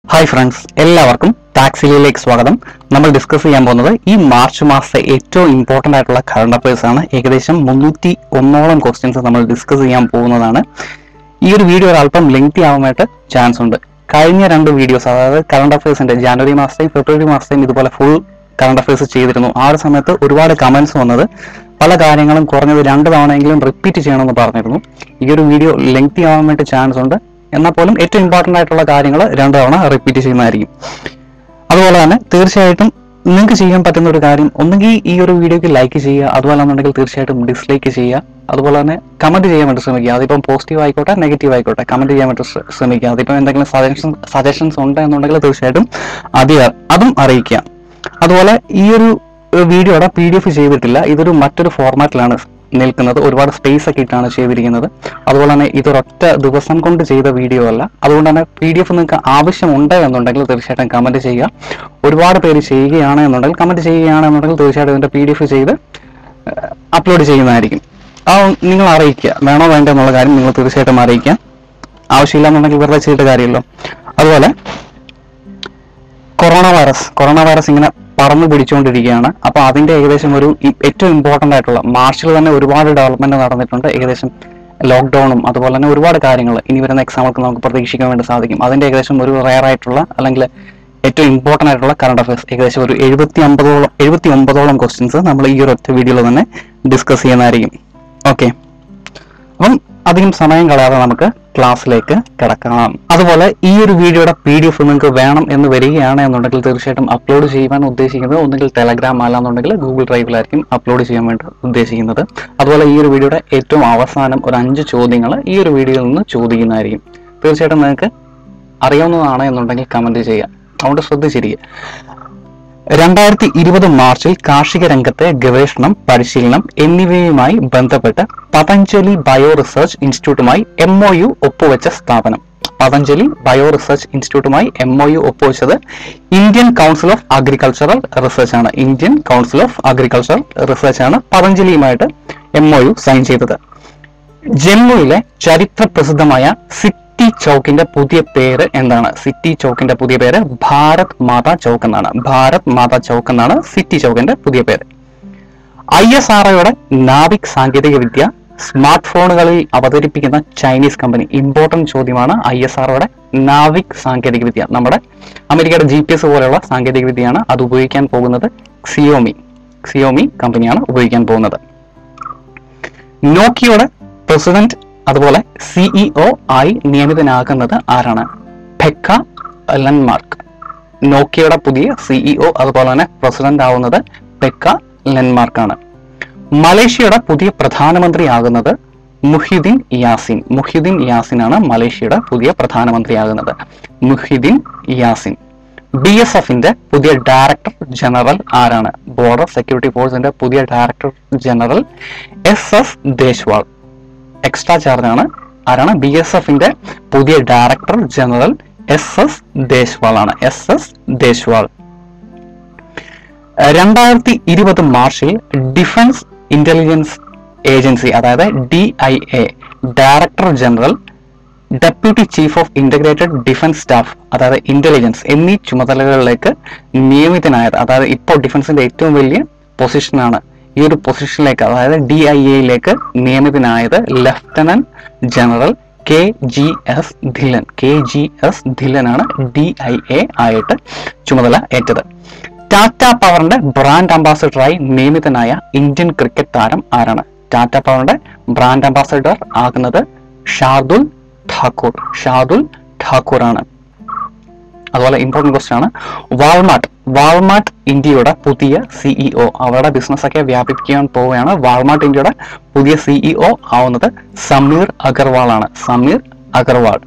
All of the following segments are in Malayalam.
ഹായ് ഫ്രണ്ട്സ് എല്ലാവർക്കും ടാക്സിലിയിലേക്ക് സ്വാഗതം നമ്മൾ ഡിസ്കസ് ചെയ്യാൻ പോകുന്നത് ഈ മാർച്ച് മാസത്തെ ഏറ്റവും ഇമ്പോർട്ടന്റ് ആയിട്ടുള്ള കറണ്ട് അഫയേഴ്സ് ആണ് ഏകദേശം മുന്നൂറ്റി ഒന്നോളം ക്വസ്റ്റ്യൻസ് നമ്മൾ ഡിസ്കസ് ചെയ്യാൻ പോകുന്നതാണ് ഈ ഒരു വീഡിയോ ഒരല്പം ലെങ്തി ആവാനായിട്ട് ചാൻസ് ഉണ്ട് കഴിഞ്ഞ രണ്ട് വീഡിയോസ് അതായത് കറണ്ട് അഫയേഴ്സിന്റെ ജാനുവരി മാസത്തെയും ഫെബ്രുവരി മാസത്തെയും ഇതുപോലെ ഫുൾ കറണ്ട് അഫയേഴ്സ് ചെയ്തിരുന്നു ആ ഒരു സമയത്ത് ഒരുപാട് കമന്റ്സ് വന്നത് പല കാര്യങ്ങളും കുറഞ്ഞത് രണ്ട് തവണയെങ്കിലും റിപ്പീറ്റ് ചെയ്യണമെന്ന് പറഞ്ഞിരുന്നു ഈ ഒരു വീഡിയോ ലെങ്തി ആവാൻ വേണ്ടി ചാൻസ് ഉണ്ട് എന്നാൽ പോലും ഏറ്റവും ഇമ്പോർട്ടന്റ് ആയിട്ടുള്ള കാര്യങ്ങൾ രണ്ട് തവണ റിപ്പീറ്റ് ചെയ്യുന്നതായിരിക്കും അതുപോലെ തന്നെ തീർച്ചയായിട്ടും നിങ്ങൾക്ക് ചെയ്യാൻ പറ്റുന്ന ഒരു കാര്യം ഒന്നുകിൽ ഈ ഒരു വീഡിയോക്ക് ലൈക്ക് ചെയ്യുക അതുപോലെ എന്നുണ്ടെങ്കിൽ തീർച്ചയായിട്ടും ഡിസ്ലൈക്ക് ചെയ്യുക അതുപോലെ തന്നെ കമന്റ് ചെയ്യാൻ വേണ്ടി ശ്രമിക്കുക അതിപ്പം പോസിറ്റീവ് ആയിക്കോട്ടെ നെഗറ്റീവ് ആയിക്കോട്ടെ കമന്റ് ചെയ്യാൻ വേണ്ടി ശ്ര- ശ്രമിക്കുക അതിപ്പം എന്തെങ്കിലും സജഷൻ സജഷൻസ് ഉണ്ട് എന്നുണ്ടെങ്കിൽ തീർച്ചയായിട്ടും അത് അതും അറിയിക്കുക അതുപോലെ ഈ ഒരു വീഡിയോയുടെ പി ഡി എഫ് ചെയ്തിട്ടില്ല ഇതൊരു മറ്റൊരു ഫോർമാറ്റിലാണ് നിൽക്കുന്നത് ഒരുപാട് സ്പേസ് ഒക്കെ ഇട്ടാണ് ചെയ്തിരിക്കുന്നത് അതുപോലെ തന്നെ ഇതൊരൊറ്റ ദിവസം കൊണ്ട് ചെയ്ത വീഡിയോ അല്ല അതുകൊണ്ട് തന്നെ പി ഡി എഫ് നിങ്ങൾക്ക് ആവശ്യമുണ്ട് എന്നുണ്ടെങ്കിൽ തീർച്ചയായിട്ടും കമന്റ് ചെയ്യുക ഒരുപാട് പേര് ചെയ്യുകയാണ് എന്നുണ്ടെങ്കിൽ കമന്റ് ചെയ്യുകയാണെന്നുണ്ടെങ്കിൽ തീർച്ചയായിട്ടും ഇതിന്റെ പി ഡി എഫ് ചെയ്ത് അപ്ലോഡ് ചെയ്യുന്നതായിരിക്കും ആ നിങ്ങൾ അറിയിക്കുക വേണോ വേണ്ടോ എന്നുള്ള കാര്യം നിങ്ങൾ തീർച്ചയായിട്ടും അറിയിക്കുക ആവശ്യമില്ല എന്നുണ്ടെങ്കിൽ വെറുതെ ചെയ്തിട്ട് കാര്യമല്ലോ അതുപോലെ കൊറോണ വൈറസ് കൊറോണ വൈറസ് ഇങ്ങനെ പറന്നു പിടിച്ചുകൊണ്ടിരിക്കുകയാണ് അപ്പൊ അതിന്റെ ഏകദേശം ഒരു ഇ- ഏറ്റവും ഇമ്പോർട്ടന്റ് ആയിട്ടുള്ള മാർച്ചിൽ തന്നെ ഒരുപാട് ഡെവലപ്മെന്റ് നടന്നിട്ടുണ്ട് ഏകദേശം ലോക്ക്ഡൌണും അതുപോലെ തന്നെ ഒരുപാട് കാര്യങ്ങൾ ഇനി വരുന്ന എക്സാമുകൾക്ക് നമുക്ക് പ്രതീക്ഷിക്കാൻ വേണ്ടി സാധിക്കും അതിന്റെ ഏകദേശം ഒരു റയർ ആയിട്ടുള്ള അല്ലെങ്കിൽ ഏറ്റവും ഇമ്പോർട്ടന്റ് ആയിട്ടുള്ള കറണ്ട് അഫയേഴ്സ് ഏകദേശം ഒരു എഴുപത്തി അമ്പതോളം എഴുപത്തി ഒമ്പതോളം ക്വസ്റ്റ്യൻസ് നമ്മൾ ഈ ഒരു ഒറ്റ വീഡിയോയിൽ തന്നെ ഡിസ്കസ് ചെയ്യുന്നതായിരിക്കും ഓക്കെ അപ്പം അധികം സമയം കളയാതെ നമുക്ക് ക്ലാസ്സിലേക്ക് കിടക്കാം അതുപോലെ ഈ ഒരു വീഡിയോയുടെ പി ഡി എഫ് നിങ്ങൾക്ക് വേണം എന്ന് വരികയാണ് എന്നുണ്ടെങ്കിൽ തീർച്ചയായിട്ടും അപ്ലോഡ് ചെയ്യുവാൻ ഉദ്ദേശിക്കുന്നത് ഒന്നുകിൽ ടെലഗ്രാം അല്ലാന്നുണ്ടെങ്കിൽ ഗൂഗിൾ ഡ്രൈവിലായിരിക്കും അപ്ലോഡ് ചെയ്യാൻ വേണ്ടി ഉദ്ദേശിക്കുന്നത് അതുപോലെ ഈ ഒരു വീഡിയോയുടെ ഏറ്റവും അവസാനം ഒരു അഞ്ച് ചോദ്യങ്ങൾ ഈ ഒരു വീഡിയോയിൽ നിന്ന് ചോദിക്കുന്നതായിരിക്കും തീർച്ചയായിട്ടും നിങ്ങൾക്ക് അറിയാവുന്നതാണ് എന്നുണ്ടെങ്കിൽ കമന്റ് ചെയ്യാം അതുകൊണ്ട് ശ്രദ്ധിച്ചിരിക്കുക രണ്ടായിരത്തി ഇരുപത് മാർച്ചിൽ കാർഷിക രംഗത്തെ ഗവേഷണം പരിശീലനം എന്നിവയുമായി ബന്ധപ്പെട്ട് പതഞ്ജലി ബയോ റിസർച്ച് ഇൻസ്റ്റിറ്റ്യൂട്ടുമായി എം ഒ യു ഒപ്പുവെച്ച സ്ഥാപനം പതഞ്ജലി ബയോ റിസർച്ച് ഇൻസ്റ്റിറ്റ്യൂട്ടുമായി എം ഒ യു ഒപ്പുവെച്ചത് Indian council of agricultural research ആണ് Indian council of agricultural research ആണ് പതഞ്ജലിയുമായിട്ട് എം ഒ യു സൈൻ ചെയ്തത് ജമ്മുവിലെ ചരിത്ര പ്രസിദ്ധമായ സിറ്റി ചൗക്കിന്റെ പുതിയ പേര് എന്താണ് സിറ്റി ചൗക്കിന്റെ പുതിയ പേര് ഭാരത് മാതാ ചൗക്ക് എന്നാണ് ഭാരത് മാതാ ചൗക്ക് എന്നാണ് സിറ്റി ചൗക്കിന്റെ പുതിയ പേര് ഐ എസ് ആർ നാവിക് സാങ്കേതിക വിദ്യ സ്മാർട്ട് ഫോണുകളിൽ അവതരിപ്പിക്കുന്ന ചൈനീസ് കമ്പനി ഇമ്പോർട്ടന്റ് ചോദ്യമാണ് ഐ എസ് ആർ നാവിക് സാങ്കേതിക വിദ്യ നമ്മുടെ അമേരിക്കയുടെ ജി പി എസ് പോലെയുള്ള സാങ്കേതിക വിദ്യയാണ് അത് ഉപയോഗിക്കാൻ പോകുന്നത് സിയോമി സിയോമി കമ്പനിയാണ് ഉപയോഗിക്കാൻ പോകുന്നത് നോക്കിയോയുടെ പ്രസിഡന്റ് അതുപോലെ സിഇഒ ആയി നിയമിതനാകുന്നത് ആരാണ് ഫെക്ക ലെൻമാർക്ക് നോക്കിയയുടെ പുതിയ സിഇഒ അതുപോലെ തന്നെ പ്രസിഡന്റ് ആവുന്നത് പെക്ക ലെൻമാർക്കാണ് മലേഷ്യയുടെ പുതിയ പ്രധാനമന്ത്രി ആകുന്നത് മുഹിദ്ദീൻ യാസിൻ മുഹിദ്ദീൻ യാസിൻ ആണ് മലേഷ്യയുടെ പുതിയ പ്രധാനമന്ത്രിയാകുന്നത് മുഹിദ്ദീൻ യാസിൻ ബി എസ് എഫിന്റെ പുതിയ ഡയറക്ടർ ജനറൽ ആരാണ് ബോർഡർ സെക്യൂരിറ്റി ഫോഴ്സിന്റെ പുതിയ director general S S Deswal extra charge ആണ് ആരാണ് ബി എസ് എഫിന്റെ പുതിയ director general S S Deswal ആണ് എസ് എസ് ദേശ്വാൾ രണ്ടായിരത്തി ഇരുപത് മാർച്ചിൽ ഡിഫൻസ് ഇന്റലിജൻസ് ഏജൻസി അതായത് D I A director general deputy chief of integrated defence staff അതായത് ഇന്റലിജൻസ് എന്നീ ചുമതലകളിലേക്ക് നിയമിതനായത് അതായത് ഇപ്പോൾ ഡിഫൻസിന്റെ ഏറ്റവും വലിയ പൊസിഷനാണ് ഈ ഒരു പൊസിഷനിലേക്ക് അതായത് ഡി ഐ എയിലേക്ക് നിയമിതനായത് lieutenant general K G S Dhillon K G S ധില്ലനാണ് ഡി ഐ എ ആയിട്ട് ചുമതല ഏറ്റത് ടാറ്റ പവറിന്റെ ബ്രാൻഡ് അംബാസിഡറായി നിയമിതനായ ഇന്ത്യൻ ക്രിക്കറ്റ് താരം ആരാണ് ടാറ്റ പവറിന്റെ ബ്രാൻഡ് അംബാസിഡർ ആകുന്നത് ഷാർദുൽ ഠാക്കൂർ ഷാർദുൽ ഠാക്കൂർ ആണ് അതുപോലെ ഇമ്പോർട്ടന്റ് ക്വസ്റ്റ്യൻ ആണ് വാൾമാർട്ട് വാൾമാർട്ട് ഇന്ത്യയുടെ പുതിയ സിഇഒ അവരുടെ ബിസിനസ് ഒക്കെ വ്യാപിപ്പിക്കാൻ പോവുകയാണ് വാൾമാർട്ട് ഇന്ത്യയുടെ പുതിയ സിഇഒ ആവുന്നത് സമീർ അഗർവാൾ ആണ് സമീർ അഗർവാൾ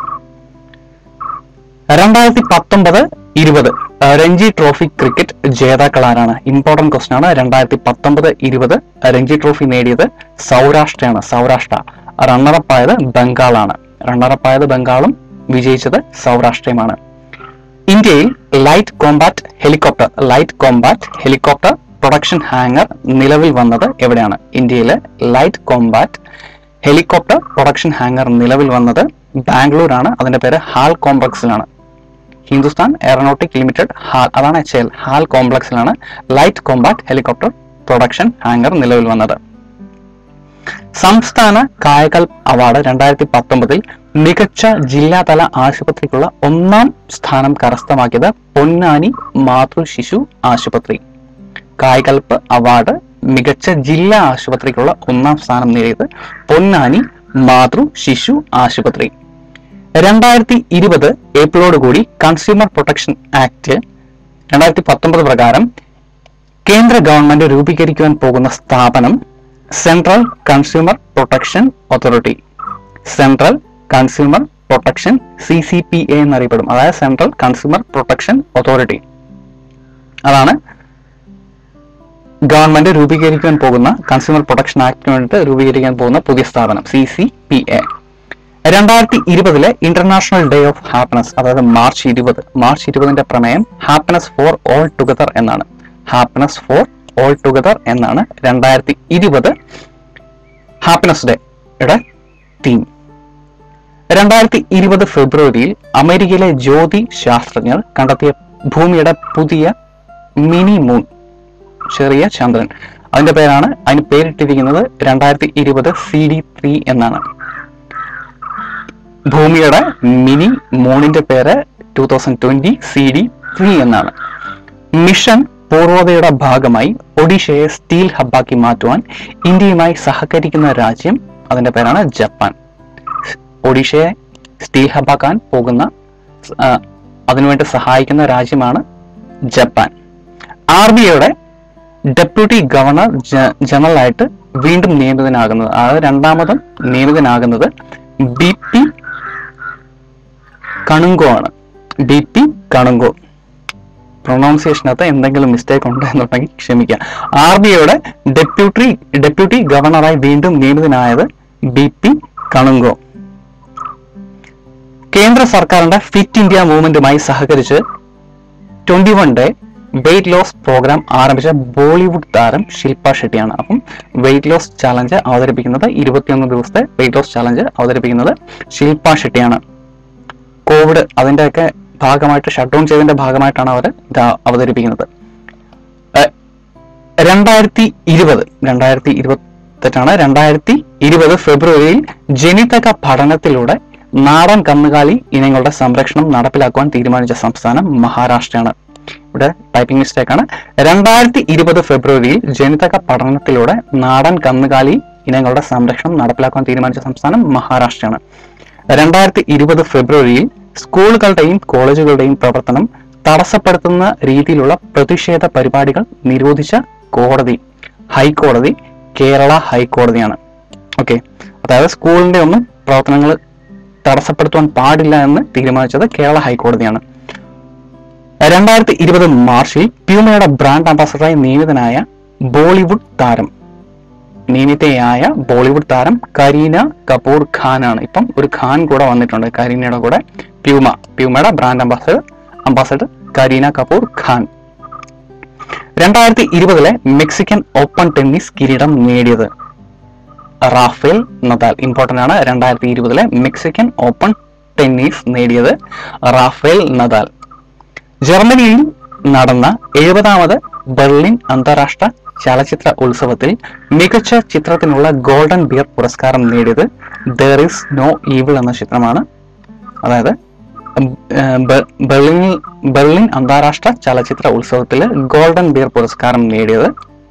രണ്ടായിരത്തി പത്തൊമ്പത് ഇരുപത് രഞ്ജി ട്രോഫി ക്രിക്കറ്റ് ജേതാക്കൾ ആരാണ് ഇമ്പോർട്ടന്റ് ക്വസ്റ്റൻ ആണ് രണ്ടായിരത്തി പത്തൊമ്പത് ഇരുപത് രഞ്ജി ട്രോഫി നേടിയത് സൗരാഷ്ട്രയാണ് സൗരാഷ്ട്ര റണ്ണറപ്പ് ആയത് ബംഗാളാണ് റണ്ണറപ്പ് ആയത് ബംഗാളും വിജയിച്ചത് സൗരാഷ്ട്രയുമാണ് ഇന്ത്യയിൽ light combat helicopter light combat helicopter production hangar നിലവിൽ വന്നത് എവിടെയാണ് ഇന്ത്യയിലെ light combat helicopter production hangar നിലവിൽ വന്നത് ബാംഗ്ലൂരാണ് അതിന്റെ പേര് ഹാൽ കോംപ്ലക്സിലാണ് ഹിന്ദുസ്ഥാൻ എയറോനോട്ടിക് ലിമിറ്റഡ് ഹാൽ അതാണ് എച്ച് എൽ ഹാൽ കോംപ്ലക്സിലാണ് light compact helicopter production hangar നിലവിൽ വന്നത് സംസ്ഥാന കായകൽപ് അവാർഡ് രണ്ടായിരത്തി പത്തൊമ്പതിൽ മികച്ച ജില്ലാതല ആശുപത്രിക്കുള്ള ഒന്നാം സ്ഥാനം കരസ്ഥമാക്കിയത് പൊന്നാനി മാതൃ ശിശു ആശുപത്രി കായകൽപ് അവാർഡ് മികച്ച ജില്ലാ ആശുപത്രിക്കുള്ള ഒന്നാം സ്ഥാനം നേടിയത് പൊന്നാനി മാതൃ ശിശു ആശുപത്രി രണ്ടായിരത്തി ഇരുപത് ഏപ്രിലോടുകൂടി കൺസ്യൂമർ പ്രൊട്ടക്ഷൻ ആക്ട് രണ്ടായിരത്തി പത്തൊമ്പത് പ്രകാരം കേന്ദ്ര ഗവൺമെന്റ് രൂപീകരിക്കുവാൻ പോകുന്ന സ്ഥാപനം central consumer protection authority central consumer protection C C P A എന്നറിയപ്പെടും അതായത് സെൻട്രൽ കൺസ്യൂമർ പ്രൊട്ടക്ഷൻ അതോറിറ്റി അതാണ് ഗവൺമെന്റ് രൂപീകരിക്കാൻ പോകുന്ന കൺസ്യൂമർ പ്രൊട്ടക്ഷൻ ആക്ടിന് വേണ്ടിയിട്ട് രൂപീകരിക്കാൻ പോകുന്ന പുതിയ സ്ഥാപനം സി സി പി എ രണ്ടായിരത്തി ഇരുപതിലെ ഇന്റർനാഷണൽ ഡേ ഓഫ് ഹാപ്പിനെസ് അതായത് മാർച്ച് ഇരുപത് മാർച്ച് ഇരുപതിന്റെ പ്രമേയം ഹാപ്പിനെസ് ഫോർ ഓൾ ടുഗദർ എന്നാണ് ഹാപ്പിനെസ് ഫോർ ഓൾ ടുഗദർ എന്നാണ് രണ്ടായിരത്തി ഇരുപത് ഹാപ്പിനെസ് ഡേയുടെ തീം രണ്ടായിരത്തി ഇരുപത് ഫെബ്രുവരിയിൽ അമേരിക്കയിലെ ജ്യോതി ശാസ്ത്രജ്ഞർ കണ്ടെത്തിയ ഭൂമിയുടെ പുതിയ മിനി മൂൺ ചെറിയ ചന്ദ്രൻ അതിന്റെ പേരാണ് അതിന് പേരിട്ടിരിക്കുന്നത് രണ്ടായിരത്തി ഇരുപത് സി ഡി ത്രീ എന്നാണ് ഭൂമിയുടെ മിനി മൂണിന്റെ പേര് two thousand twenty C D three എന്നാണ് മിഷൻ പൂർവതയുടെ ഭാഗമായി ഒഡീഷയെ സ്റ്റീൽ ഹബ്ബാക്കി മാറ്റുവാൻ ഇന്ത്യയുമായി സഹകരിക്കുന്ന രാജ്യം അതിന്റെ പേരാണ് ജപ്പാൻ ഒഡീഷയെ സ്റ്റീൽ ഹബ്ബാക്കാൻ പോകുന്ന ആ, അതിനുവേണ്ടി സഹായിക്കുന്ന രാജ്യമാണ് ജപ്പാൻ ആർ ബി ഐയുടെ ഡെപ്യൂട്ടി ഗവർണർ ജ- ജനറൽ ആയിട്ട് വീണ്ടും നിയമിതനാകുന്നത് അതായത് രണ്ടാമതും നിയമിതനാകുന്നത് ബി പി കണുങ്കോ ആണ് ബി പി കണുങ്കോ പ്രൊണൗൺസിയേഷനകത്ത് എന്തെങ്കിലും മിസ്റ്റേക്ക് ഉണ്ട് എന്നുണ്ടെങ്കിൽ ക്ഷമിക്കുക ആർ ബി ഐയുടെ ഡെപ്യൂട്ടി ഡെപ്യൂട്ടി ഗവർണറായി വീണ്ടും നിയമിതനായത് ബി പി കണുങ്കോ കേന്ദ്ര സർക്കാരിന്റെ ഫിറ്റ് ഇന്ത്യ മൂവ്മെന്റുമായി സഹകരിച്ച് twenty one day weight loss programme ആരംഭിച്ച ബോളിവുഡ് താരം ശില്പ ഷെട്ടിയാണ് അപ്പം വെയിറ്റ് ലോസ് ചാലഞ്ച് അവതരിപ്പിക്കുന്നത് ഇരുപത്തിയൊന്ന് ദിവസത്തെ വെയിറ്റ് ലോസ് ചാലഞ്ച് അവതരിപ്പിക്കുന്നത് ശില്പ ഷെട്ടിയാണ് കോവിഡ് അതിന്റെയൊക്കെ ഭാഗമായിട്ട് ഷട്ട് ഡൗൺ ചെയ്തതിന്റെ ഭാഗമായിട്ടാണ് അവർ ഇത് അവതരിപ്പിക്കുന്നത് ഏഹ്, രണ്ടായിരത്തി ഇരുപത് രണ്ടായിരത്തി ഇരുപത്തെട്ടാണ് രണ്ടായിരത്തി ഇരുപത് ഫെബ്രുവരിയിൽ ജനിതക പഠനത്തിലൂടെ നാടൻ കന്നുകാലി ഇനങ്ങളുടെ സംരക്ഷണം നടപ്പിലാക്കുവാൻ തീരുമാനിച്ച സംസ്ഥാനം മഹാരാഷ്ട്രയാണ് ഇവിടെ ടൈപ്പിംഗ് മിസ്റ്റേക്ക് ആണ് രണ്ടായിരത്തി ഇരുപത് ഫെബ്രുവരിയിൽ ജനിതക പഠനത്തിലൂടെ നാടൻ കന്നുകാലി ഇനങ്ങളുടെ സംരക്ഷണം നടപ്പിലാക്കുവാൻ തീരുമാനിച്ച സംസ്ഥാനം മഹാരാഷ്ട്രയാണ് രണ്ടായിരത്തി ഇരുപത് ഫെബ്രുവരിയിൽ സ്കൂളുകളുടെയും കോളേജുകളുടെയും പ്രവർത്തനം തടസ്സപ്പെടുത്തുന്ന രീതിയിലുള്ള പ്രതിഷേധ പരിപാടികൾ നിരോധിച്ച കോടതി ഹൈക്കോടതി കേരള ഹൈക്കോടതിയാണ് ഓക്കെ അതായത് സ്കൂളിന്റെ ഒന്നും പ്രവർത്തനങ്ങൾ തടസ്സപ്പെടുത്തുവാൻ പാടില്ല എന്ന് തീരുമാനിച്ചത് കേരള ഹൈക്കോടതിയാണ് രണ്ടായിരത്തി ഇരുപത് മാർച്ചിൽ പ്യൂമയുടെ ബ്രാൻഡ് അംബാസഡറായി നിയമിതനായ ബോളിവുഡ് താരം നിയമിതയായ ബോളിവുഡ് താരം കരീന കപൂർ ഖാൻ ആണ് ഇപ്പം ഒരു ഖാൻ കൂടെ വന്നിട്ടുണ്ട് കരീനയുടെ കൂടെ പ്യൂമ പ്യൂമയുടെ brand ambassador ambassador Kareena Kapoor Khan രണ്ടായിരത്തി ഇരുപതിലെ മെക്സിക്കൻ ഓപ്പൺ ടെന്നീസ് കിരീടം നേടിയത് റാഫേൽ നദാൽ ഇമ്പോർട്ടന്റ് ആണ് രണ്ടായിരത്തി ഇരുപതിലെ മെക്സിക്കൻ ഓപ്പൺ ടെന്നീസ് നേടിയത് റാഫേൽ നദാൽ ജർമ്മനിയിൽ നടന്ന എഴുപതാമത് ബെർലിൻ അന്താരാഷ്ട്ര ചലച്ചിത്ര ഉത്സവത്തിൽ മികച്ച ചിത്രത്തിനുള്ള ഗോൾഡൻ ബിയർ പുരസ്കാരം നേടിയത് ദർ ഇസ് നോ ഈവിൾ എന്ന ചിത്രമാണ് അതായത് ഉം, ഏർ, ബെ- ബെർലിനിൽ ബെർലിൻ അന്താരാഷ്ട്ര ചലച്ചിത്ര ഉത്സവത്തിൽ ഗോൾഡൻ ബിയർ പുരസ്കാരം നേടിയത്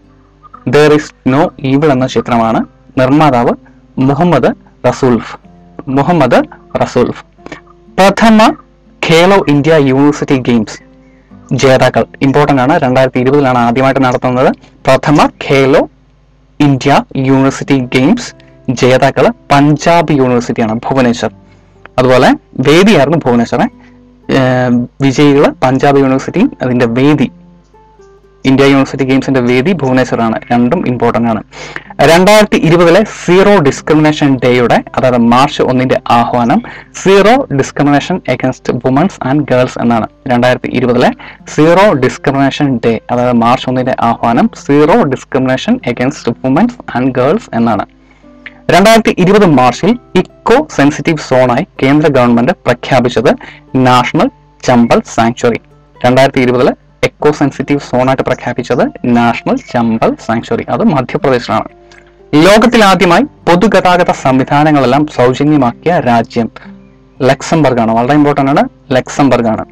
ദർ ഇസ് നോ ഈവിൾ എന്ന ചിത്രമാണ് നിർമ്മാതാവ് മുഹമ്മദ് റസൂൽഫ് മുഹമ്മദ് റസൂൽഫ് പ്രഥമ ഖേലോ ഇന്ത്യ യൂണിവേഴ്സിറ്റി ഗെയിംസ് ജേതാക്കൾ ഇമ്പോർട്ടന്റ് ആണ് രണ്ടായിരത്തി ഇരുപതിലാണ് ആദ്യമായിട്ട് നടത്തുന്നത് പ്രഥമ ഖേലോ ഇന്ത്യ യൂണിവേഴ്സിറ്റി ഗെയിംസ് ജേതാക്കള് പഞ്ചാബ് യൂണിവേഴ്സിറ്റിയാണ് ഭുവനേശ്വർ അതുപോലെ വേദിയായിരുന്നു ഭുവനേശ്വറെ ഏർ വിജയികള് പഞ്ചാബ് യൂണിവേഴ്സിറ്റി അതിന്റെ വേദി ഇന്ത്യ യൂണിവേഴ്സിറ്റി ഗെയിംസിന്റെ വേദി ഭുവനേശ്വറാണ് രണ്ടും ഇമ്പോർട്ടന്റ് ആണ് രണ്ടായിരത്തി ഇരുപതിലെ സീറോ ഡിസ്ക്രിമിനേഷൻ ഡേയുടെ അതായത് മാർച്ച് ഒന്നിന്റെ ആഹ്വാനം zero discrimination against women's and girls എന്നാണ് രണ്ടായിരത്തി ഇരുപതിലെ സീറോ ഡിസ്ക്രിമിനേഷൻ ഡേ അതായത് മാർച്ച് ഒന്നിന്റെ ആഹ്വാനം zero discrimination against women's and girls എന്നാണ് രണ്ടായിരത്തി ഇരുപത് മാർച്ചിൽ ഇക്കോ സെൻസിറ്റീവ് സോണായി കേന്ദ്ര ഗവൺമെന്റ് പ്രഖ്യാപിച്ചത് നാഷണൽ ചമ്പൽ സാങ്ച്വറി രണ്ടായിരത്തി ഇരുപതില് എക്കോ സെൻസിറ്റീവ് സോണായിട്ട് പ്രഖ്യാപിച്ചത് നാഷണൽ ചമ്പൽ സാങ്ച്വറി അത് മധ്യപ്രദേശിലാണ് ലോകത്തിൽ ആദ്യമായി പൊതുഗതാഗത സംവിധാനങ്ങളെല്ലാം സൗജന്യമാക്കിയ രാജ്യം ലക്സംബർഗ് ആണ് വളരെ ഇമ്പോർട്ടന്റ് ആണ് ലക്സംബർഗ് ആണ്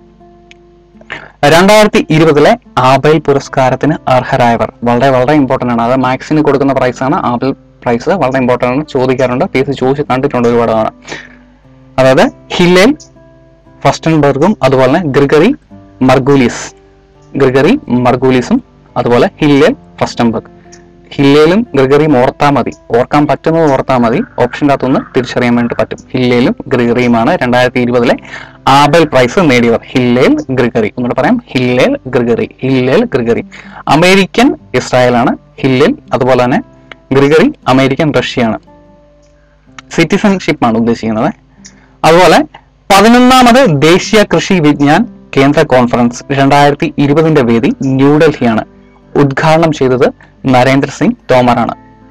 രണ്ടായിരത്തി ഇരുപതിലെ ആബേൽ പുരസ്കാരത്തിന് അർഹരായവർ വളരെ വളരെ ഇമ്പോർട്ടന്റ് ആണ് അത് മാക്സിന് കൊടുക്കുന്ന പ്രൈസ് ആണ് ആബേൽ പ്രൈസ് വളരെ ഇമ്പോർട്ടന്റ് ആണ് ചോദിക്കാറുണ്ട് പി എസ് ചോദിച്ച് കണ്ടിട്ടുണ്ട് ഒരുപാട് തവണ അതായത് ഹില്ലേൽ ഫസ്റ്റൻബർഗും അതുപോലെ തന്നെ ഗ്രിഗറി മർഗൂലിസ് ഗ്രിഗറി മർഗൂലിസും അതുപോലെ ഹില്ലേൽ ഫസ്റ്റൻബർഗ് ഹില്ലേലും ഗ്രിഗറിയും ഓർത്താൽ മതി ഓർക്കാൻ പറ്റുന്നത് ഓർത്താൽ മതി ഓപ്ഷൻ്റെ അകത്തുനിന്ന് തിരിച്ചറിയാൻ വേണ്ടി പറ്റും ഹില്ലേലും ഗ്രിഗറിയുമാണ് രണ്ടായിരത്തി ഇരുപതിലെ ആബൽ പ്രൈസ് നേടിയവർ ഹില്ലേൽ ഗ്രിഗറി ഒന്നുകൂടെ പറയാം Hillel Gregory Hillel Gregory American ഇസ്രായേലാണ് ഹില്ലേൽ അതുപോലെ തന്നെ ഗ്രിഗറി അമേരിക്കൻ റഷ്യയാണ് സിറ്റിസൺഷിപ്പ് ആണ് ഉദ്ദേശിക്കുന്നത് അതുപോലെ പതിനൊന്നാമത് ദേശീയ കൃഷി വിജ്ഞാൻ കേന്ദ്ര കോൺഫറൻസ് രണ്ടായിരത്തി ഇരുപതിന്റെ വേദി ന്യൂഡൽഹിയാണ് ഉദ്ഘാടനം ചെയ്തത് നരേന്ദ്ര സിംഗ് തോമറാണ്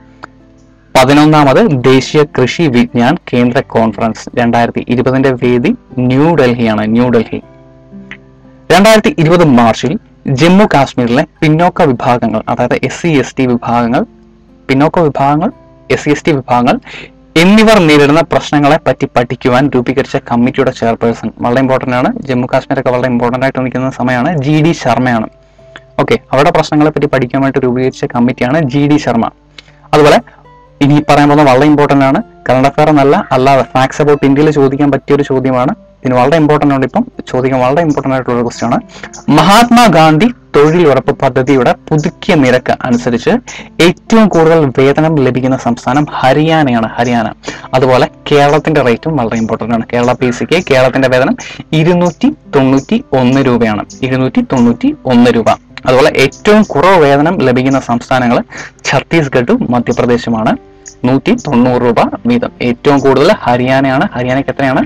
പതിനൊന്നാമത് ദേശീയ കൃഷി വിജ്ഞാൻ കേന്ദ്ര കോൺഫറൻസ് രണ്ടായിരത്തി ഇരുപതിന്റെ വേദി ന്യൂഡൽഹിയാണ് ന്യൂഡൽഹി രണ്ടായിരത്തി ഇരുപത് മാർച്ചിൽ ജമ്മു കാശ്മീരിലെ പിന്നോക്ക വിഭാഗങ്ങൾ അതായത് എസ് സി എസ് ടി വിഭാഗങ്ങൾ പിന്നോക്ക വിഭാഗങ്ങൾ എസ് സി എസ് ടി വിഭാഗങ്ങൾ എന്നിവർ നേരിടുന്ന പ്രശ്നങ്ങളെ പറ്റി പഠിക്കുവാൻ രൂപീകരിച്ച കമ്മിറ്റിയുടെ ചെയർപേഴ്സൺ വളരെ ഇമ്പോർട്ടന്റ് ആണ് ജമ്മു കാശ്മീരൊക്കെ വളരെ ഇമ്പോർട്ടന്റ് ആയിട്ട് നിൽക്കുന്ന സമയമാണ് ജി ഡി ശർമ്മയാണ് ഓക്കെ അവിടെ പ്രശ്നങ്ങളെ പറ്റി പഠിക്കാൻ വേണ്ടി രൂപീകരിച്ച കമ്മിറ്റിയാണ് ജി ഡി ശർമ്മ അതുപോലെ ഇനി പറയാൻ പോകുന്നത് വളരെ ഇമ്പോർട്ടന്റ് ആണ് കറണ്ട് അഫയർ എന്നല്ല അല്ലാതെ ഫാക്സ് അബൌട്ട് ഇന്ത്യയിൽ ചോദിക്കാൻ പറ്റിയ ഒരു ചോദ്യമാണ് ഇതിന് വളരെ ഇമ്പോർട്ടന്റ് ആണ് ഇപ്പം ചോദിക്കാൻ വളരെ ഇമ്പോർട്ടന്റ് ആയിട്ടുള്ള ഒരു ക്വസ്റ്റ്യൻ ആണ് മഹാത്മാഗാന്ധി തൊഴിലുറപ്പ് പദ്ധതിയുടെ പുതുക്കിയ നിരക്ക് അനുസരിച്ച് ഏറ്റവും കൂടുതൽ വേതനം ലഭിക്കുന്ന സംസ്ഥാനം ഹരിയാനയാണ് ഹരിയാന അതുപോലെ കേരളത്തിന്റെ റേറ്റും വളരെ ഇമ്പോർട്ടന്റ് ആണ് കേരള പി സിക്ക് കേരളത്തിന്റെ വേതനം ഇരുന്നൂറ്റി തൊണ്ണൂറ്റി ഒന്ന് രൂപയാണ് ഇരുന്നൂറ്റി തൊണ്ണൂറ്റി ഒന്ന് രൂപ അതുപോലെ ഏറ്റവും കുറവ് വേതനം ലഭിക്കുന്ന സംസ്ഥാനങ്ങൾ ഛത്തീസ്ഗഡും മധ്യപ്രദേശുമാണ് നൂറ്റി തൊണ്ണൂറ് രൂപ വീതം ഏറ്റവും കൂടുതൽ ഹരിയാനയാണ് ഹരിയാനയ്ക്ക് എത്രയാണ്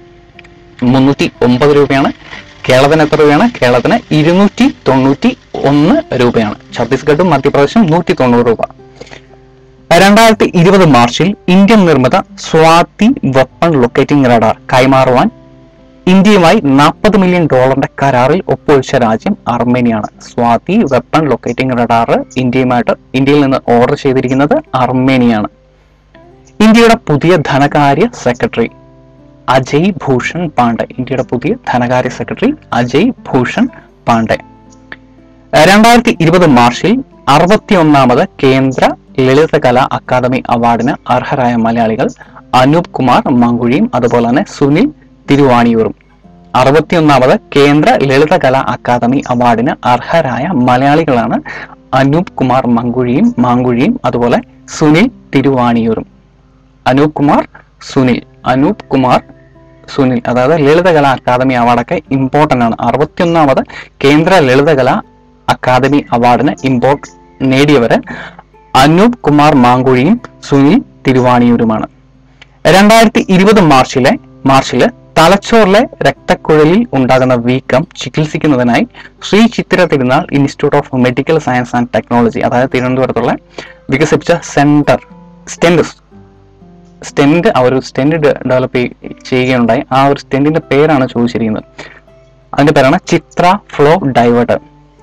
മുന്നൂറ്റി ഒമ്പത് രൂപയാണ് കേരളത്തിന് എത്ര രൂപയാണ് കേരളത്തിന് ഇരുന്നൂറ്റി തൊണ്ണൂറ്റി ഒന്ന് രൂപയാണ് ഛത്തീസ്ഗഡും മധ്യപ്രദേശും നൂറ്റി തൊണ്ണൂറ് രൂപ രണ്ടായിരത്തി ഇരുപത് മാർച്ചിൽ ഇന്ത്യൻ നിർമ്മിത സ്വാതി വെപ്പൺ ലൊക്കേറ്റിംഗ് റഡാർ കൈമാറുവാൻ ഇന്ത്യയുമായി നാൽപ്പത് മില്യൺ ഡോളറിന്റെ കരാറിൽ ഒപ്പുവെച്ച രാജ്യം അർമേനിയാണ് സ്വാതി വെപ്പൺ ലൊക്കേറ്റിംഗ് റഡാർ ഇന്ത്യയുമായിട്ട് ഇന്ത്യയിൽ നിന്ന് ഓർഡർ ചെയ്തിരിക്കുന്നത് അർമേനിയാണ് ഇന്ത്യയുടെ പുതിയ ധനകാര്യ സെക്രട്ടറി അജയ് ഭൂഷൺ പാണ്ഡെ ഇന്ത്യയുടെ പുതിയ ധനകാര്യ സെക്രട്ടറി അജയ് ഭൂഷൺ പാണ്ഡെ രണ്ടായിരത്തി ഇരുപത് മാർച്ചിൽ അറുപത്തിയൊന്നാമത് കേന്ദ്ര ലളിതകലാ അക്കാദമി അവാർഡിന് അർഹരായ മലയാളികൾ അനൂപ് കുമാർ മങ്കുഴിയും അതുപോലെ തന്നെ സുനിൽ തിരുവാണിയൂറും അറുപത്തിയൊന്നാമത് കേന്ദ്ര ലളിതകലാ അക്കാദമി അവാർഡിന് അർഹരായ മലയാളികളാണ് അനൂപ് കുമാർ മങ്കുഴിയും മാങ്കുഴിയും അതുപോലെ സുനിൽ തിരുവാണിയൂറും അനൂപ് കുമാർ സുനിൽ അനൂപ് കുമാർ സുനിൽ അതായത് ലളിതകലാ അക്കാദമി അവാർഡൊക്കെ ഇമ്പോർട്ടന്റ് ആണ് അറുപത്തിയൊന്നാമത് കേന്ദ്ര ലളിതകലാ അക്കാദമി അവാർഡിന് ഇമ്പോർട്ട് നേടിയവര് അനൂപ് കുമാർ മാങ്കുഴിയും സുനിൽ തിരുവാണിയൂരുമാണ് രണ്ടായിരത്തി ഇരുപത് മാർച്ചിലെ മാർച്ചില് തലച്ചോറിലെ രക്തക്കുഴലിൽ ഉണ്ടാകുന്ന വീക്കം ചികിത്സിക്കുന്നതിനായി Sree Chithira Thirunal institute of medical science and technology അതായത് തിരുവനന്തപുരത്തുള്ള വികസിപ്പിച്ച സെന്റർ സ്റ്റെൻഡസ് സ്റ്റെൻഡ് അവർ സ്റ്റെൻഡ് ഡെവലപ്പ് ചെയ്യുകയുണ്ടായി ആ ഒരു സ്റ്റെൻഡിന്റെ പേരാണ് ചോദിച്ചിരിക്കുന്നത് അതിന്റെ പേരാണ് ചിത്ര ഫ്ലോ ഡൈവേർട്ടർ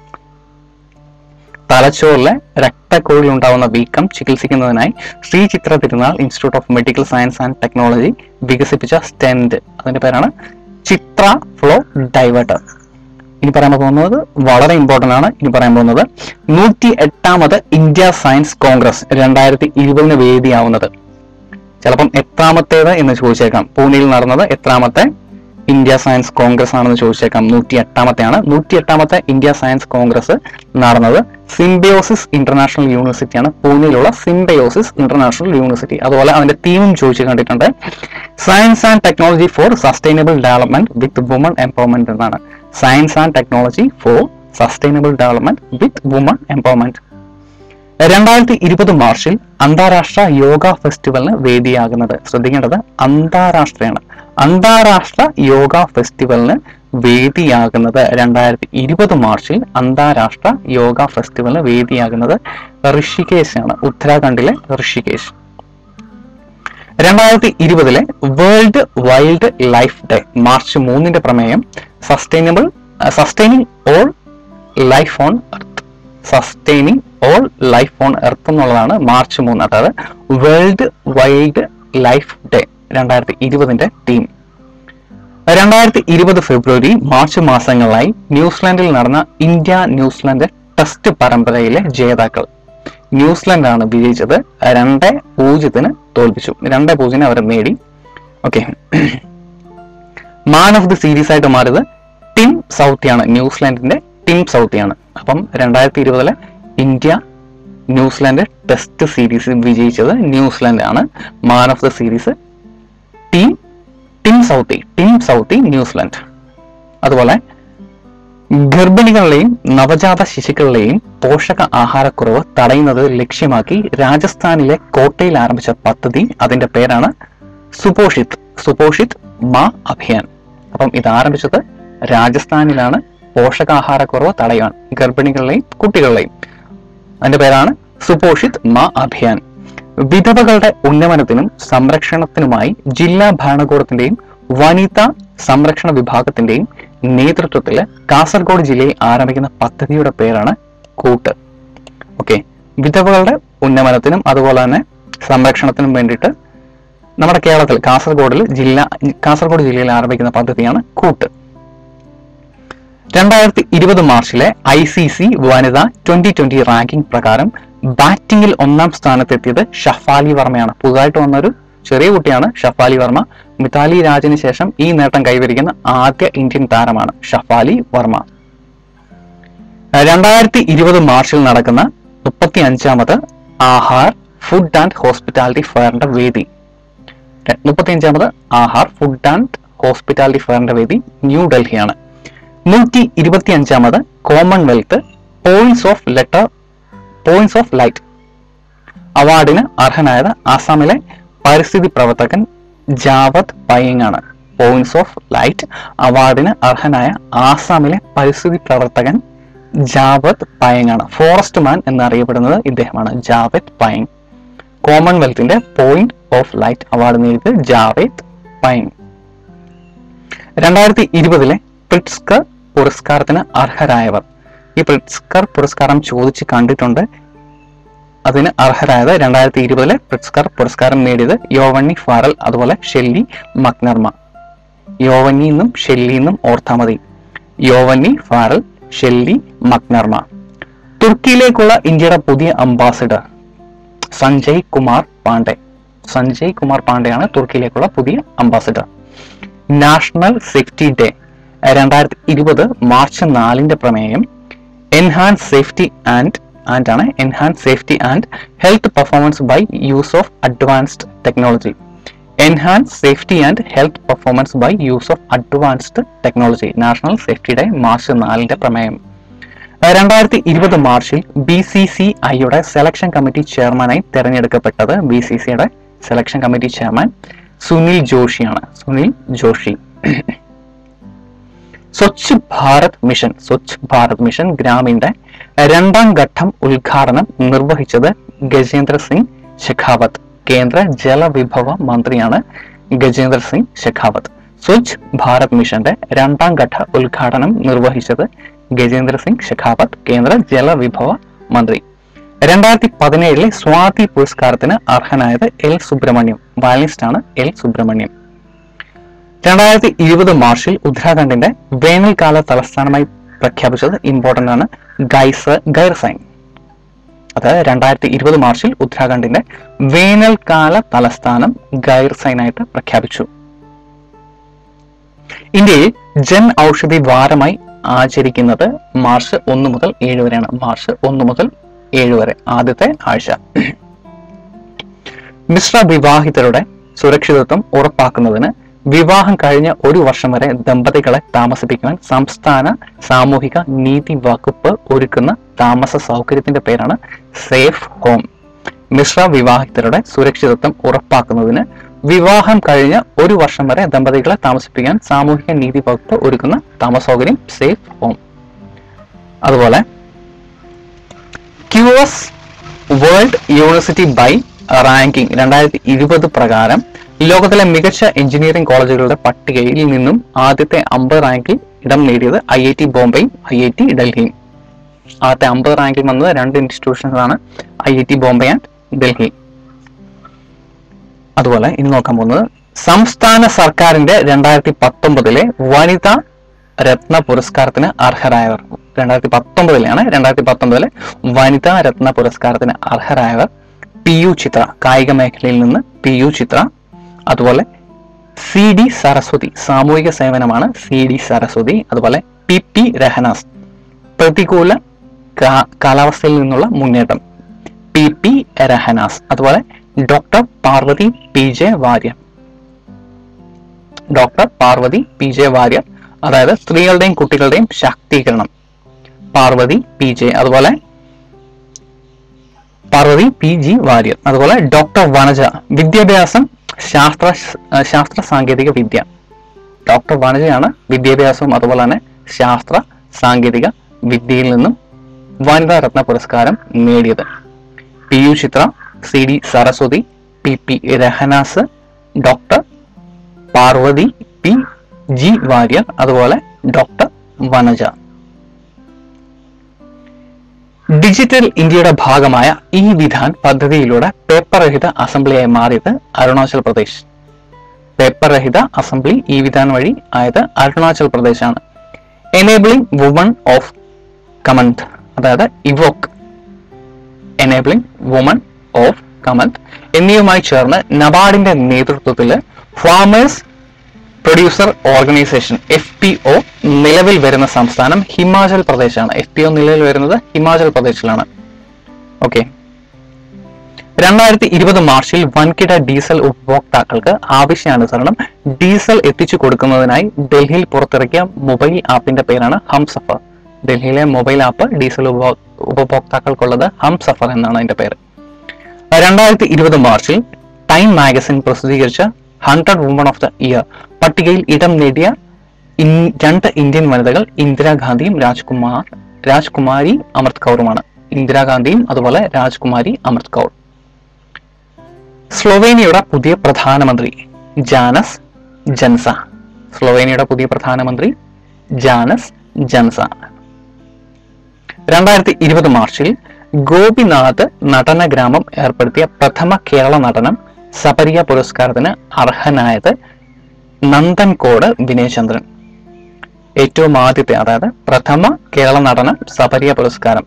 തലച്ചോറിലെ രക്തക്കുഴലിൽ ഉണ്ടാവുന്ന വീക്കം ചികിത്സിക്കുന്നതിനായി Sree Chitra Thirunal institute of medical science and technology വികസിപ്പിച്ച സ്റ്റെൻഡ് അതിന്റെ പേരാണ് ചിത്ര ഫ്ലോ ഡൈവേർട്ടർ ഇനി പറയാൻ പോകുന്നത് വളരെ ഇമ്പോർട്ടന്റ് ആണ് ഇനി പറയാൻ പോകുന്നത് നൂറ്റി എട്ടാമത് ഇന്ത്യ സയൻസ് കോൺഗ്രസ് രണ്ടായിരത്തി ഇരുപതിന് വേദിയാവുന്നത് ചിലപ്പം എത്രാമത്തേത് എന്ന് ചോദിച്ചേക്കാം പൂനെയിൽ നടന്നത് എത്രാമത്തെ ഇന്ത്യ സയൻസ് കോൺഗ്രസ് ആണെന്ന് ചോദിച്ചേക്കാം നൂറ്റി എട്ടാമത്തെയാണ് നൂറ്റി എട്ടാമത്തെ ഇന്ത്യ സയൻസ് കോൺഗ്രസ് നടന്നത് സിംബയോസിസ് ഇന്റർനാഷണൽ യൂണിവേഴ്സിറ്റിയാണ് പൂനെയിലുള്ള സിംബയോസിസ് ഇന്റർനാഷണൽ യൂണിവേഴ്സിറ്റി അതുപോലെ അതിന്റെ തീമും ചോദിച്ചു കണ്ടിട്ടുണ്ട് science and technology for sustainable development with women empowerment എന്നാണ് science and technology for sustainable development with women empowerment രണ്ടായിരത്തി ഇരുപത് മാർച്ചിൽ അന്താരാഷ്ട്ര യോഗ ഫെസ്റ്റിവലിന് വേദിയാകുന്നത് ശ്രദ്ധിക്കേണ്ടത് അന്താരാഷ്ട്രയാണ് അന്താരാഷ്ട്ര യോഗ ഫെസ്റ്റിവലിന് വേദിയാകുന്നത് രണ്ടായിരത്തി ഇരുപത് മാർച്ചിൽ അന്താരാഷ്ട്ര യോഗ ഫെസ്റ്റിവലിന് വേദിയാകുന്നത് ഋഷികേശ് ആണ് ഉത്തരാഖണ്ഡിലെ ഋഷികേശ് രണ്ടായിരത്തി ഇരുപതിലെ world wildlife day March മൂന്നിന്റെ പ്രമേയം sustainable sustaining all life on earth sustaining all life on earth എന്നുള്ളതാണ് മാർച്ച് മൂന്ന് അതായത് വേൾഡ് വൈൽഡ് ലൈഫ് ഡേ രണ്ടായിരത്തി ഇരുപതിന്റെ തീം രണ്ടായിരത്തി ഇരുപത് ഫെബ്രുവരി മാർച്ച് മാസങ്ങളിലായി ന്യൂസിലാൻഡിൽ നടന്ന ഇന്ത്യ ന്യൂസിലാൻഡ് ടെസ്റ്റ് പരമ്പരയിലെ ജേതാക്കൾ ന്യൂസിലാൻഡാണ് വിജയിച്ചത് രണ്ട് പൂജ്യത്തിന് തോൽപ്പിച്ചു രണ്ട് പൂജ്യത്തിന് അവർ നേടി okay man of the series ആയിട്ട് മാറിയത് ടിം സൗത്തിയാണ് ന്യൂസിലാൻഡിന്റെ ടിം സൗത്തിയാണ് അപ്പം രണ്ടായിരത്തി ഇരുപതിലെ ഇന്ത്യ ന്യൂസിലാൻഡ് ടെസ്റ്റ് സീരീസ് വിജയിച്ചത് ന്യൂസിലാൻഡ് ആണ് man of the series team Tim Southee Tim Southee New Zealand അതുപോലെ ഗർഭിണികളുടെയും നവജാത ശിശുക്കളുടെയും പോഷക ആഹാരക്കുറവ് തടയുന്നത് ലക്ഷ്യമാക്കി രാജസ്ഥാനിലെ കോട്ടയിൽ ആരംഭിച്ച പദ്ധതി അതിന്റെ പേരാണ് സുപോഷിത് സുപോഷിത് മാ അഭിയാൻ അപ്പം ഇത് ആരംഭിച്ചത് രാജസ്ഥാനിലാണ് പോഷകാഹാരക്കുറവ് തടയാൻ ഗർഭിണികളുടെയും കുട്ടികളുടെയും അതിന്റെ പേരാണ് സുപോഷിത് മാ അഭിയാൻ വിധവകളുടെ ഉന്നമനത്തിനും സംരക്ഷണത്തിനുമായി ജില്ലാ ഭരണകൂടത്തിന്റെയും വനിതാ സംരക്ഷണ വിഭാഗത്തിന്റെയും നേതൃത്വത്തിൽ കാസർഗോഡ് ജില്ലയിൽ ആരംഭിക്കുന്ന പദ്ധതിയുടെ പേരാണ് കൂട്ട് ഓക്കെ വിധവകളുടെ ഉന്നമനത്തിനും അതുപോലെ തന്നെ സംരക്ഷണത്തിനും വേണ്ടിയിട്ട് നമ്മുടെ കേരളത്തിൽ കാസർഗോഡിൽ ജില്ല കാസർഗോഡ് ജില്ലയിൽ ആരംഭിക്കുന്ന പദ്ധതിയാണ് കൂട്ട് രണ്ടായിരത്തി ഇരുപത് മാർച്ചിലെ ഐ സി സി വനിത ട്വന്റി ട്വന്റി റാങ്കിംഗ് പ്രകാരം ബാറ്റിംഗിൽ ഒന്നാം സ്ഥാനത്തെത്തിയത് ഷഫാലി വർമ്മയാണ് പുതുതായിട്ട് വന്നൊരു ചെറിയ കുട്ടിയാണ് ഷഫാലി വർമ്മ മിതാലി രാജിന് ശേഷം ഈ നേട്ടം കൈവരിക്കുന്ന ആദ്യ ഇന്ത്യൻ താരമാണ് ഷഫാലി വർമ്മ രണ്ടായിരത്തി ഇരുപത് മാർച്ചിൽ നടക്കുന്ന മുപ്പത്തി അഞ്ചാമത് ആഹാർ ഫുഡ് ആൻഡ് ഹോസ്പിറ്റാലിറ്റി ഫെയറിന്റെ വേദി മുപ്പത്തി അഞ്ചാമത് ആഹാർ ഫുഡ് ആൻഡ് ഹോസ്പിറ്റാലിറ്റി ഫെയറിന്റെ വേദി ന്യൂഡൽഹിയാണ് നൂറ്റി ഇരുപത്തി അഞ്ചാമത് Commonwealth points of letter points of light അവാർഡിന് അർഹനായത് ആസാമിലെ പരിസ്ഥിതി പ്രവർത്തകൻ ജാവത് പയങ് ആണ് പോയിന്റ്സ് ഓഫ് ലൈറ്റ് അവാർഡിന് അർഹനായ ആസാമിലെ പരിസ്ഥിതി പ്രവർത്തകൻ ജാവത് പയങ് ആണ് ഫോറസ്റ്റ് മാൻ എന്നറിയപ്പെടുന്നത് ഇദ്ദേഹമാണ് ജാവത് പയങ് കോമൺവെൽത്തിന്റെ പോയിന്റ് ഓഫ് ലൈറ്റ് അവാർഡ് നേടിയത് ജാവേദ് പയങ് രണ്ടായിരത്തി ഇരുപതിലെ പ്രിറ്റ്സ്കർ പുരസ്കാരത്തിന് അർഹരായവർ ഈ പ്രിറ്റ്സ്കർ പുരസ്കാരം ചോദിച്ച് കണ്ടിട്ടുണ്ട് അതിന് അർഹരായത് രണ്ടായിരത്തി ഇരുപതിലെ പ്രിറ്റ്സ്കർ പുരസ്കാരം നേടിയത് യോവണ്ണി ഫാറൽ അതുപോലെ ഷെല്ലി മക്നർമ യോവന്നി എന്നും ഷെല്ലി എന്നും ഓർത്താൽ മതി യോവന്നി ഫാറൽ ഷെല്ലി മക്നർമ തുർക്കിയിലേക്കുള്ള ഇന്ത്യയുടെ പുതിയ അംബാസിഡർ സഞ്ജയ് കുമാർ പാണ്ഡെ സഞ്ജയ് കുമാർ പാണ്ഡെയാണ് തുർക്കിയിലേക്കുള്ള പുതിയ അംബാസിഡർ നാഷണൽ സേഫ്റ്റി ഡേ രണ്ടായിരത്തി ഇരുപത് മാർച്ച് നാലിന്റെ പ്രമേയം എൻഹാൻസ് സേഫ്റ്റി ആൻഡ് ആൻഡ് ആണ് enhance safety and health performance by use of advanced technology enhance safety and health performance by use of advanced technology national safety day March നാലിന്റെ പ്രമേയം രണ്ടായിരത്തി ഇരുപത് മാർച്ചിൽ ബി സി സി ഐയുടെ സെലക്ഷൻ കമ്മിറ്റി ചെയർമാനായി തെരഞ്ഞെടുക്കപ്പെട്ടത് ബി സി സിയുടെ സെലക്ഷൻ കമ്മിറ്റി ചെയർമാൻ സുനിൽ ജോഷിയാണ് സുനിൽ ജോഷി സ്വച്ഛ് ഭാരത് മിഷൻ സ്വച്ഛ് ഭാരത് മിഷൻ ഗ്രാമിന്റെ രണ്ടാം ഘട്ടം ഉദ്ഘാടനം നിർവഹിച്ചത് ഗജേന്ദ്ര സിംഗ് ഷെഖാവത്ത് കേന്ദ്ര ജലവിഭവ മന്ത്രിയാണ് ഗജേന്ദ്ര സിംഗ് ഷെഖാവത്ത് സ്വച്ഛ് ഭാരത് മിഷന്റെ രണ്ടാം ഘട്ട ഉദ്ഘാടനം നിർവഹിച്ചത് ഗജേന്ദ്ര സിംഗ് ഷെഖാവത്ത് കേന്ദ്ര ജലവിഭവ മന്ത്രി രണ്ടായിരത്തി പതിനേഴിലെ സ്വാതി പുരസ്കാരത്തിന് അർഹനായത് എൽ സുബ്രഹ്മണ്യം വയലിനിസ്റ്റ് ആണ് എൽ സുബ്രഹ്മണ്യം രണ്ടായിരത്തി ഇരുപത് മാർച്ചിൽ ഉത്തരാഖണ്ഡിന്റെ വേനൽക്കാല തലസ്ഥാനമായി പ്രഖ്യാപിച്ചത് ഇമ്പോർട്ടന്റ് ആണ് ഗൈസ് ഗൈർസൈൻ അത് രണ്ടായിരത്തി ഇരുപത് മാർച്ചിൽ ഉത്തരാഖണ്ഡിന്റെ വേനൽക്കാല തലസ്ഥാനം ഗൈർസൈൻ ആയിട്ട് പ്രഖ്യാപിച്ചു ഇന്ത്യയിൽ ജൻ ഔഷധി വാരമായി ആചരിക്കുന്നത് മാർച്ച് ഒന്ന് മുതൽ ഏഴ് വരെയാണ് മാർച്ച് ഒന്ന് മുതൽ ഏഴ് വരെ ആദ്യത്തെ ആഴ്ച മിശ്ര വിവാഹിതരുടെ സുരക്ഷിതത്വം ഉറപ്പാക്കുന്നതിന് വിവാഹം കഴിഞ്ഞ ഒരു വർഷം വരെ ദമ്പതികളെ താമസിപ്പിക്കുവാൻ സംസ്ഥാന സാമൂഹിക നീതി വകുപ്പ് ഒരുക്കുന്ന താമസ സൗകര്യത്തിന്റെ പേരാണ് സേഫ് ഹോം മിശ്ര വിവാഹിതരുടെ സുരക്ഷിതത്വം ഉറപ്പാക്കുന്നതിന് വിവാഹം കഴിഞ്ഞ ഒരു വർഷം വരെ ദമ്പതികളെ താമസിപ്പിക്കാൻ സാമൂഹിക നീതി വകുപ്പ് ഒരുക്കുന്ന താമസ സൗകര്യം സേഫ് ഹോം അതുപോലെ Q S world university by ranking രണ്ടായിരത്തി ഇരുപത് പ്രകാരം ലോകത്തിലെ മികച്ച എഞ്ചിനീയറിംഗ് കോളേജുകളുടെ പട്ടികയിൽ നിന്നും ആദ്യത്തെ അമ്പത് റാങ്കിൽ ഇടം നേടിയത് ഐ ഐ ടി ബോംബെയും ഐ ഐ ടി ഡൽഹിയും ആദ്യത്തെ അമ്പത് റാങ്കിൽ വന്നത് രണ്ട് ഇൻസ്റ്റിറ്റ്യൂഷൻസ് ആണ് I I T Bombay and Delhi അതുപോലെ ഇനി നോക്കാൻ പോകുന്നത് സംസ്ഥാന സർക്കാരിന്റെ രണ്ടായിരത്തി പത്തൊമ്പതിലെ വനിതാ രത്ന പുരസ്കാരത്തിന് അർഹരായവർ രണ്ടായിരത്തി പത്തൊമ്പതിലാണ് രണ്ടായിരത്തി പത്തൊമ്പതിലെ വനിതാ രത്ന പുരസ്കാരത്തിന് അർഹരായവർ പി യു ചിത്ര കായിക മേഖലയിൽ നിന്ന് പി യു ചിത്ര അതുപോലെ സി ഡി സരസ്വതി സാമൂഹിക സേവനമാണ് സി ഡി സരസ്വതി അതുപോലെ പി പി രഹനാസ് പ്രതികൂല കാ- കാലാവസ്ഥയിൽ നിന്നുള്ള മുന്നേറ്റം പി പി രഹനാസ് അതുപോലെ doctor Parvathy P J Warrier doctor Parvathy P J Warrier അതായത് സ്ത്രീകളുടെയും കുട്ടികളുടെയും ശാക്തീകരണം പാർവതി പി ജെ അതുപോലെ പാർവതി പി ജി വാര്യർ അതുപോലെ ഡോക്ടർ വനജ വിദ്യാഭ്യാസം ശാസ്ത്ര ശാസ്ത്ര സാങ്കേതിക വിദ്യ ഡോക്ടർ വനജയാണ് വിദ്യാഭ്യാസവും അതുപോലെ തന്നെ ശാസ്ത്ര സാങ്കേതിക വിദ്യയിൽ നിന്നും വനിതാ രത്ന പുരസ്കാരം നേടിയത് P U Chithra C D Saraswathi P P Rahanas doctor Parvathy P G Warrier അതുപോലെ ഡോക്ടർ വനജ ഡിജിറ്റൽ ഇന്ത്യയുടെ ഭാഗമായ ഈ വിധാൻ പദ്ധതിയിലൂടെ പേപ്പർ രഹിത അസംബ്ലിയായി മാറിയത് അരുണാചൽ പ്രദേശ് പേപ്പർ രഹിത അസംബ്ലി ഈ വിധാൻ വഴി ആയത് അരുണാചൽ പ്രദേശാണ് എനേബിളിംഗ് വുമൺ ഓഫ് കമന്ത് അതായത് evoke enabling women of Kamand എന്നിവയുമായി ചേർന്ന് നബാർഡിന്റെ നേതൃത്വത്തിൽ farmers producer organisation F P O നിലവിൽ വരുന്ന സംസ്ഥാനം ഹിമാചൽ പ്രദേശാണ് എഫ് പി ഒ നിലവിൽ വരുന്നത് ഹിമാചൽ പ്രദേശിലാണ് ഓക്കെ രണ്ടായിരത്തി ഇരുപത് മാർച്ചിൽ വൻകിട ഡീസൽ ഉപഭോക്താക്കൾക്ക് ആവശ്യാനുസരണം ഡീസൽ എത്തിച്ചു കൊടുക്കുന്നതിനായി ഡൽഹിയിൽ പുറത്തിറക്കിയ മൊബൈൽ ആപ്പിന്റെ പേരാണ് ഹംസഫർ ഡൽഹിയിലെ മൊബൈൽ ആപ്പ് ഡീസൽ ഉപഭോ- ഉപഭോക്താക്കൾക്കുള്ളത് ഹംസഫർ എന്നാണ് അതിന്റെ പേര് രണ്ടായിരത്തി ഇരുപത് മാർച്ചിൽ ടൈം മാഗസിൻ പ്രസിദ്ധീകരിച്ച hundred women of the year പട്ടികയിൽ ഇടം നേടിയ ഇൻ- രണ്ട് ഇന്ത്യൻ വനിതകൾ ഇന്ദിരാഗാന്ധിയും രാജ്കുമാർ രാജ്കുമാരി അമൃത് കൗറുമാണ് ഇന്ദിരാഗാന്ധിയും അതുപോലെ രാജ്കുമാരി അമൃത് കൗർ സ്ലൊവേനിയയുടെ പുതിയ പ്രധാനമന്ത്രി ജാനസ് ജൻസ സ്ലൊവേനിയയുടെ പുതിയ പ്രധാനമന്ത്രി ജാനസ് ജൻസ രണ്ടായിരത്തി ഇരുപത് മാർച്ചിൽ ഗോപിനാഥ് നടന ഗ്രാമം ഏർപ്പെടുത്തിയ പ്രഥമ കേരള നടനം സപരിയ പുരസ്കാരത്തിന് അർഹനായത് നന്ദൻകോട് വിനയചന്ദ്രൻ ഏറ്റവും ആദ്യത്തെ അതായത് പ്രഥമ കേരള നടനം സപരിയ പുരസ്കാരം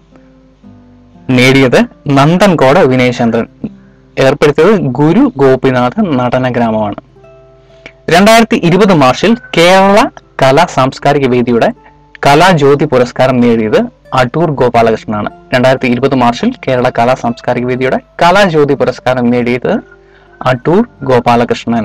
നേടിയത് നന്ദൻകോട് വിനയചന്ദ്രൻ ഏർപ്പെടുത്തിയത് ഗുരു ഗോപിനാഥ് നടന ഗ്രാമമാണ് രണ്ടായിരത്തി ഇരുപത് മാർച്ചിൽ കേരള കലാ സാംസ്കാരിക വേദിയുടെ കലാജ്യോതി പുരസ്കാരം നേടിയത് അടൂർ ഗോപാലകൃഷ്ണനാണ് രണ്ടായിരത്തി ഇരുപത് മാർച്ചിൽ കേരള കലാ സാംസ്കാരിക വേദിയുടെ കലാജ്യോതി പുരസ്കാരം നേടിയത് അടൂർ ഗോപാലകൃഷ്ണൻ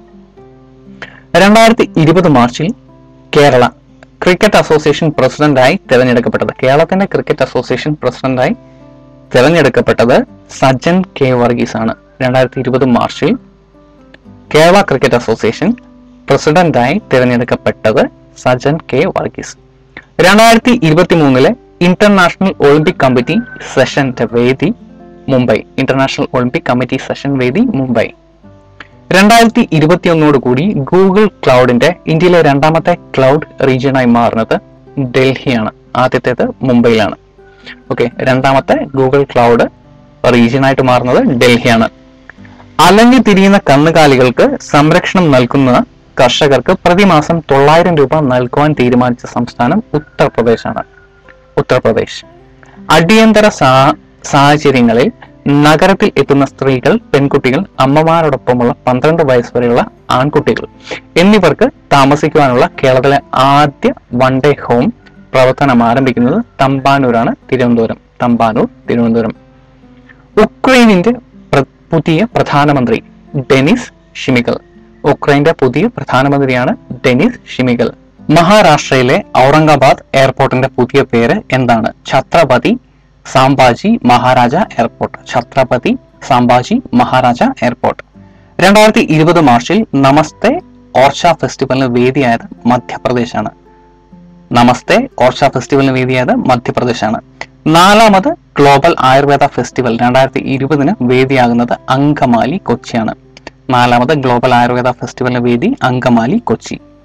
രണ്ടായിരത്തി ഇരുപത് മാർച്ചിൽ കേരള ക്രിക്കറ്റ് അസോസിയേഷൻ പ്രസിഡന്റായി തിരഞ്ഞെടുക്കപ്പെട്ടത് കേരളത്തിന്റെ ക്രിക്കറ്റ് അസോസിയേഷൻ പ്രസിഡന്റായി തിരഞ്ഞെടുക്കപ്പെട്ടത് സജ്ജൻ കെ വർഗീസ് ആണ് രണ്ടായിരത്തി ഇരുപത് മാർച്ചിൽ കേരള ക്രിക്കറ്റ് അസോസിയേഷൻ പ്രസിഡന്റായി തിരഞ്ഞെടുക്കപ്പെട്ടത് സജ്ജൻ കെ വർഗീസ് രണ്ടായിരത്തി ഇരുപത്തി മൂന്നിലെ ഇന്റർനാഷണൽ ഒളിമ്പിക് കമ്മിറ്റി സെഷന്റെ വേദി Mumbai international Olympic committee session വേദി മുംബൈ രണ്ടായിരത്തി ഇരുപത്തിയൊന്നോട് കൂടി ഗൂഗിൾ ക്ലൗഡിന്റെ ഇന്ത്യയിലെ രണ്ടാമത്തെ ക്ലൗഡ് റീജിയനായി മാറുന്നത് ഡൽഹിയാണ് ആദ്യത്തേത് മുംബൈയിലാണ് ഓക്കെ രണ്ടാമത്തെ ഗൂഗിൾ ക്ലൗഡ് റീജിയനായിട്ട് മാറുന്നത് ഡൽഹിയാണ് അലഞ്ഞു തിരിയുന്ന കന്നുകാലികൾക്ക് സംരക്ഷണം നൽകുന്ന കർഷകർക്ക് പ്രതിമാസം തൊള്ളായിരം രൂപ നൽകുവാൻ തീരുമാനിച്ച സംസ്ഥാനം ഉത്തർപ്രദേശാണ് ഉത്തർപ്രദേശ് അടിയന്തര സാ- സാഹചര്യങ്ങളിൽ നഗരത്തിൽ എത്തുന്ന സ്ത്രീകൾ പെൺകുട്ടികൾ അമ്മമാരോടൊപ്പമുള്ള പന്ത്രണ്ട് വയസ്സ് വരെയുള്ള ആൺകുട്ടികൾ എന്നിവർക്ക് താമസിക്കുവാനുള്ള കേരളത്തിലെ ആദ്യ വൺ ഡേ ഹോം പ്രവർത്തനം ആരംഭിക്കുന്നത് തമ്പാനൂരാണ് തിരുവനന്തപുരം തമ്പാനൂർ തിരുവനന്തപുരം ഉക്രൈനിന്റെ പ്ര- പുതിയ പ്രധാനമന്ത്രി ഡെനിസ് ഷിമികൽ ഉക്രൈന്റെ പുതിയ പ്രധാനമന്ത്രിയാണ് ഡെനിസ് ഷിമികൽ മഹാരാഷ്ട്രയിലെ ഔറംഗാബാദ് എയർപോർട്ടിന്റെ പുതിയ പേര് എന്താണ് ഛത്രപതി സാംബാജി മഹാരാജ എയർപോർട്ട് ഛത്രപതി സാംബാജി മഹാരാജ എയർപോർട്ട് രണ്ടായിരത്തി ഇരുപത് മാർച്ചിൽ നമസ്തേ ഓർച്ച ഫെസ്റ്റിവലിന് വേദിയായത് മധ്യപ്രദേശാണ് നമസ്തേ ഓർച്ച ഫെസ്റ്റിവലിന് വേദിയായത് മധ്യപ്രദേശാണ് നാലാമത് ഗ്ലോബൽ ആയുർവേദ ഫെസ്റ്റിവൽ രണ്ടായിരത്തി ഇരുപതിന് വേദിയാകുന്നത് അങ്കമാലി കൊച്ചിയാണ് നാലാമത് ഗ്ലോബൽ ആയുർവേദ ഫെസ്റ്റിവലിന് വേദി Angamaly Kochi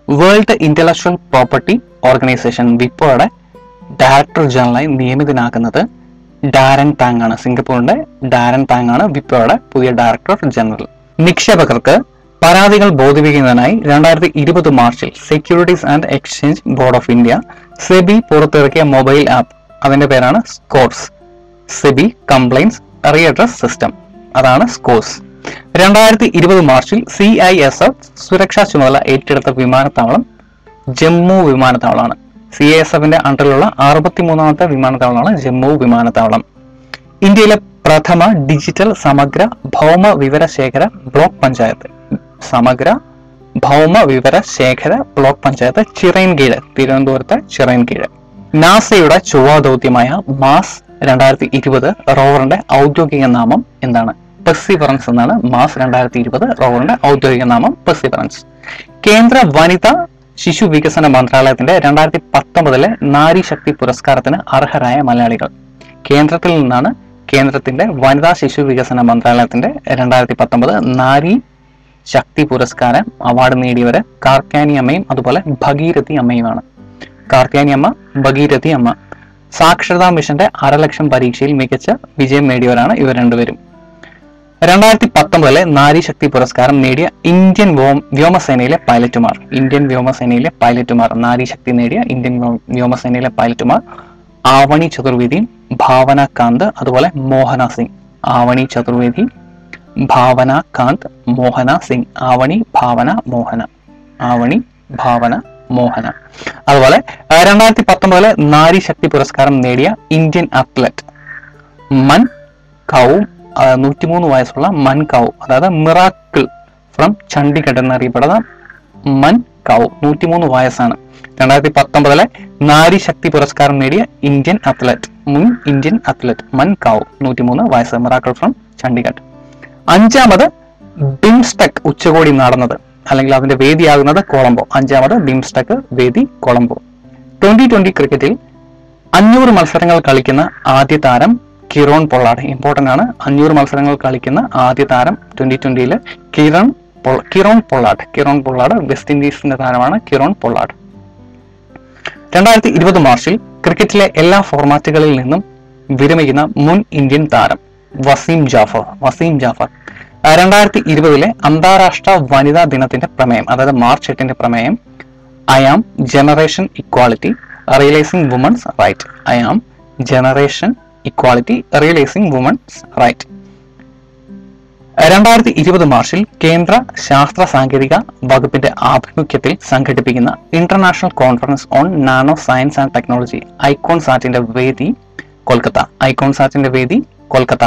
world intellectual property organisation വിപ്പോയുടെ ഡയറക്ടർ ജനറലായി നിയമിതനാക്കുന്നത് ഡാരൻ താങ് ആണ് സിംഗപ്പൂരിന്റെ ഡാരൻ താങ് ആണ് വിപ്പോയുടെ പുതിയ ഡയറക്ടർ ജനറൽ നിക്ഷേപകർക്ക് പരാതികൾ ബോധിപ്പിക്കുന്നതിനായി രണ്ടായിരത്തി ഇരുപത് മാർച്ചിൽ securities and exchange board of India SEBI പുറത്തിറക്കിയ മൊബൈൽ ആപ്പ് അതിന്റെ പേരാണ് SCORES SEBI complaints redress system അതാണ് സ്കോർസ് രണ്ടായിരത്തി ഇരുപത് മാർച്ചിൽ സി ഐ എസ് എഫ് സുരക്ഷാ ചുമതല ഏറ്റെടുത്ത വിമാനത്താവളം ജമ്മു വിമാനത്താവളമാണ് സി ഐ എസ് എഫിന്റെ അണ്ടറിലുള്ള അറുപത്തിമൂന്നാമത്തെ വിമാനത്താവളമാണ് ജമ്മു വിമാനത്താവളം ഇന്ത്യയിലെ പ്രഥമ ഡിജിറ്റൽ സമഗ്ര ഭൗമ വിവര ശേഖര ബ്ലോക്ക് പഞ്ചായത്ത് സമഗ്ര ഭൗമ വിവര ശേഖര ബ്ലോക്ക് പഞ്ചായത്ത് ചിറയൻകീഴ് തിരുവനന്തപുരത്തെ ചിറയൻകീഴ് നാസയുടെ ചൊവ്വ ദൗത്യമായ മാസ് രണ്ടായിരത്തി ഇരുപത് റോവറിന്റെ ഔദ്യോഗിക നാമം എന്താണ് പെർസിവറൻസ് എന്നാണ് മാസ് രണ്ടായിരത്തി ഇരുപത് റോവറിന്റെ ഔദ്യോഗിക നാമം പെർസിവറൻസ് കേന്ദ്ര വനിതാ ശിശു വികസന മന്ത്രാലയത്തിന്റെ രണ്ടായിരത്തി പത്തൊമ്പതിലെ നാരി ശക്തി പുരസ്കാരത്തിന് അർഹരായ മലയാളികൾ കേന്ദ്രത്തിൽ നിന്നാണ് കേന്ദ്രത്തിന്റെ വനിതാ ശിശു വികസന മന്ത്രാലയത്തിന്റെ രണ്ടായിരത്തി പത്തൊമ്പത് നാരി ശക്തി പുരസ്കാരം അവാർഡ് നേടിയവര് കാർക്കാനി അമ്മയും അതുപോലെ ഭഗീരഥി അമ്മയുമാണ് കാർക്കാനി അമ്മ ഭഗീരഥി അമ്മ സാക്ഷരതാ മിഷന്റെ അരലക്ഷം പരീക്ഷയിൽ മികച്ച വിജയം നേടിയവരാണ് ഇവർ രണ്ടുപേരും രണ്ടായിരത്തി പത്തൊമ്പതിലെ നാരി ശക്തി പുരസ്കാരം നേടിയ ഇന്ത്യൻ വ്യോം- വ്യോമസേനയിലെ പൈലറ്റുമാർ ഇന്ത്യൻ വ്യോമസേനയിലെ പൈലറ്റുമാർ നാരി ശക്തി നേടിയ ഇന്ത്യൻ വ്യോ- വ്യോമസേനയിലെ പൈലറ്റുമാർ ആവണി ചതുർവേദി ഭാവന കാന്ത് അതുപോലെ മോഹന സിംഗ് ആവണി ചതുർവേദി ഭാവന കാന്ത് മോഹന സിംഗ് ആവണി ഭാവന മോഹന ആവണി ഭാവന മോഹന അതുപോലെ ആ, രണ്ടായിരത്തി പത്തൊമ്പതിലെ നാരി ശക്തി പുരസ്കാരം നേടിയ ഇന്ത്യൻ അത്ലറ്റ് മൻ കൗ ആ, നൂറ്റിമൂന്ന് വയസ്സുള്ള മൻ കൗ അതായത് മിറാക്കിൾ ഫ്രം ചണ്ഡീഗഡ് എന്നറിയപ്പെടുന്ന മൻ കൗ നൂറ്റിമൂന്ന് വയസ്സാണ് രണ്ടായിരത്തി പത്തൊമ്പതിലെ നാരി ശക്തി പുരസ്കാരം നേടിയ ഇന്ത്യൻ അത്ലറ്റ് മുൻ ഇന്ത്യൻ അത്ലറ്റ് മൻ കൗ നൂറ്റിമൂന്ന് വയസ്സ് മിറാക്കിൾ ഫ്രം ചണ്ഡീഗഡ് അഞ്ചാമത് ബിംസ്റ്റെക് ഉച്ചകോടി നടന്നത് അല്ലെങ്കിൽ അതിന്റെ വേദിയാകുന്നത് കൊളംബോ അഞ്ചാമത് ബിംസ്റ്റെക് വേദി കൊളംബോ ട്വന്റി ട്വന്റി ക്രിക്കറ്റിൽ അഞ്ഞൂറ് മത്സരങ്ങൾ കളിക്കുന്ന ആദ്യ താരം കിറോൺ പൊള്ളാഡ് ഇമ്പോർട്ടന്റ് ആണ് അഞ്ഞൂറ് മത്സരങ്ങൾ കളിക്കുന്ന ആദ്യ താരം ട്വന്റി ട്വന്റിയിലെ കിരൺ പൊൾ- Kieron Pollard Kieron Pollard West ഇൻഡീസിന്റെ താരമാണ് കിറോൺ പൊള്ളാഡ് രണ്ടായിരത്തി ഇരുപത് മാർച്ചിൽ ക്രിക്കറ്റിലെ എല്ലാ ഫോർമാറ്റുകളിൽ നിന്നും വിരമിക്കുന്ന മുൻ ഇന്ത്യൻ താരം വസീം ജാഫർ വസീം ജാഫർ ആ, രണ്ടായിരത്തി ഇരുപതിലെ അന്താരാഷ്ട്ര വനിതാ ദിനത്തിന്റെ പ്രമേയം അതായത് മാർച്ച് എട്ടിന്റെ പ്രമേയം I am generation equality realising women's right I am generation equality realising women's right രണ്ടായിരത്തി ഇരുപത് മാർച്ചിൽ കേന്ദ്ര ശാസ്ത്ര സാങ്കേതിക വകുപ്പിന്റെ ആഭിമുഖ്യത്തിൽ സംഘടിപ്പിക്കുന്ന international conference on nano science and technology icon സാറ്റിന്റെ വേദി കൊൽക്കത്ത ഐക്കോൺ സാറ്റിന്റെ വേദി കൊൽക്കത്ത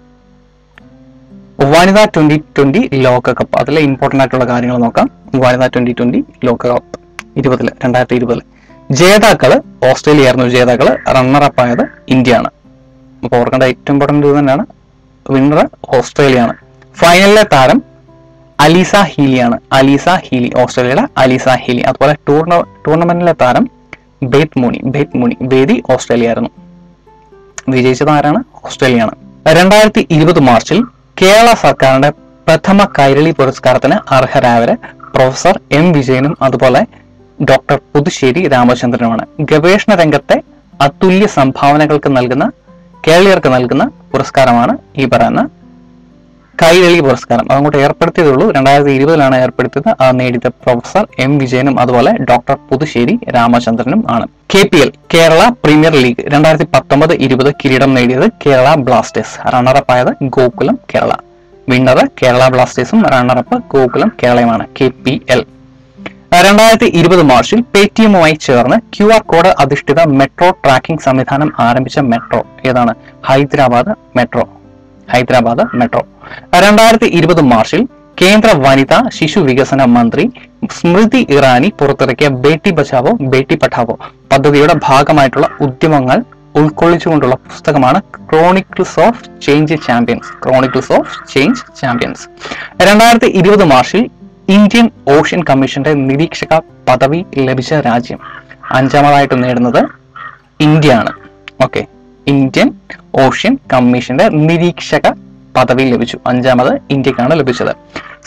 വനിതാ ട്വന്റി ട്വന്റി ലോകകപ്പ് അതിലെ ഇമ്പോർട്ടന്റ് ആയിട്ടുള്ള കാര്യങ്ങൾ നോക്കാം വനിതാ ട്വന്റി ട്വന്റി ലോകകപ്പ് ഇരുപതില് രണ്ടായിരത്തി ഇരുപതില് ജേതാക്കള് ഓസ്ട്രേലിയ ആയിരുന്നു ജേതാക്കള് റണ്ണർ അപ്പ് ആയത് ഇന്ത്യ ആണ് അപ്പൊ ഓർക്കേണ്ട ഏറ്റവും ഇമ്പോർട്ടന്റ് ഇത് തന്നെയാണ് വിന്നർ ഓസ്ട്രേലിയ ആണ് ഫൈനലിലെ താരം അലീസ ഹീലിയാണ് അലീസ ഹീലി ഓസ്ട്രേലിയയുടെ അലീസ ഹീലി അതുപോലെ ടൂർണ ടൂർണമെന്റിലെ താരം ബേത്ത് മൂണി ബേത്ത് മൂണി വേദി ഓസ്ട്രേലിയ ആയിരുന്നു വിജയിച്ചത് ആരാണ് ഓസ്ട്രേലിയയാണ് രണ്ടായിരത്തി ഇരുപത് മാർച്ചിൽ കേരള സർക്കാരിന്റെ പ്രഥമ കൈരളി പുരസ്കാരത്തിന് അർഹരായവര് പ്രൊഫസർ എം വിജയനും അതുപോലെ ഡോക്ടർ പുതുശ്ശേരി രാമചന്ദ്രനുമാണ് ഗവേഷണ രംഗത്തെ അതുല്യ സംഭാവനകൾക്ക് നൽകുന്ന കേരളീയർക്ക് നൽകുന്ന പുരസ്കാരമാണ് ഈ പറയുന്ന കൈരളി പുരസ്കാരം അതങ്ങോട്ട് ഏർപ്പെടുത്തിയതുള്ളൂ രണ്ടായിരത്തി ഇരുപതിലാണ് ഏർപ്പെടുത്തിയത് ആ നേടിയത് പ്രൊഫസർ എം വിജയനും അതുപോലെ ഡോക്ടർ പുതുശ്ശേരി രാമചന്ദ്രനും ആണ് K P L Kerala premier league രണ്ടായിരത്തി പത്തൊമ്പത് ഇരുപത് കിരീടം നേടിയത് കേരള ബ്ലാസ്റ്റേഴ്സ് റണ്ണറപ്പ് ആയത് ഗോകുലം കേരള വിന്നർ കേരള ബ്ലാസ്റ്റേഴ്സും റണ്ണറപ്പ് ഗോകുലം കേരളയുമാണ് കെ പി എൽ രണ്ടായിരത്തി ഇരുപത് മാർച്ചിൽ പേടിഎമ്മുമായി ചേർന്ന് ക്യു ആർ കോഡ് അധിഷ്ഠിത മെട്രോ ട്രാക്കിംഗ് സംവിധാനം ആരംഭിച്ച മെട്രോ ഏതാണ് ഹൈദരാബാദ് മെട്രോ ഹൈദരാബാദ് മെട്രോ രണ്ടായിരത്തി ഇരുപത് മാർച്ചിൽ കേന്ദ്ര വനിതാ ശിശു വികസന മന്ത്രി സ്മൃതി ഇറാനി പുറത്തിറക്കിയ ബേട്ടി ബച്ചാവോ ബേട്ടി പഠാവോ പദ്ധതിയുടെ ഭാഗമായിട്ടുള്ള ഉദ്യമങ്ങൾ ഉൾക്കൊള്ളിച്ചുകൊണ്ടുള്ള പുസ്തകമാണ് chronicles of change champions chronicles of change champions രണ്ടായിരത്തി ഇരുപത് മാർച്ചിൽ ഇന്ത്യൻ ഓഷ്യൻ കമ്മീഷന്റെ നിരീക്ഷക പദവി ലഭിച്ച രാജ്യം അഞ്ചാമതായിട്ട് നേടുന്നത് ഇന്ത്യ ആണ് ഓക്കെ ഇന്ത്യൻ ഓഷ്യൻ കമ്മീഷന്റെ നിരീക്ഷക പദവി ലഭിച്ചു അഞ്ചാമത് ഇന്ത്യക്കാണ് ലഭിച്ചത്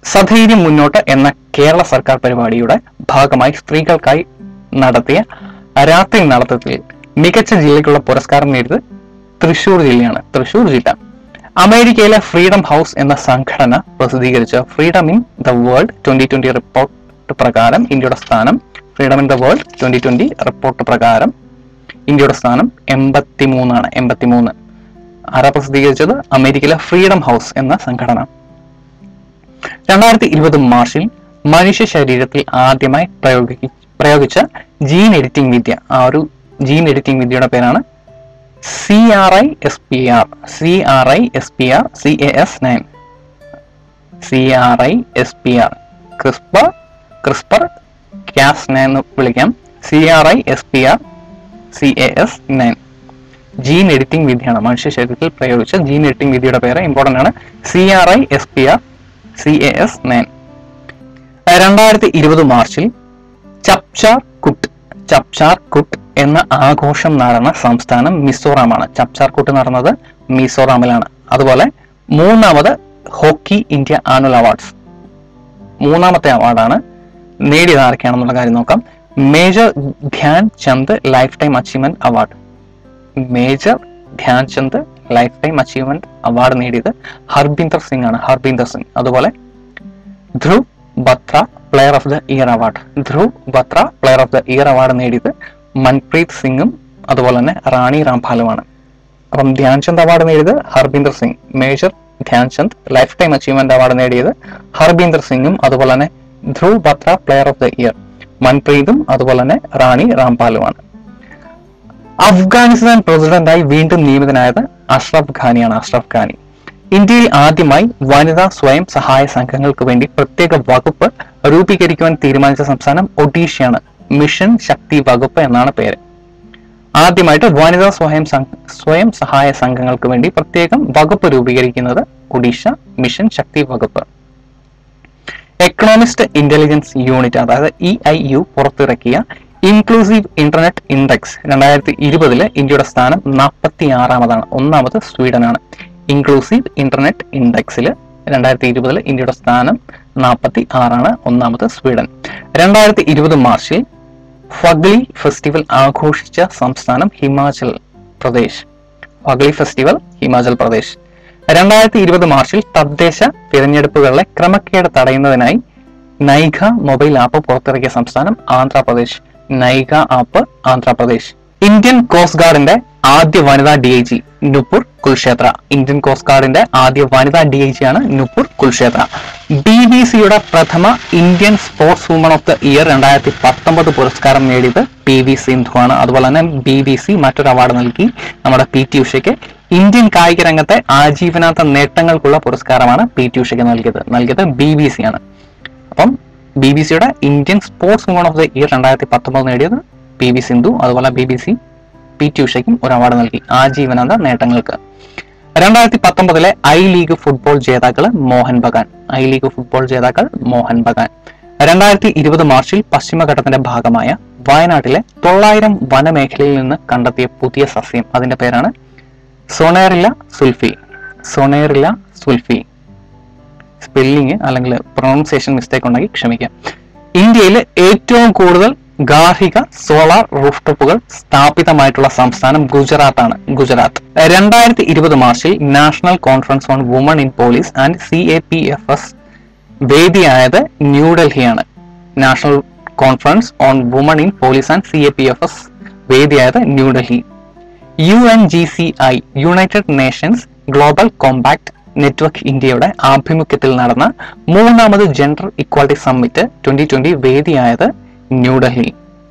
സധൈര്യം മുന്നോട്ട് എന്ന കേരള സർക്കാർ പരിപാടിയുടെ ഭാഗമായി സ്ത്രീകൾക്കായി നടത്തിയ രാത്രി നടത്തത്തിൽ മികച്ച ജില്ലയ്ക്കുള്ള പുരസ്കാരം നേടിയത് തൃശൂർ ജില്ലയാണ് തൃശൂർ ജില്ല അമേരിക്കയിലെ ഫ്രീഡം ഹൗസ് എന്ന സംഘടന പ്രസിദ്ധീകരിച്ച freedom in the world twenty twenty report പ്രകാരം ഇന്ത്യയുടെ സ്ഥാനം freedom in the world twenty twenty report പ്രകാരം ഇന്ത്യയുടെ സ്ഥാനം എൺപത്തി മൂന്നാണ് എൺപത്തി മൂന്ന് ആരാ പ്രസിദ്ധീകരിച്ചത് അമേരിക്കയിലെ ഫ്രീഡം ഹൗസ് എന്ന സംഘടന രണ്ടായിരത്തി ഇരുപത് മാർച്ചിൽ മനുഷ്യ ശരീരത്തിൽ ആദ്യമായി പ്രയോഗി പ്രയോഗിച്ച ജീൻ എഡിറ്റിംഗ് വിദ്യ ആ ഒരു ജീൻ എഡിറ്റിംഗ് വിദ്യയുടെ പേരാണ് C R I S P R C R I S P R C A S nine C R I S P R CRISPR CRISPR Cas nine എന്ന് വിളിക്കാം C R I S P R C A S nine gene editing വിദ്യയാണ് മനുഷ്യ ശരീരത്തിൽ പ്രയോഗിച്ച ജീൻ എഡിറ്റിംഗ് വിദ്യയുടെ പേര് ഇമ്പോർട്ടന്റ് ആണ് C R I S P R C A S nine രണ്ടായിരത്തി ഇരുപത് മാർച്ചിൽ ചപ്ചാർ കുട്ട് ചപ്ചാർ കുട്ട് എന്ന ആഘോഷം നടന്ന സംസ്ഥാനം മിസോറാമാണ് ചപ്ചാർ കുട്ട് നടന്നത് മിസോറാമിലാണ് അതുപോലെ മൂന്നാമത് ഹോക്കി ഇന്ത്യ ആനുവൽ അവാർഡ്സ് മൂന്നാമത്തെ അവാർഡാണ് നേടിയത് ആരൊക്കെയാണെന്നുള്ള കാര്യം നോക്കാം major Dhyan Chand lifetime achievement award major Dhyan Chand lifetime achievement award നേടിയത് ഹർബീന്ദർ സിംഗ് ആണ് ഹർബീന്ദർ സിംഗ് അതുപോലെ Dhruv Batra player of the year award Dhruv Batra player of the year award നേടിയത് മൻപ്രീത് സിംഗും അതുപോലെ തന്നെ റാണി രാംപാലുമാണ് അപ്പം ധ്യാൻചന്ദ് അവാർഡ് നേടിയത് Harbinder Singh major Dhyanchand lifetime achievement award നേടിയത് ഹർബീന്ദർ സിംഗും അതുപോലെ തന്നെ Dhruv Batra player of the year മൻപ്രീതും അതുപോലെ തന്നെ റാണി രാംപാലുമാണ് അഫ്ഗാനിസ്ഥാൻ പ്രസിഡന്റായി വീണ്ടും നിയമിതനായത് അഷ്റഫ് ഖാനിയാണ് അഷ്റഫ് ഖാനി ഇന്ത്യയിൽ ആദ്യമായി വനിതാ സ്വയം സഹായ സംഘങ്ങൾക്ക് വേണ്ടി പ്രത്യേക വകുപ്പ് രൂപീകരിക്കുവാൻ തീരുമാനിച്ച സംസ്ഥാനം ഒഡീഷയാണ് മിഷൻ ശക്തി വകുപ്പ് എന്നാണ് പേര് ആദ്യമായിട്ട് വനിതാ സ്വയം സംഘ- സ്വയം സഹായ സംഘങ്ങൾക്ക് വേണ്ടി പ്രത്യേകം വകുപ്പ് രൂപീകരിക്കുന്നത് ഒഡീഷ മിഷൻ ശക്തി വകുപ്പ് എക്കണോമിസ്റ്റ് ഇന്റലിജൻസ് യൂണിറ്റ് അതായത് ഇ ഐ യു പുറത്തിറക്കിയ ഇൻക്ലൂസീവ് ഇന്റർനെറ്റ് ഇൻഡെക്സ് രണ്ടായിരത്തി ഇരുപതില് ഇന്ത്യയുടെ സ്ഥാനം നാൽപ്പത്തി ആറാമതാണ് ഒന്നാമത് സ്വീഡനാണ് ഇൻക്ലൂസീവ് ഇന്റർനെറ്റ് ഇൻഡെക്സിൽ രണ്ടായിരത്തി ഇരുപതിൽ ഇന്ത്യയുടെ സ്ഥാനം നാൽപ്പത്തി ആറാണ് ഒന്നാമത് സ്വീഡൻ രണ്ടായിരത്തി ഇരുപത് മാർച്ചിൽ ഫഗ്ലി ഫെസ്റ്റിവൽ ആഘോഷിച്ച സംസ്ഥാനം ഹിമാചൽ പ്രദേശ് ഫഗ്ലി ഫെസ്റ്റിവൽ ഹിമാചൽ പ്രദേശ് രണ്ടായിരത്തി ഇരുപത് മാർച്ചിൽ തദ്ദേശ തിരഞ്ഞെടുപ്പുകളിലെ ക്രമക്കേട് തടയുന്നതിനായി നൈഗ മൊബൈൽ ആപ്പ് പുറത്തിറക്കിയ സംസ്ഥാനം Andhra Pradesh Nigha app Andhra Pradesh Indian coast ഗാർഡിന്റെ ആദ്യ വനിതാ D I G Nupur Kulshrestha Indian coast ഗാർഡിന്റെ ആദ്യ വനിതാ ഡി ഐ ജി ആണ് നുപുർ കുൽക്ഷേത്ര ബി ബി സിയുടെ പ്രഥമ Indian sportswoman of the year രണ്ടായിരത്തി പത്തൊമ്പത് പുരസ്കാരം നേടിയത് പി വി സിന്ധു ആണ് അതുപോലെ തന്നെ ബി ബി സി മറ്റൊരു അവാർഡ് നൽകി നമ്മുടെ പി ടി ഉഷയ്ക്ക് ഇന്ത്യൻ കായിക രംഗത്തെ ആജീവനാന്ത നേട്ടങ്ങൾക്കുള്ള പുരസ്കാരമാണ് പി ടി ഉഷയ്ക്ക് നൽകിയത് നൽകിയത് ബി ബി സി ആണ് അപ്പം ബി ബി സിയുടെ Indian sportswoman of the year രണ്ടായിരത്തി പത്തൊമ്പത് നേടിയത് പി വി സിന്ധു അതുപോലെ B B C P T ഉഷയ്ക്കും ഒരു അവാർഡ് നൽകി ആജീവനാന്ത നേട്ടങ്ങൾക്ക് രണ്ടായിരത്തി പത്തൊമ്പതിലെ ഐ ലീഗ് ഫുട്ബോൾ ജേതാക്കൾ Mohun Bagan I league football ജേതാക്കൾ മോഹൻ ബഗാൻ രണ്ടായിരത്തി ഇരുപത് മാർച്ചിൽ പശ്ചിമഘട്ടത്തിന്റെ ഭാഗമായ വയനാട്ടിലെ തൊള്ളായിരം വനമേഖലയിൽ നിന്ന് കണ്ടെത്തിയ പുതിയ സസ്യം അതിന്റെ പേരാണ് സൊണേറില്ല സുൽഫി സൊണേറില്ല സുൽഫി സ്പെല്ലിങ് അല്ലെങ്കിൽ പ്രൊണൗൺസിയേഷൻ മിസ്റ്റേക്ക് ഉണ്ടെങ്കിൽ ക്ഷമിക്കാം ഇന്ത്യയിൽ ഏറ്റവും കൂടുതൽ ഗാർഹിക സോളാർ റൂഫ്ടോപ്പുകൾ സ്ഥാപിതമായിട്ടുള്ള സംസ്ഥാനം ഗുജറാത്താണ് ഗുജറാത്ത് രണ്ടായിരത്തി ഇരുപത് മാർച്ചിൽ national conference on woman in police and C A P F S വേദിയായത് ന്യൂഡൽഹിയാണ് national conference on woman in police and C A P F S വേദിയായത് New Delhi U N G C I United Nations Global Compact network ഇന്ത്യയുടെ ആഭിമുഖ്യത്തിൽ നടന്ന മൂന്നാമത് gender equality summit twenty twenty വേദിയായത് ന്യൂഡൽഹി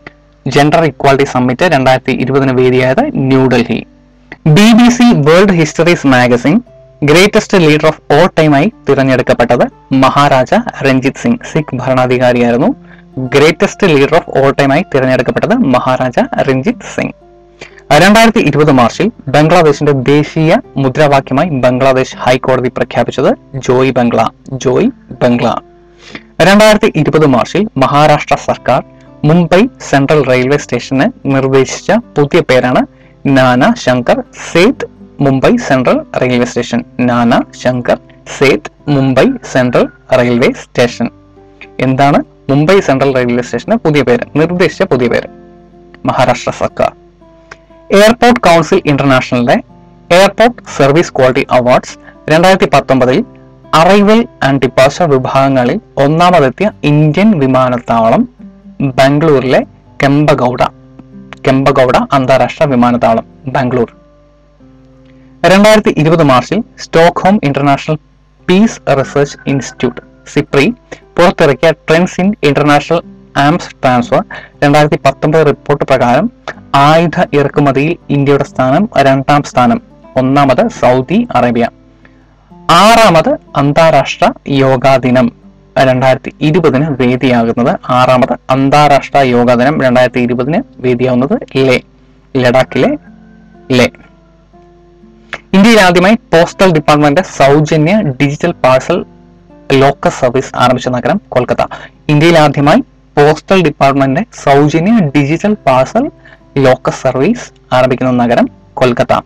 ജെൻഡർ ഇക്വാലിറ്റി സമ്മിറ്റ് രണ്ടായിരത്തി ഇരുപതിന് വേദിയായത് New Delhi B B C world histories magazine greatest leader of all ടൈമായി തിരഞ്ഞെടുക്കപ്പെട്ടത് മഹാരാജ രഞ്ജിത് സിംഗ് സിഖ് ഭരണാധികാരിയായിരുന്നു ഗ്രേറ്റസ്റ്റ് ലീഡർ ഓഫ് ഓൾ ടൈമായി തിരഞ്ഞെടുക്കപ്പെട്ടത് മഹാരാജ രഞ്ജിത് സിംഗ് രണ്ടായിരത്തി ഇരുപത് മാർച്ചിൽ ബംഗ്ലാദേശിന്റെ ദേശീയ മുദ്രാവാക്യമായി ബംഗ്ലാദേശ് ഹൈക്കോടതി പ്രഖ്യാപിച്ചത് ജോയ് ബംഗ്ല ജോയ് ബംഗ്ല രണ്ടായിരത്തി ഇരുപത് മാർച്ചിൽ മഹാരാഷ്ട്ര സർക്കാർ മുംബൈ സെൻട്രൽ റെയിൽവേ സ്റ്റേഷന് നിർദ്ദേശിച്ച പുതിയ പേരാണ് Nana Shankar Seth Mumbai central railway station Nana Shankar Seth Mumbai central railway station എന്താണ് മുംബൈ സെൻട്രൽ റെയിൽവേ സ്റ്റേഷന് പുതിയ പേര് നിർദ്ദേശിച്ച പുതിയ പേര് മഹാരാഷ്ട്ര സർക്കാർ എയർപോർട്ട് കൗൺസിൽ ഇന്റർനാഷണലിന്റെ എയർപോർട്ട് സർവീസ് ക്വാളിറ്റി അവാർഡ്സ് രണ്ടായിരത്തി പത്തൊമ്പതിൽ അറൈവൽ ആൻഡ് ഡിപ്പാർച്ചർ വിഭാഗങ്ങളിൽ ഒന്നാമതെത്തിയ ഇന്ത്യൻ വിമാനത്താവളം ബാംഗ്ലൂരിലെ കെമ്പഗൌഡ കെമ്പഗൌഡ അന്താരാഷ്ട്ര വിമാനത്താവളം ബാംഗ്ലൂർ രണ്ടായിരത്തി ഇരുപത് മാർച്ചിൽ Stockholm international peace research institute SIPRI പുറത്തിറക്കിയ trends in international arms transfer രണ്ടായിരത്തി പത്തൊമ്പത് റിപ്പോർട്ട് പ്രകാരം ആയുധ ഇറക്കുമതിയിൽ ഇന്ത്യയുടെ സ്ഥാനം രണ്ടാം സ്ഥാനം ഒന്നാമത് സൗദി അറേബ്യ ആറാമത് അന്താരാഷ്ട്ര യോഗാ ദിനം രണ്ടായിരത്തി ഇരുപതിന് വേദിയാകുന്നത് ആറാമത് അന്താരാഷ്ട്ര യോഗാ ദിനം രണ്ടായിരത്തി ഇരുപതിന് വേദിയാവുന്നത് ലേ ലഡാക്കിലെ ലേ ഇന്ത്യയിൽ ആദ്യമായി പോസ്റ്റൽ ഡിപ്പാർട്ട്മെന്റ് സൗജന്യ ഡിജിറ്റൽ പാഴ്സൽ ലോക്കൽ സർവീസ് ആരംഭിച്ച നഗരം കൊൽക്കത്ത ഇന്ത്യയിൽ ആദ്യമായി പോസ്റ്റൽ ഡിപ്പാർട്ട്മെന്റ് സൗജന്യ ഡിജിറ്റൽ പാഴ്സൽ ലോക്കൽ സർവീസ് ആരംഭിക്കുന്ന നഗരം Kolkata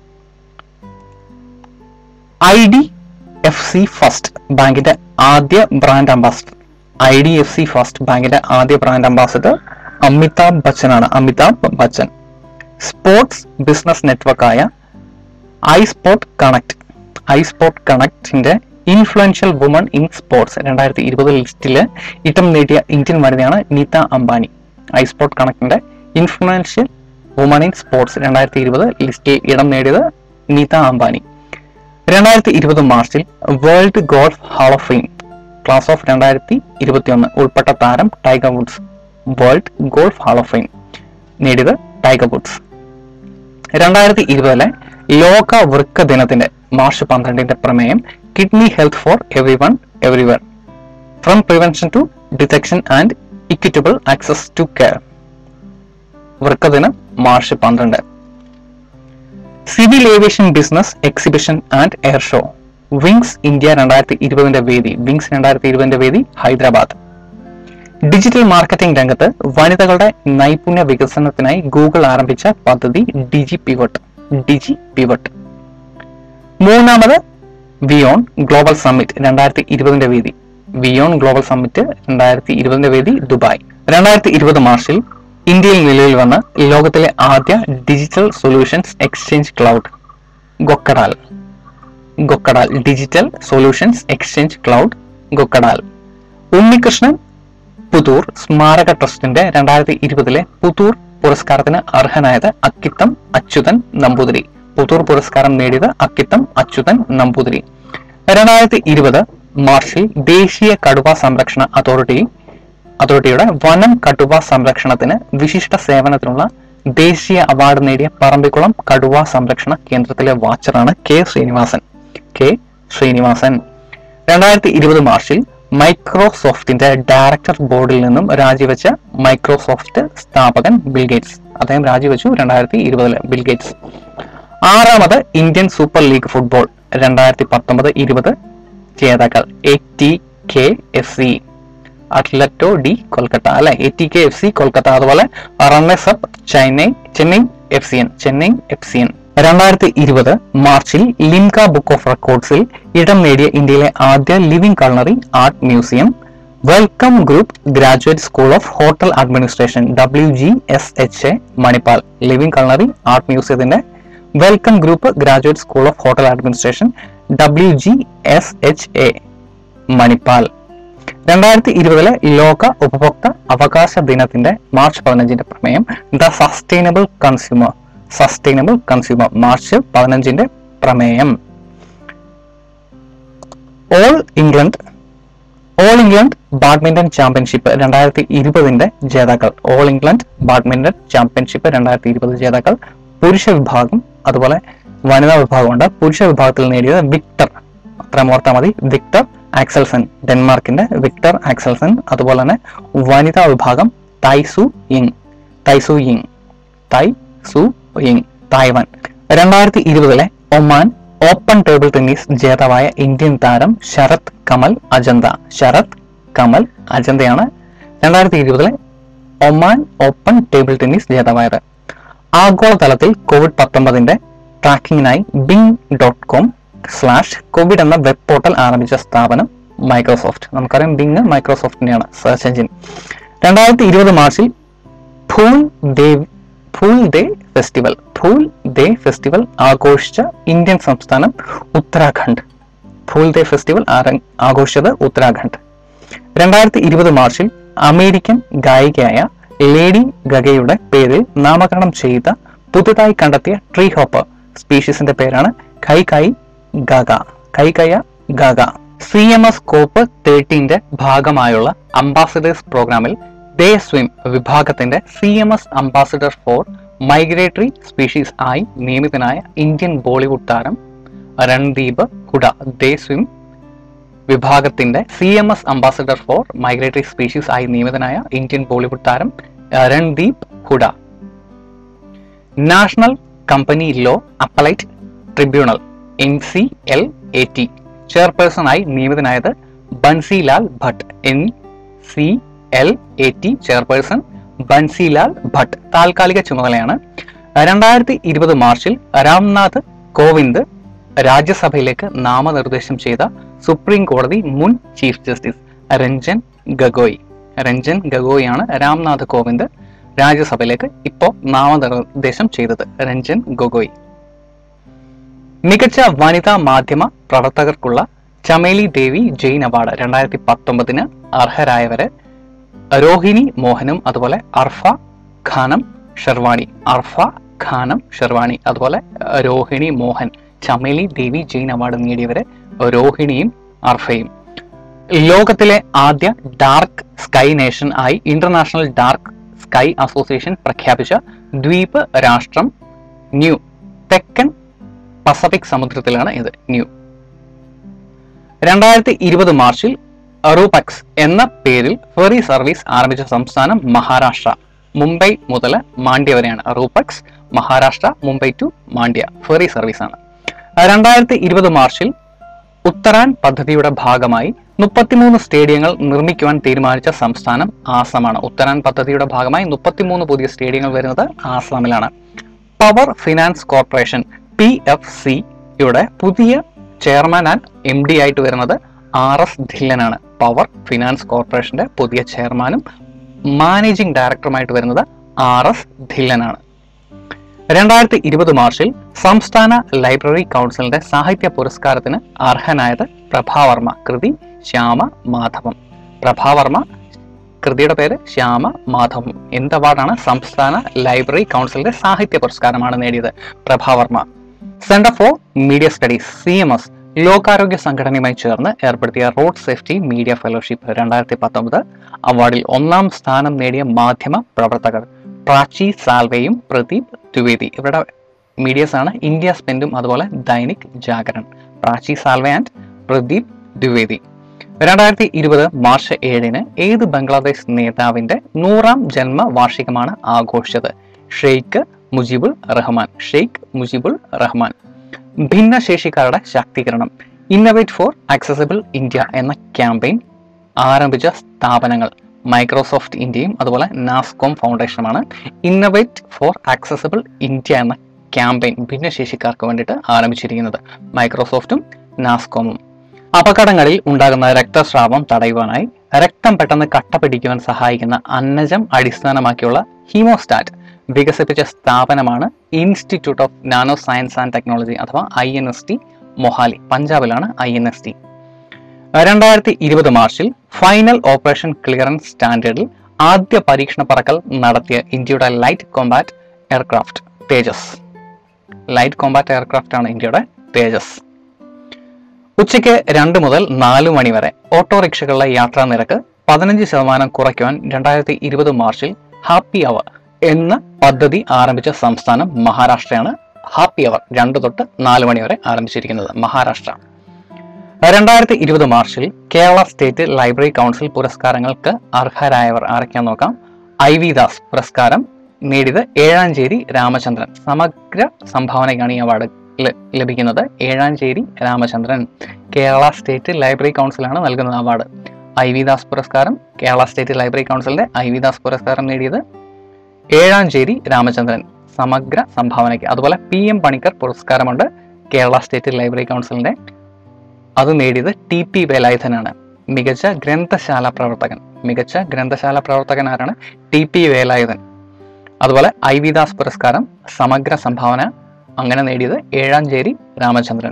I D F C first ബാങ്കിന്റെ ആദ്യ brand ambassador I D F C first ബാങ്കിന്റെ ആദ്യ ബ്രാൻഡ് അംബാസിഡർ അമിതാഭ് ബച്ചനാണ് അമിതാഭ് ബച്ചൻ സ്പോർട്സ് ബിസിനസ് നെറ്റ്വർക്കായ I sport connect I sport കണക്റ്റിന്റെ ഇൻഫ്ലുവൻഷ്യൽ വുമൺ ഇൻ സ്പോർട്സ് രണ്ടായിരത്തി ഇരുപത് ലിസ്റ്റില് ഇടം നേടിയ ഇന്ത്യൻ വനിതയാണ് നീത അംബാനി ഐ സ്പോർട്ട് കണക്റ്റിന്റെ ഇൻഫ്ലുവൻഷ്യൽ വുമൺ ഇൻ സ്പോർട്സ് രണ്ടായിരത്തി ഇരുപത് ലിസ്റ്റിൽ ഇടം നേടിയത് നീത അംബാനി രണ്ടായിരത്തി ഇരുപത് മാർച്ചിൽ world golf hall of fame class of രണ്ടായിരത്തി ഇരുപത്തി ഒന്ന് ഉൾപ്പെട്ട താരം Tiger Woods world golf hall of fame നേടിയത് ടൈഗർ വുഡ്സ് രണ്ടായിരത്തി ഇരുപതിലെ ലോക വൃക്ക ദിനത്തിന്റെ മാർച്ച് പന്ത്രണ്ടിന്റെ പ്രമേയം kidney health for everyone every from prevention to detection and equitable access to care വൃക്ക ദിനം മാർച്ച് പന്ത്രണ്ട് civil aviation business exhibition and air show wings India രണ്ടായിരത്തി ഇരുപതിന്റെ വേദി വിങ്സ് രണ്ടായിരത്തി ഇരുപതിന്റെ വേദി ഹൈദരാബാദ് ഡിജിറ്റൽ മാർക്കറ്റിംഗ് രംഗത്ത് വനിതകളുടെ നൈപുണ്യ വികസനത്തിനായി ഗൂഗിൾ ആരംഭിച്ച പദ്ധതി ഡിജി പിവട്ട് ഡിജി പിവട്ട് മൂന്നാമത് വിയോൺ ഗ്ലോബൽ സമ്മിറ്റ് രണ്ടായിരത്തി ഇരുപതിന്റെ വേദി വിയോൺ ഗ്ലോബൽ സമ്മിറ്റ് രണ്ടായിരത്തി ഇരുപതിന്റെ വേദി ദുബായ് രണ്ടായിരത്തി ഇരുപത് മാർച്ചിൽ ഇന്ത്യയിൽ നിലവിൽ വന്ന ലോകത്തിലെ ആദ്യ digital solutions exchange cloud Gokaddal Gokaddal digital solutions exchange cloud Gokaddal Unnikrishnan Puthoor സ്മാരക ട്രസ്റ്റിന്റെ രണ്ടായിരത്തി ഇരുപതിലെ പുതൂർ പുരസ്കാരത്തിന് അർഹനായത് അക്കിത്തം അച്യുതൻ നമ്പൂതിരി പുതൂർ പുരസ്കാരം നേടിയത് അക്കിത്തം അച്യുതൻ നമ്പൂതിരി രണ്ടായിരത്തി ഇരുപത് മാർച്ചിൽ ദേശീയ കടുവ സംരക്ഷണ അതോറിറ്റി അതോറിറ്റിയുടെ വനം കടുവ സംരക്ഷണത്തിന് വിശിഷ്ട സേവനത്തിനുള്ള ദേശീയ അവാർഡ് നേടിയ പറമ്പിക്കുളം കടുവ സംരക്ഷണ കേന്ദ്രത്തിലെ വാച്ചറാണ് കെ ശ്രീനിവാസൻ കെ ശ്രീനിവാസൻ രണ്ടായിരത്തി ഇരുപത് മാർച്ചിൽ മൈക്രോസോഫ്റ്റിന്റെ ഡയറക്ടർ ബോർഡിൽ നിന്നും രാജിവെച്ച മൈക്രോസോഫ്റ്റ് സ്ഥാപകൻ ബിൽഗേറ്റ്സ് അദ്ദേഹം രാജിവെച്ചു രണ്ടായിരത്തി ഇരുപതില് ബിൽഗേറ്റ്സ് ആറാമത് ഇന്ത്യൻ സൂപ്പർ ലീഗ് ഫുട്ബോൾ രണ്ടായിരത്തി പത്തൊമ്പത് ഇരുപത് ജേതാക്കൾ A T K F C Atletico de Kolkata അല്ലെ A T K F C Kolkata അതുപോലെ runners up Chennai Chennai F C N Chennai F C N രണ്ടായിരത്തി ഇരുപത് മാർച്ചിൽ ലിംക ബുക്ക് ഓഫ് റെക്കോർഡ്സിൽ ഇടം നേടിയ ഇന്ത്യയിലെ ആദ്യ living culinary art museum welcome group graduate school of hotel administration W G S H A Manipal living culinary art മ്യൂസിയത്തിന്റെ welcome group graduate school of hotel administration W G S H A Manipal രണ്ടായിരത്തി ഇരുപതിലെ ലോക ഉപഭോക്തൃ അവകാശ ദിനത്തിന്റെ മാർച്ച് പതിനഞ്ചിന്റെ പ്രമേയം the sustainable consumer sustainable consumer March പതിനഞ്ചിന്റെ പ്രമേയം all England all England badminton championship രണ്ടായിരത്തി ഇരുപതിന്റെ ജേതാക്കൾ ഓൾ ഇംഗ്ലണ്ട് ബാഡ്മിന്റൺ ചാമ്പ്യൻഷിപ്പ് രണ്ടായിരത്തി ഇരുപത് ജേതാക്കൾ പുരുഷ വിഭാഗം അതുപോലെ വനിതാ വിഭാഗമുണ്ട് പുരുഷ വിഭാഗത്തിൽ നേടിയത് വിക്ടർ അത്രയും ഓർത്താൽ മതി വിക്ടർ ആക്സൽസൺ ഡെൻമാർക്കിന്റെ വിക്ടർ ആക്സൽസൺ അതുപോലെ തന്നെ വനിതാ വിഭാഗം തൈസു യിങ് തൈസു യിങ് തൈ സു യിങ് തായ്വാൻ രണ്ടായിരത്തി ഇരുപതിലെ ഒമാൻ ഓപ്പൺ ടേബിൾ ടെന്നീസ് ജേതാവായ ഇന്ത്യൻ താരം ശരത് കമൽ അജന്ത ശരത് കമൽ അജന്തയാണ് രണ്ടായിരത്തി ഇരുപതിലെ ഒമാൻ ഓപ്പൺ ടേബിൾ ടെന്നീസ് ജേതാവായത് ആഗോളതലത്തിൽ കോവിഡ് പത്തൊമ്പതിന്റെ ട്രാക്കിങ്ങിനായി Bing dot com slash Covid എന്ന വെബ് പോർട്ടൽ ആരംഭിച്ച സ്ഥാപനം മൈക്രോസോഫ്റ്റ് നമുക്കറിയാം ബിങ് മൈക്രോസോഫ്റ്റിന്റെയാണ് സെർച്ച് എഞ്ചിൻ രണ്ടായിരത്തി ഇരുപത് മാർച്ചിൽ ഫൂൾ ഡേ ഫൂൾ ഡേ ഫെസ്റ്റിവൽ ഫൂൾ ഡേ ഫെസ്റ്റിവൽ ആഘോഷിച്ച ഇന്ത്യൻ സംസ്ഥാനം ഉത്തരാഖണ്ഡ് ഫൂൾ ഡേ ഫെസ്റ്റിവൽ ആര- ആഘോഷിച്ചത് ഉത്തരാഖണ്ഡ് രണ്ടായിരത്തി ഇരുപത് മാർച്ചിൽ അമേരിക്കൻ ഗായികയായ ലേഡി ഗഗയുടെ പേരിൽ നാമകരണം ചെയ്ത പുതുതായി കണ്ടെത്തിയ ട്രീ ഹോപ്പർ സ്പീഷീസിന്റെ പേരാണ് കൈകായി ഗഗ കൈകയ ഗഗ സി എം എസ് കോപ്പ് തേർട്ടീന്റെ ഭാഗമായുള്ള അംബാസിഡേഴ്സ് പ്രോഗ്രാമിൽ ദേ സ്വിം വിഭാഗത്തിന്റെ C M S ambassador for migratory species ആയി നിയമിതനായ ഇന്ത്യൻ ബോളിവുഡ് താരം രൺദീപ് ഹുഡ ദേ സ്വിം വിഭാഗത്തിന്റെ C M S ambassador for migratory species ആയി നിയമിതനായ ഇന്ത്യൻ ബോളിവുഡ് താരം അഹ് Randeep Hooda national company law appellate tribunal N C L A T chairperson ആയി നിയമിതനായത് Bansilal Bhat N C L A T chairperson Bansilal Bhat താൽക്കാലിക ചുമതലയാണ് രണ്ടായിരത്തി ഇരുപത് മാർച്ചിൽ രാംനാഥ് കോവിന്ദ് രാജ്യസഭയിലേക്ക് നാമനിർദ്ദേശം ചെയ്ത സുപ്രീം കോടതി മുൻ ചീഫ് ജസ്റ്റിസ് രഞ്ജൻ ഗഗോയ് രഞ്ജൻ ഗഗോയാണ് രാംനാഥ് കോവിന്ദ് രാജ്യസഭയിലേക്ക് ഇപ്പോൾ നാമനിർദ്ദേശം ചെയ്തത് രഞ്ജൻ ഗൊഗോയ് മികച്ച വനിതാ മാധ്യമ പ്രവർത്തകർക്കുള്ള ചമേലി ദേവി ജെയിൻ അവാർഡ് രണ്ടായിരത്തി പത്തൊമ്പതിന് അർഹരായവര് രോഹിണി മോഹനും അതുപോലെ അർഫ ഖാനം ഷെർവാണി അർഫ ഖാനം ഷെർവാണി അതുപോലെ അഹ്, രോഹിണി മോഹൻ ചമേലി ദേവി ജെയിൻ അവാർഡ് നേടിയവര് രോഹിണിയും അർഫയും ലോകത്തിലെ ആദ്യ ഡാർക്ക് സ്കൈ നേഷൻ ആയി ഇന്റർനാഷണൽ ഡാർക്ക് സ്കൈ അസോസിയേഷൻ പ്രഖ്യാപിച്ച ദ്വീപ് രാഷ്ട്രം ന്യൂ തെക്കൻ പസഫിക് സമുദ്രത്തിലാണ് ഇത് ന്യൂ രണ്ടായിരത്തി ഇരുപത് മാർച്ചിൽ റൂപക്സ് എന്ന പേരിൽ ഫെറി സർവീസ് ആരംഭിച്ച സംസ്ഥാനം മഹാരാഷ്ട്ര മുംബൈ മുതൽ മാണ്ഡ്യ വരെയാണ് ropax Maharashtra Mumbai to Mandwa ferry service ആണ് രണ്ടായിരത്തി ഇരുപത് മാർച്ചിൽ ഉത്തരാൻ പദ്ധതിയുടെ ഭാഗമായി മുപ്പത്തിമൂന്ന് സ്റ്റേഡിയങ്ങൾ നിർമ്മിക്കുവാൻ തീരുമാനിച്ച സംസ്ഥാനം ആസാമാണ് ഉത്തരാൻ പദ്ധതിയുടെ ഭാഗമായി മുപ്പത്തിമൂന്ന് പുതിയ സ്റ്റേഡിയങ്ങൾ വരുന്നത് ആസാമിലാണ് power finance corporation P F സിയുടെ പുതിയ ചെയർമാൻ ആൻഡ് എം ഡി ആയിട്ട് വരുന്നത് ആർ എസ് ധില്ലനാണ് പവർ ഫിനാൻസ് കോർപ്പറേഷന്റെ പുതിയ ചെയർമാനും മാനേജിംഗ് ഡയറക്ടറുമായിട്ട് വരുന്നത് ആർ എസ് ധില്ലനാണ് രണ്ടായിരത്തി ഇരുപത് മാർച്ചിൽ സംസ്ഥാന ലൈബ്രറി കൗൺസിലിന്റെ സാഹിത്യ പുരസ്കാരത്തിന് അർഹനായത് പ്രഭാവർമ്മ കൃതി ശ്യാമ മാധവം പ്രഭാവർമ്മ കൃതിയുടെ പേര് ശ്യാമ മാധവം എന്ത് അവാർഡാണ് സംസ്ഥാന ലൈബ്രറി കൗൺസിലിന്റെ സാഹിത്യ പുരസ്കാരമാണ് നേടിയത് Prabha Varma centre for media studies C M S ലോകാരോഗ്യ സംഘടനയുമായി ചേർന്ന് ഏർപ്പെടുത്തിയ റോഡ് സേഫ്റ്റി മീഡിയ ഫെലോഷിപ്പ് രണ്ടായിരത്തി പത്തൊമ്പത് അവാർഡിൽ ഒന്നാം സ്ഥാനം നേടിയ മാധ്യമ പ്രവർത്തകർ പ്രാചി സാൽവയും പ്രദീപ് ദ്വിവേദി ഇവരുടെ മീഡിയസ് ആണ് ഇന്ത്യ സ്പെൻഡും അതുപോലെ ദൈനിക് ജാഗരൺ പ്രാചി സാൽവെ ആൻഡ് പ്രദീപ് ദ്വിവേദി രണ്ടായിരത്തി ഇരുപത് മാർച്ച് ഏഴിന് ഏത് ബംഗ്ലാദേശ് നേതാവിന്റെ നൂറാം ജന്മവാർഷികമാണ് ആഘോഷിച്ചത് ഷെയ്ഖ് മുജിബുൾ റഹ്മാൻ ഷെയ്ഖ് മുജിബുൾ റഹ്മാൻ ഭിന്നശേഷിക്കാരുടെ ശാക്തീകരണം ഇന്നവേറ്റ് ഫോർ ആക്സസിബിൾ ഇന്ത്യ എന്ന ക്യാമ്പയിൻ ആരംഭിച്ച സ്ഥാപനങ്ങൾ മൈക്രോസോഫ്റ്റ് ഇന്ത്യയും അതുപോലെ നാസ്കോം ഫൗണ്ടേഷനുമാണ് ഇന്നവേറ്റ് ഫോർ ആക്സസിബിൾ ഇന്ത്യ എന്ന ക്യാമ്പയിൻ ഭിന്നശേഷിക്കാർക്ക് വേണ്ടിയിട്ട് ആരംഭിച്ചിരിക്കുന്നത് മൈക്രോസോഫ്റ്റും നാസ്കോമും അപകടങ്ങളിൽ ഉണ്ടാകുന്ന രക്തസ്രാവം തടയുവാനായി രക്തം പെട്ടെന്ന് കട്ട പിടിക്കുവാൻ സഹായിക്കുന്ന അന്നജം അടിസ്ഥാനമാക്കിയുള്ള ഹീമോസ്റ്റാറ്റ് വികസിപ്പിച്ച സ്ഥാപനമാണ് institute of nano science and technology അഥവാ I N S T Mohali പഞ്ചാബിലാണ് ഐ എൻ എസ് ടി രണ്ടായിരത്തി ഇരുപത് മാർച്ചിൽ ഫൈനൽ ഓപ്പറേഷൻ ക്ലിയറൻസ് സ്റ്റാൻഡേർഡിൽ ആദ്യ പരീക്ഷണ പറക്കൽ നടത്തിയ ഇന്ത്യയുടെ light combat aircraft Tejas light combat aircraft ആണ് ഇന്ത്യയുടെ തേജസ് ഉച്ചയ്ക്ക് രണ്ട് മുതൽ നാല് മണി വരെ ഓട്ടോറിക്ഷകളുടെ യാത്രാ നിരക്ക് പതിനഞ്ച് ശതമാനം കുറയ്ക്കുവാൻ രണ്ടായിരത്തി ഇരുപത് മാർച്ചിൽ ഹാപ്പി അവർ എന്ന പദ്ധതി ആരംഭിച്ച സംസ്ഥാനം മഹാരാഷ്ട്രയാണ് ഹാപ്പി അവർ രണ്ട് തൊട്ട് നാല് മണി വരെ ആരംഭിച്ചിരിക്കുന്നത് മഹാരാഷ്ട്ര രണ്ടായിരത്തി ഇരുപത് മാർച്ചിൽ കേരള സ്റ്റേറ്റ് ലൈബ്രറി കൗൺസിൽ പുരസ്കാരങ്ങൾക്ക് അർഹരായവർ ആരൊക്കെയാന്ന് നോക്കാം ഐ വി ദാസ് പുരസ്കാരം നേടിയത് ഏഴാഞ്ചേരി രാമചന്ദ്രൻ സമഗ്ര സംഭാവനയ്ക്കാണ് ഈ അവാർഡ് ല- ലഭിക്കുന്നത് ഏഴാഞ്ചേരി രാമചന്ദ്രൻ കേരള സ്റ്റേറ്റ് ലൈബ്രറി കൗൺസിലാണ് നൽകുന്നത് അവാർഡ് ഐ വി ദാസ് പുരസ്കാരം കേരള സ്റ്റേറ്റ് ലൈബ്രറി കൗൺസിലിന്റെ ഐ വി ദാസ് പുരസ്കാരം നേടിയത് ഏഴാഞ്ചേരി രാമചന്ദ്രൻ സമഗ്ര സംഭാവനയ്ക്ക് അതുപോലെ പി എം പണിക്കർ പുരസ്കാരമുണ്ട് കേരള സ്റ്റേറ്റ് ലൈബ്രറി കൗൺസിലിന്റെ അത് നേടിയത് ടി പി വേലായുധനാണ് മികച്ച ഗ്രന്ഥശാല പ്രവർത്തകൻ മികച്ച ഗ്രന്ഥശാല പ്രവർത്തകൻ ആരാണ് ടി പി വേലായുധൻ അതുപോലെ ഐ വി ദാസ് പുരസ്കാരം സമഗ്ര സംഭാവന അങ്ങനെ നേടിയത് ഏഴാഞ്ചേരി രാമചന്ദ്രൻ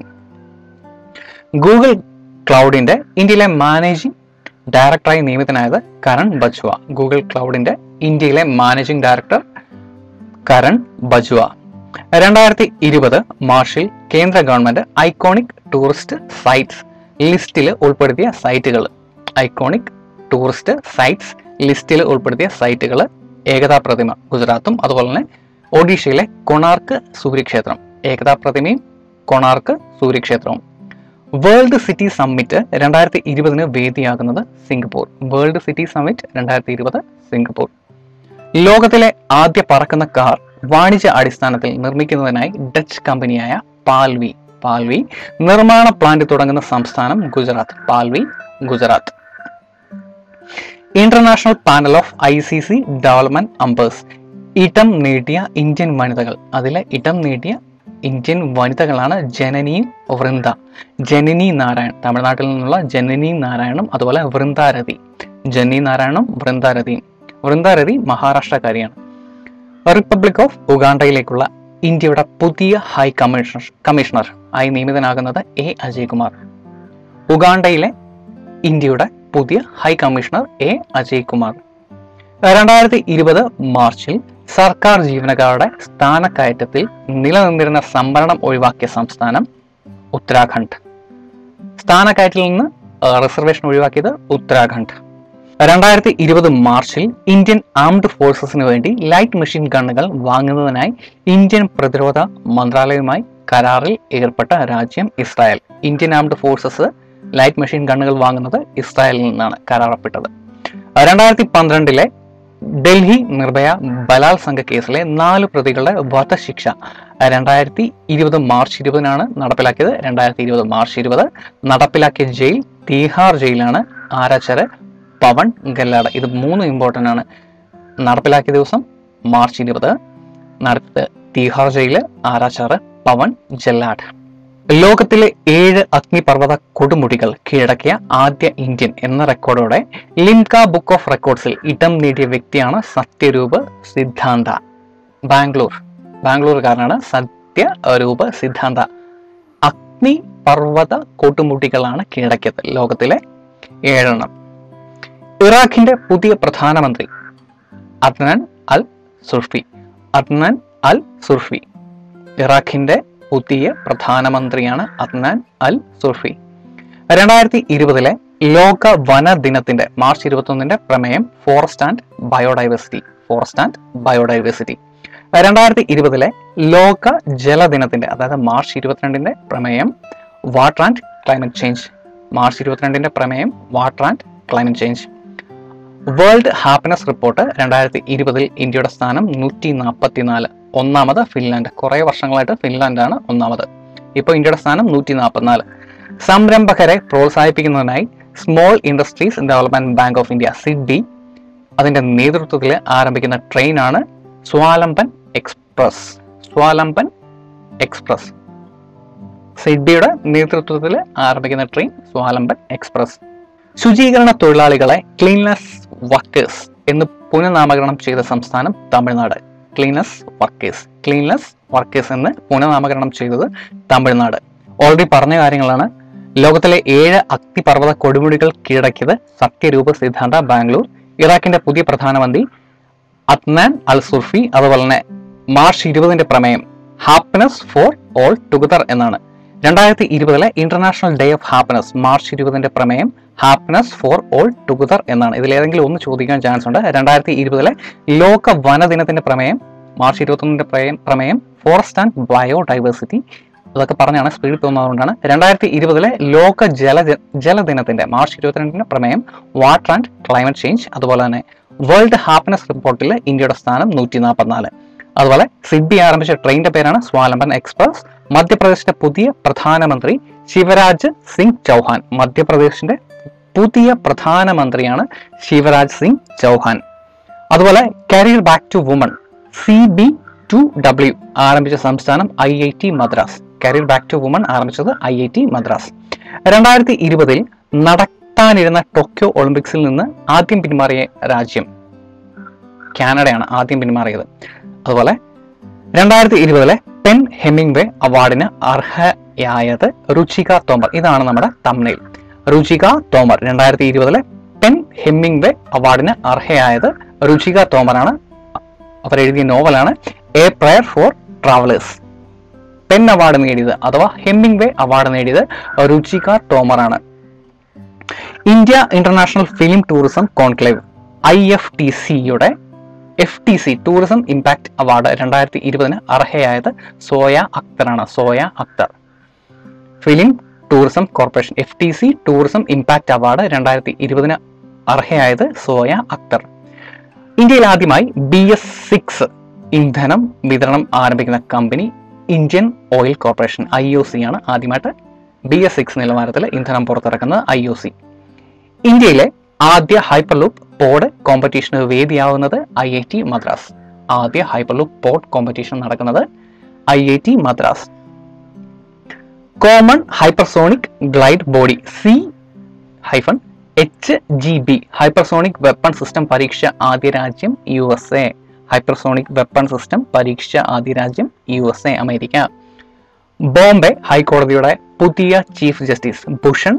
ഗൂഗിൾ ക്ലൗഡിന്റെ ഇന്ത്യയിലെ മാനേജിംഗ് ഡയറക്ടറായി നിയമിതനായത് കരൺ ബജ്വ ഗൂഗിൾ ക്ലൗഡിന്റെ ഇന്ത്യയിലെ മാനേജിംഗ് ഡയറക്ടർ കരൺ ബജ്വ രണ്ടായിരത്തി ഇരുപത് മാർച്ചിൽ കേന്ദ്ര ഗവൺമെന്റ് ഐക്കോണിക് ടൂറിസ്റ്റ് സൈറ്റ്സ് ലിസ്റ്റിൽ ഉൾപ്പെടുത്തിയ സൈറ്റുകൾ ഐക്കോണിക് ടൂറിസ്റ്റ് സൈറ്റ്സ് ലിസ്റ്റിൽ ഉൾപ്പെടുത്തിയ സൈറ്റുകൾ ഏകതാ പ്രതിമ ഗുജറാത്തും അതുപോലെ തന്നെ ഒഡീഷയിലെ കൊണാർക്ക് സൂര്യക്ഷേത്രം ഏകതാ പ്രതിമയും കൊണാർക്ക് സൂര്യക്ഷേത്രവും വേൾഡ് സിറ്റി സമ്മിറ്റ് രണ്ടായിരത്തി ഇരുപതിന് വേദിയാകുന്നത് സിംഗപ്പൂർ വേൾഡ് സിറ്റി സമ്മിറ്റ് രണ്ടായിരത്തി ഇരുപത് സിംഗപ്പൂർ ലോകത്തിലെ ആദ്യ പറക്കുന്ന കാർ വാണിജ്യ അടിസ്ഥാനത്തിൽ നിർമ്മിക്കുന്നതിനായി ഡച്ച് കമ്പനിയായ പാൽവി പാൽവി നിർമ്മാണ പ്ലാന്റ് തുടങ്ങുന്ന സംസ്ഥാനം ഗുജറാത്ത് പാൽവി Gujarat international panel of I C C development അമ്പേഴ്സ് ഇടം നേടിയ ഇന്ത്യൻ വനിതകൾ അതിലെ ഇടം നേടിയ ഇന്ത്യൻ വനിതകളാണ് ജനനിയും വൃന്ദ ജനനി നാരായൺ തമിഴ്നാട്ടിൽ നിന്നുള്ള ജനനി നാരായണും അതുപോലെ വൃന്ദാരതി ജനനി നാരായണും വൃന്ദാരതിയും വൃന്ദാരതി മഹാരാഷ്ട്രക്കാരിയാണ് റിപ്പബ്ലിക് ഓഫ് ഉഗാണ്ടയിലേക്കുള്ള ഇന്ത്യയുടെ പുതിയ ഹൈ കമ്മീഷണർ കമ്മീഷണർ ആയി നിയമിതനാകുന്നത് എ അജയ്കുമാർ ഉഗാണ്ടയിലെ ഇന്ത്യയുടെ പുതിയ high commissioner A Ajay Kumar രണ്ടായിരത്തി ഇരുപത് മാർച്ചിൽ സർക്കാർ ജീവനക്കാരുടെ സ്ഥാനക്കയറ്റത്തിൽ നിലനിന്നിരുന്ന സംവരണം ഒഴിവാക്കിയ സംസ്ഥാനം ഉത്തരാഖണ്ഡ് സ്ഥാനക്കയറ്റിൽ നിന്ന് റിസർവേഷൻ ഒഴിവാക്കിയത് ഉത്തരാഖണ്ഡ് രണ്ടായിരത്തി ഇരുപത് മാർച്ചിൽ ഇന്ത്യൻ ആംഡ് ഫോഴ്സസിന് വേണ്ടി ലൈറ്റ് മെഷീൻ ഗണ്ണുകൾ വാങ്ങുന്നതിനായി ഇന്ത്യൻ പ്രതിരോധ മന്ത്രാലയവുമായി കരാറിൽ ഏർപ്പെട്ട രാജ്യം Israel Indian armed forces light machine ഗണ്ണുകൾ വാങ്ങുന്നത് ഇസ്രായേലിൽ നിന്നാണ് കരാറപ്പെട്ടത് രണ്ടായിരത്തി പന്ത്രണ്ടിലെ ഡൽഹി നിർഭയ ബലാത്സംഗ കേസിലെ നാല് പ്രതികളുടെ വധശിക്ഷ രണ്ടായിരത്തി ഇരുപത് മാർച്ച് ഇരുപതിനാണ് നടപ്പിലാക്കിയത് രണ്ടായിരത്തി ഇരുപത് മാർച്ച് ഇരുപത് നടപ്പിലാക്കിയ ജയിൽ തീഹാർ ജയിലാണ് ആരാച്ചര് പവൻ ഗല്ലാട് ഇത് മൂന്ന് ഇമ്പോർട്ടൻ്റ് ആണ് നടപ്പിലാക്കിയ ദിവസം മാർച്ച് ഇരുപത് നടത്തിയത് തീഹാർ ജയില് ആരാച്ചാറ് പവൻ ജല്ലാഡ് ലോകത്തിലെ ഏഴ് അഗ്നിപർവ്വത കൊടുമുടികൾ കീഴടക്കിയ ആദ്യ ഇന്ത്യൻ എന്ന റെക്കോർഡോടെ ലിംക ബുക്ക് ഓഫ് റെക്കോർഡ്സിൽ ഇടം നേടിയ വ്യക്തിയാണ് സത്യരൂപ് സിദ്ധാന്ത ബാംഗ്ലൂർ ബാംഗ്ലൂർകാരനാണ് സത്യരൂപ് സിദ്ധാന്ത അഗ്നി പർവ്വത കൊടുമുടികളാണ് കീഴടക്കിയത് ലോകത്തിലെ ഏഴെണ്ണം ഇറാഖിന്റെ പുതിയ പ്രധാനമന്ത്രി അദ്നാൻ അൽ സുർഫി അദ്നാൻ അൽ സുർഫി ഇറാഖിന്റെ പുതിയ പ്രധാനമന്ത്രിയാണ് അദ്നാൻ അൽ സുർഫി രണ്ടായിരത്തി ഇരുപതിലെ ലോക വന ദിനത്തിന്റെ മാർച്ച് ഇരുപത്തൊന്നിന്റെ പ്രമേയം forest and biodiversity forest and biodiversity രണ്ടായിരത്തി ഇരുപതിലെ ലോക ജലദിനത്തിന്റെ അതായത് മാർച്ച് ഇരുപത്തിരണ്ടിന്റെ പ്രമേയം water and climate change March ഇരുപത്തിരണ്ടിന്റെ പ്രമേയം water and climate change world happiness report രണ്ടായിരത്തി ഇരുപതിൽ ഇന്ത്യയുടെ സ്ഥാനം നൂറ്റി നാൽപ്പത്തിനാല് ഒന്നാമത് ഫിൻലാൻഡ് കുറേ വർഷങ്ങളായിട്ട് ഫിൻലാൻഡാണ് ഒന്നാമത് ഇപ്പോൾ ഇന്ത്യയുടെ സ്ഥാനം നൂറ്റി നാൽപ്പത്തിനാല് സംരംഭകരെ പ്രോത്സാഹിപ്പിക്കുന്നതിനായി small industries development bank of India SIDBI അതിന്റെ നേതൃത്വത്തിൽ ആരംഭിക്കുന്ന ട്രെയിനാണ് സ്വാലംബൻ എക്സ്പ്രസ് സ്വാലംബൻ എക്സ്പ്രസ് സിഡ്ബിയുടെ നേതൃത്വത്തിൽ ആരംഭിക്കുന്ന ട്രെയിൻ സ്വാലംബൻ എക്സ്പ്രസ് ശുചീകരണ തൊഴിലാളികളെ ക്ലീൻനെസ് വർക്കേഴ്സ് എന്ന് പുനഃനാമകരണം ചെയ്ത സംസ്ഥാനം Tamil Nadu cleanness workers cleanness workers എന്ന് പുനഃനാമകരണം ചെയ്തത് തമിഴ്നാട് ഓൾറെഡി പറഞ്ഞ കാര്യങ്ങളാണ് ലോകത്തിലെ ഏഴ് അഗ്നിപർവ്വത കൊടുമുടികൾ കീഴടക്കിയത് സത്യരൂപ സിദ്ധാന്ത ബാംഗ്ലൂർ ഇറാഖിന്റെ പുതിയ പ്രധാനമന്ത്രി അദ്നാൻ അൽ സുർഫി അതുപോലെ തന്നെ മാർച്ച് ഇരുപതിന്റെ പ്രമേയം ഹാപ്പിനെസ് ഫോർ ഓൾ ടുഗദർ എന്നാണ് രണ്ടായിരത്തി ഇരുപതിലെ international day of happiness March ഇരുപതിന്റെ പ്രമേയം ഹാപ്പിനെസ് ഫോർ ഓൾ ടുഗദർ എന്നാണ് ഇതിൽ ഏതെങ്കിലും ഒന്ന് ചോദിക്കാൻ ചാൻസ് ഉണ്ട് രണ്ടായിരത്തി ഇരുപതിലെ ലോക വനദിനത്തിന്റെ പ്രമേയം മാർച്ച് ഇരുപത്തൊന്നിന്റെ പ്രമേയം പ്രമേയം ഫോറസ്റ്റ് ആൻഡ് ബയോഡൈവേഴ്സിറ്റി അതൊക്കെ പറഞ്ഞാണ് സ്പീഡ് തോന്നുന്നതുകൊണ്ടാണ് രണ്ടായിരത്തി ഇരുപതിലെ ലോക ജല ജലദിനത്തിന്റെ മാർച്ച് ഇരുപത്തിരണ്ടിന്റെ പ്രമേയം വാട്ടർ ആൻഡ് ക്ലൈമറ്റ് ചേഞ്ച് അതുപോലെ തന്നെ വേൾഡ് ഹാപ്പിനെസ് റിപ്പോർട്ടിൽ ഇന്ത്യയുടെ സ്ഥാനം നൂറ്റി നാൽപ്പത്തിനാല് അതുപോലെ സിഡ്ബി ആരംഭിച്ച ട്രെയിനിന്റെ പേരാണ് സ്വാലംബൻ എക്സ്പ്രസ് മധ്യപ്രദേശിന്റെ പുതിയ പ്രധാനമന്ത്രി ശിവരാജ് സിംഗ് ചൗഹാൻ മധ്യപ്രദേശിന്റെ പുതിയ പ്രധാനമന്ത്രിയാണ് ശിവരാജ് സിംഗ് ചൗഹാൻ അതുപോലെ career back to woman C B two W ആരംഭിച്ച സംസ്ഥാനം I I T Madras career back to woman ആരംഭിച്ചത് ഐ ഐ ടി മദ്രാസ് രണ്ടായിരത്തി ഇരുപതിൽ നടത്താനിരുന്ന ടോക്കിയോ ഒളിമ്പിക്സിൽ നിന്ന് ആദ്യം പിന്മാറിയ രാജ്യം കാനഡയാണ് ആദ്യം പിന്മാറിയത് അതുപോലെ രണ്ടായിരത്തി ഇരുപതിലെ പെൻ ഹെമിംഗ്വേ അവാർഡിന് അർഹയായത് രുചിക തോമർ ഇതാണ് നമ്മുടെ തമ്മിൽ രുചിക തോമർ രണ്ടായിരത്തി ഇരുപതിലെ പെൻ ഹെമിംഗ്വേ അവാർഡിന് അർഹയായത് രുചിക തോമറാണ് അവർ എഴുതിയ നോവലാണ് a prayer for travellers PEN award നേടിയത് അഥവാ ഹെമ്മിംഗ്വേ അവാർഡ് നേടിയത് രുചിക തോമറാണ് India international film tourism conclave I F T സിയുടെ F T C tourism impact award രണ്ടായിരത്തി ഇരുപതിന് അർഹയായത് സോയ അക്തറാണ് Zoya Akhtar film tourism corporation F T C tourism impact award രണ്ടായിരത്തി ഇരുപതിന് അർഹയായത് സോയ അക്തർ ഇന്ത്യയിൽ ആദ്യമായി ബി എസ് സിക്സ് ഇന്ധനം വിതരണം ആരംഭിക്കുന്ന company Indian oil corporation I O C ആണ് ആദ്യമായിട്ട് ബി എസ് സിക്സ് നിലവാരത്തിൽ ഇന്ധനം പുറത്തിറക്കുന്നത് ഐ ഒ സി ഇന്ത്യയിലെ ആദ്യ ഹൈപ്പർലൂപ്പ് പോഡ് കോമ്പറ്റീഷന് വേദിയാവുന്നത് ഐ ഐ ടി മദ്രാസ് ആദ്യ ഹൈപ്പർലൂപ്പ് പോഡ് കോമ്പറ്റീഷൻ നടക്കുന്നത് I I T Madras common hypersonic glide body C hyphen H G B hypersonic weapon system പരീക്ഷ ആദ്യ രാജ്യം U S A hypersonic weapon system പരീക്ഷ ആദ്യ രാജ്യം U S A America Bombay ഹൈക്കോടതിയുടെ പുതിയ ചീഫ് ജസ്റ്റിസ് ഭൂഷൺ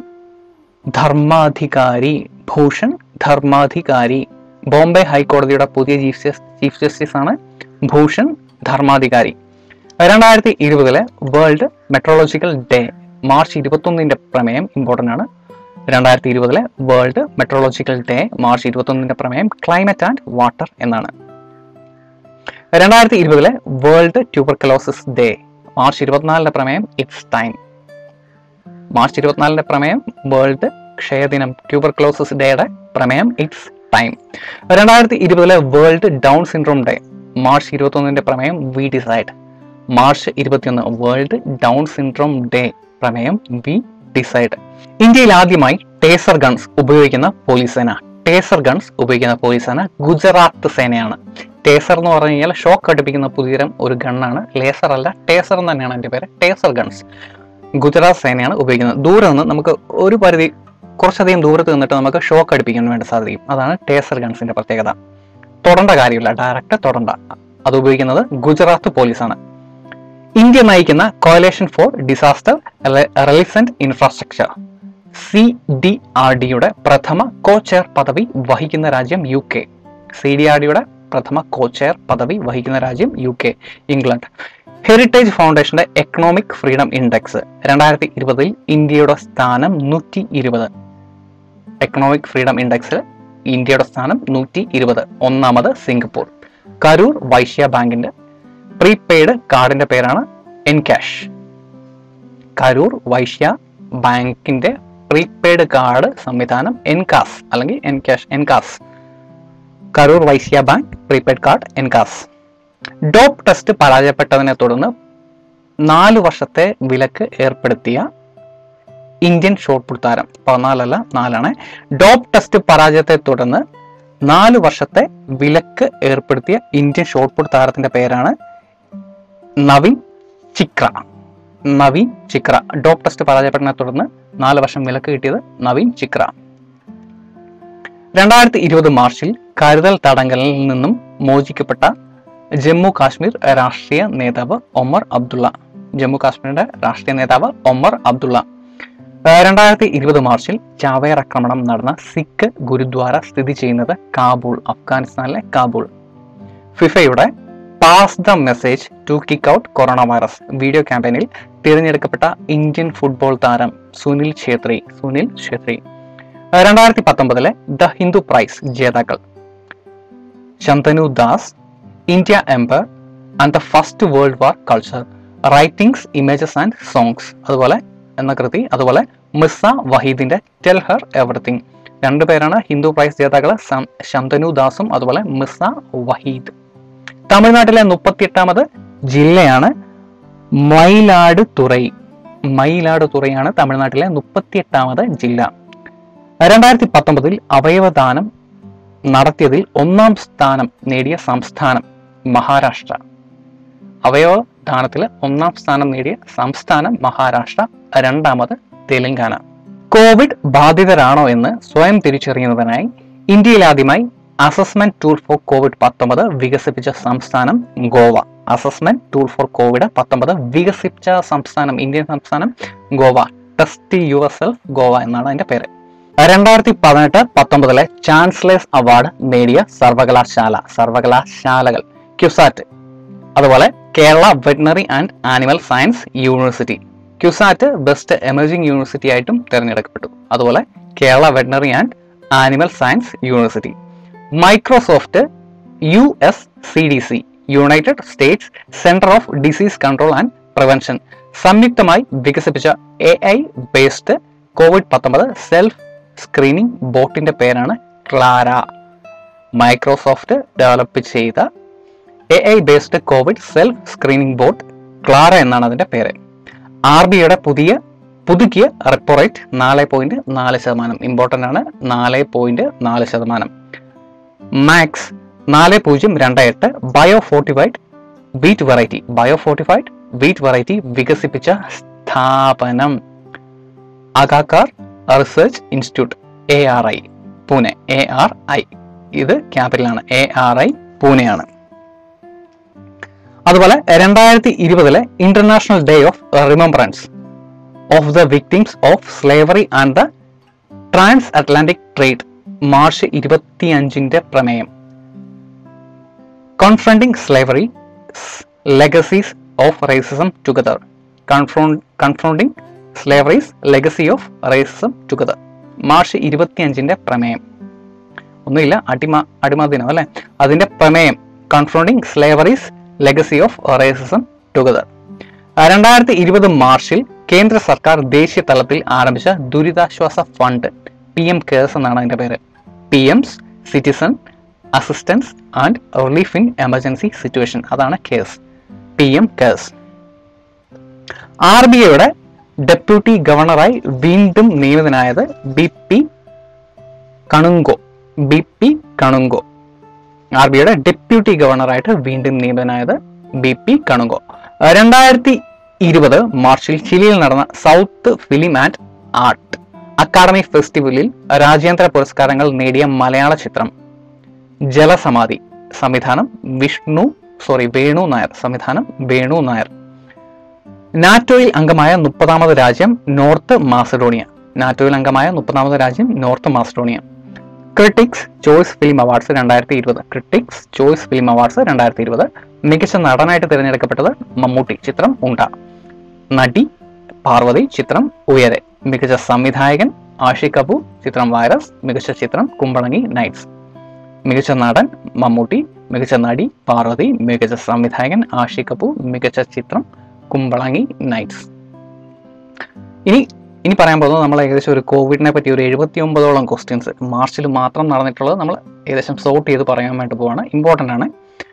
ധർമാധികാരി ഭൂഷൺ ധർമാധികാരി ബോംബെ ഹൈക്കോടതിയുടെ പുതിയ ചീഫ് ജസ് ചീഫ് ജസ്റ്റിസ് ആണ് ഭൂഷൺ ധർമാധികാരി രണ്ടായിരത്തി ഇരുപതിലെ വേൾഡ് മെട്രോളജിക്കൽ ഡേ മാർച്ച് ഇരുപത്തൊന്നിന്റെ പ്രമേയം ഇമ്പോർട്ടൻ്റ് ആണ് രണ്ടായിരത്തി ഇരുപതിലെ വേൾഡ് മെട്രോളജിക്കൽ ഡേ മാർച്ച് ഇരുപത്തൊന്നിന്റെ പ്രമേയം ക്ലൈമറ്റ് ആൻഡ് വാട്ടർ എന്നാണ് രണ്ടായിരത്തി ഇരുപതിലെ വേൾഡ് ട്യൂബർക്കലോസിസ് ഡേ മാർച്ച് ഇരുപത്തിനാലിന്റെ പ്രമേയം ഇറ്റ്സ് ടൈം മാർച്ച് ഇരുപത്തിനാലിന്റെ പ്രമേയം വേൾഡ് ക്ഷയദിനം ട്യൂബർക്ലോസിസ് ഡേയുടെ പ്രമേയം ഇറ്റ്സ് ടൈം രണ്ടായിരത്തി ഇരുപതിലെ world down syndrome day March ഇരുപത്തൊന്നിന്റെ പ്രമേയം വി ഡിസൈഡ് മാർച്ച് ഇരുപത്തിയൊന്ന് വേൾഡ് ഡൗൺ സിൻഡ്രോം ഡേ പ്രമേയം വി ഡിസൈഡ് ഇന്ത്യയിൽ ആദ്യമായി ടേസർ ഗൺസ് ഉപയോഗിക്കുന്ന പോലീസ് സേന ടേസർ ഗൺസ് ഉപയോഗിക്കുന്ന പോലീസ് സേന ഗുജറാത്ത് സേനയാണ് ടേസർ എന്ന് പറഞ്ഞു കഴിഞ്ഞാൽ ഷോക്ക് അടുപ്പിക്കുന്ന പുതിയതരം ഒരു ഗണ്ണാണ് ലേസർ അല്ല ടേസർ എന്ന് തന്നെയാണ് എൻ്റെ പേര് ടേസർ ഗൺസ് ഗുജറാത്ത് സേനയാണ് ഉപയോഗിക്കുന്നത് ദൂരെ നിന്ന് നമുക്ക് ഒരു പരിധി കുറച്ചധികം ദൂരത്ത് നിന്നിട്ട് നമുക്ക് ഷോക്ക് അടുപ്പിക്കാൻ വേണ്ടി സാധിക്കും അതാണ് ടേസർ ഗൺസിന്റെ പ്രത്യേകത തൊടേണ്ട കാര്യമില്ല ഡയറക്റ്റ് തൊടണ്ട അത് ഉപയോഗിക്കുന്നത് ഗുജറാത്ത് പോലീസാണ് ഇന്ത്യ നയിക്കുന്ന coalition for disaster resilient infrastructure C D R ഡിയുടെ പ്രഥമ കോ ചെയർ പദവി വഹിക്കുന്ന രാജ്യം U K C D R ഡിയുടെ പ്രഥമ കോ ചെയർ പദവി വഹിക്കുന്ന രാജ്യം യു കെ ഇംഗ്ലണ്ട് ഹെറിറ്റേജ് ഫൗണ്ടേഷന്റെ എക്കണോമിക് ഫ്രീഡം ഇൻഡെക്സ് രണ്ടായിരത്തി ഇരുപതിൽ ഇന്ത്യയുടെ സ്ഥാനം നൂറ്റി ഇരുപത് എക്കണോമിക് ഫ്രീഡം ഇൻഡെക്സിൽ ഇന്ത്യയുടെ സ്ഥാനം നൂറ്റി ഇരുപത് ഒന്നാമത് സിംഗപ്പൂർ കരൂർ വൈശ്യ ബാങ്കിന്റെ പ്രീപെയ്ഡ് കാർഡിന്റെ പേരാണ് എൻകാഷ് കരൂർ വൈശ്യ ബാങ്കിന്റെ പ്രീപെയ്ഡ് കാർഡ് സംവിധാനം എൻകാസ് അല്ലെങ്കിൽ encash encash Karur Vysya bank prepaid card encash dope test പരാജയപ്പെട്ടതിനെ തുടർന്ന് നാല് വർഷത്തെ വിലക്ക് ഏർപ്പെടുത്തിയ ഇന്ത്യൻ ഷോട്ട് പുട്ട് താരം പതിനാലല്ല നാലാണ് ഡോപ്പ് ടെസ്റ്റ് പരാജയത്തെ തുടർന്ന് നാല് വർഷത്തെ വിലക്ക് ഏർപ്പെടുത്തിയ ഇന്ത്യൻ ഷോട്ട് പുട്ട് താരത്തിന്റെ പേരാണ് നവീൻ ചിക്ര നവീൻ ചിക്ര ഡോപ്പ് ടെസ്റ്റ് പരാജയപ്പെട്ടതിനെ തുടർന്ന് നാല് വർഷം വിലക്ക് കിട്ടിയത് നവീൻ ചിക്ര രണ്ടായിരത്തി ഇരുപത് മാർച്ചിൽ കരുതൽ തടങ്കലിൽ നിന്നും മോചിക്കപ്പെട്ട ജമ്മു കാശ്മീർ രാഷ്ട്രീയ നേതാവ് ഒമർ അബ്ദുള്ള ജമ്മു കാശ്മീരിന്റെ രാഷ്ട്രീയ നേതാവ് ഒമർ അബ്ദുള്ള ഏഹ് രണ്ടായിരത്തി ഇരുപത് മാർച്ചിൽ ചാവേർ ആക്രമണം നടന്ന സിഖ് ഗുരുദ്വാര സ്ഥിതി ചെയ്യുന്നത് കാബൂൾ അഫ്ഗാനിസ്ഥാനിലെ കാബൂൾ ഫിഫയുടെ pass the message to kick out corona virus video ക്യാമ്പയിനിൽ തിരഞ്ഞെടുക്കപ്പെട്ട ഇന്ത്യൻ ഫുട്ബോൾ താരം സുനിൽ ഛേത്രി സുനിൽ ഛേത്രി ഏഹ് രണ്ടായിരത്തി പത്തൊമ്പതിലെ ദ ഹിന്ദു പ്രൈസ് ജേതാക്കൾ Shantanu Das India empire and the first world war culture writings images and songs അതുപോലെ എന്ന കൃതി അതുപോലെ മിസ്സ വഹീദിന്റെ ടെൽ ഹർ എവറിത്തിങ് രണ്ടുപേരാണ് ഹിന്ദു പ്രൈസ് ജേതാക്കൾ സം- ശന്തനു ദാസും അതുപോലെ മിസ്സ വഹീദ് തമിഴ്നാട്ടിലെ മുപ്പത്തിയെട്ടാമത് ജില്ലയാണ് മയിലാടുതുറൈ മയിലാടുതുറയാണ് തമിഴ്നാട്ടിലെ മുപ്പത്തിയെട്ടാമത് ജില്ല രണ്ടായിരത്തി പത്തൊമ്പതിൽ അവയവദാനം നടത്തിയതിൽ ഒന്നാം സ്ഥാനം നേടിയ സംസ്ഥാനം മഹാരാഷ്ട്ര അവയവ ദാനത്തിൽ ഒന്നാം സ്ഥാനം നേടിയ സംസ്ഥാനം മഹാരാഷ്ട്ര രണ്ടാമത് തെലങ്കാന കോവിഡ് ബാധിതരാണോ എന്ന് സ്വയം തിരിച്ചറിയുന്നതിനായി ഇന്ത്യയിൽ ആദ്യമായി അസസ്മെന്റ് ടൂൾ ഫോർ കോവിഡ് പത്തൊമ്പത് വികസിപ്പിച്ച സംസ്ഥാനം Goa assessment tool for Covid പത്തൊമ്പത് വികസിപ്പിച്ച സംസ്ഥാനം ഇന്ത്യൻ സംസ്ഥാനം Goa test yourself Goa എന്നാണ് അതിന്റെ പേര് രണ്ടായിരത്തി പതിനെട്ട് പത്തൊമ്പതിലെ ചാൻസലേഴ്സ് അവാർഡ് നേടിയ സർവകലാശാല സർവകലാശാലകൾ ക്യുസാറ്റ് അതുപോലെ Kerala veterinary and animal science university CUSAT best emerging university ആയിട്ടും തിരഞ്ഞെടുക്കപ്പെട്ടു അതുപോലെ Kerala veterinary and animal science university Microsoft U S C D C united states center of disease control and prevention സംയുക്തമായി വികസിപ്പിച്ച എ ഐ ബേസ്ഡ് കോവിഡ് പത്തൊമ്പത് സെൽഫ് സ്ക്രീനിംഗ് ബോട്ടിന്റെ പേരാണ് ക്ലാര മൈക്രോസോഫ്റ്റ് ഡെവലപ്പ് ചെയ്ത A I based Covid self screening bot Clara എന്നാണ് അതിന്റെ പേര് ആർ ബി ഐയുടെ പുതിയ പുതുക്കിയ റെപ്പോ റേറ്റ് നാല് പോയിന്റ് നാല് ശതമാനം ഇമ്പോർട്ടൻ്റ് ആണ് നാല് പോയിന്റ് നാല് ശതമാനം മാക്സ് നാല് പൂജ്യം രണ്ട് എട്ട് bio fortified wheat variety bio fortified wheat variety വികസിപ്പിച്ച സ്ഥാപനം Agharkar research institute A R I Pune A R I ഇത് ക്യാപിറ്റലാണ് എ ആർ ഐ പൂനെയാണ് അതുപോലെ രണ്ടായിരത്തി ഇരുപതിലെ international day of remembrance of the victims of slavery and the transatlantic trade March ഇരുപത്തിയഞ്ചിന്റെ പ്രമേയം confronting slavery legacies of racism together confronting slavery's legacy of racism together March ഇരുപത്തിയഞ്ചിന്റെ പ്രമേയം ഒന്നുമില്ല അടിമ അടിമ ദിനം അല്ലെ അതിന്റെ പ്രമേയം confronting slavery's legacy of racism together രണ്ടായിരത്തി ഇരുപത് മാർച്ചിൽ കേന്ദ്ര സർക്കാർ ദേശീയ തലത്തിൽ ആരംഭിച്ച ദുരിതാശ്വാസ ഫണ്ട് പി എം കെയർസ് എന്നാണ് അതിന്റെ പേര് P M's citizen assistance and relief in emergency situation അതാണ് CARES P M CARES R B ഐയുടെ ഡെപ്യൂട്ടി ഗവർണറായി വീണ്ടും നിയമിതനായത് B P Kanungo B P Kanungo R B ഐയുടെ ഡെപ്യൂട്ടി ഗവർണറായിട്ട് വീണ്ടും നിയമിതനായത് ബി പി കണുങ്കോ രണ്ടായിരത്തി ഇരുപത് മാർച്ചിൽ ചിലിയിൽ നടന്ന south film and art academy ഫെസ്റ്റിവലിൽ രാജ്യാന്തര പുരസ്കാരങ്ങൾ നേടിയ മലയാള ചിത്രം ജലസമാധി സംവിധാനം വിഷ്ണു സോറി വേണു നായർ സംവിധാനം വേണു നായർ നാറ്റോയിൽ അംഗമായ മുപ്പതാമത് രാജ്യം നോർത്ത് മാസഡോണിയ നാറ്റോയിൽ അംഗമായ മുപ്പതാമത് രാജ്യം north Macedonia critics choice film awards രണ്ടായിരത്തി ഇരുപത് ക്രിട്ടിക്സ് ചോയ്സ് ഫിലിം അവാർഡ്സ് രണ്ടായിരത്തി ഇരുപത് മികച്ച നടനായിട്ട് തിരഞ്ഞെടുക്കപ്പെട്ടത് മമ്മൂട്ടി ചിത്രം ഉണ്ട നടി പാർവതി ചിത്രം ഉയരെ മികച്ച സംവിധായകൻ ആഷി കപൂർ ചിത്രം വൈറസ് മികച്ച ചിത്രം കുമ്പളങ്ങി നൈറ്റ്സ് മികച്ച നടൻ മമ്മൂട്ടി മികച്ച നടി പാർവതി മികച്ച സംവിധായകൻ ആഷി കപൂർ മികച്ച ചിത്രം കുമ്പളങ്ങി നൈറ്റ്സ് ഇനി ഇനി പറയാൻ പോകുന്നത് നമ്മൾ ഏകദേശം ഒരു കോവിഡിനെ പറ്റി ഒരു എഴുപത്തി ഒമ്പതോളം ക്വസ്റ്റ്യൻസ് മാർച്ചിൽ മാത്രം നടന്നിട്ടുള്ളത് നമ്മൾ ഏകദേശം സോർട്ട് ചെയ്ത് പറയാൻ വേണ്ടി പോവാണ് ഇമ്പോർട്ടൻ്റ് ആണ്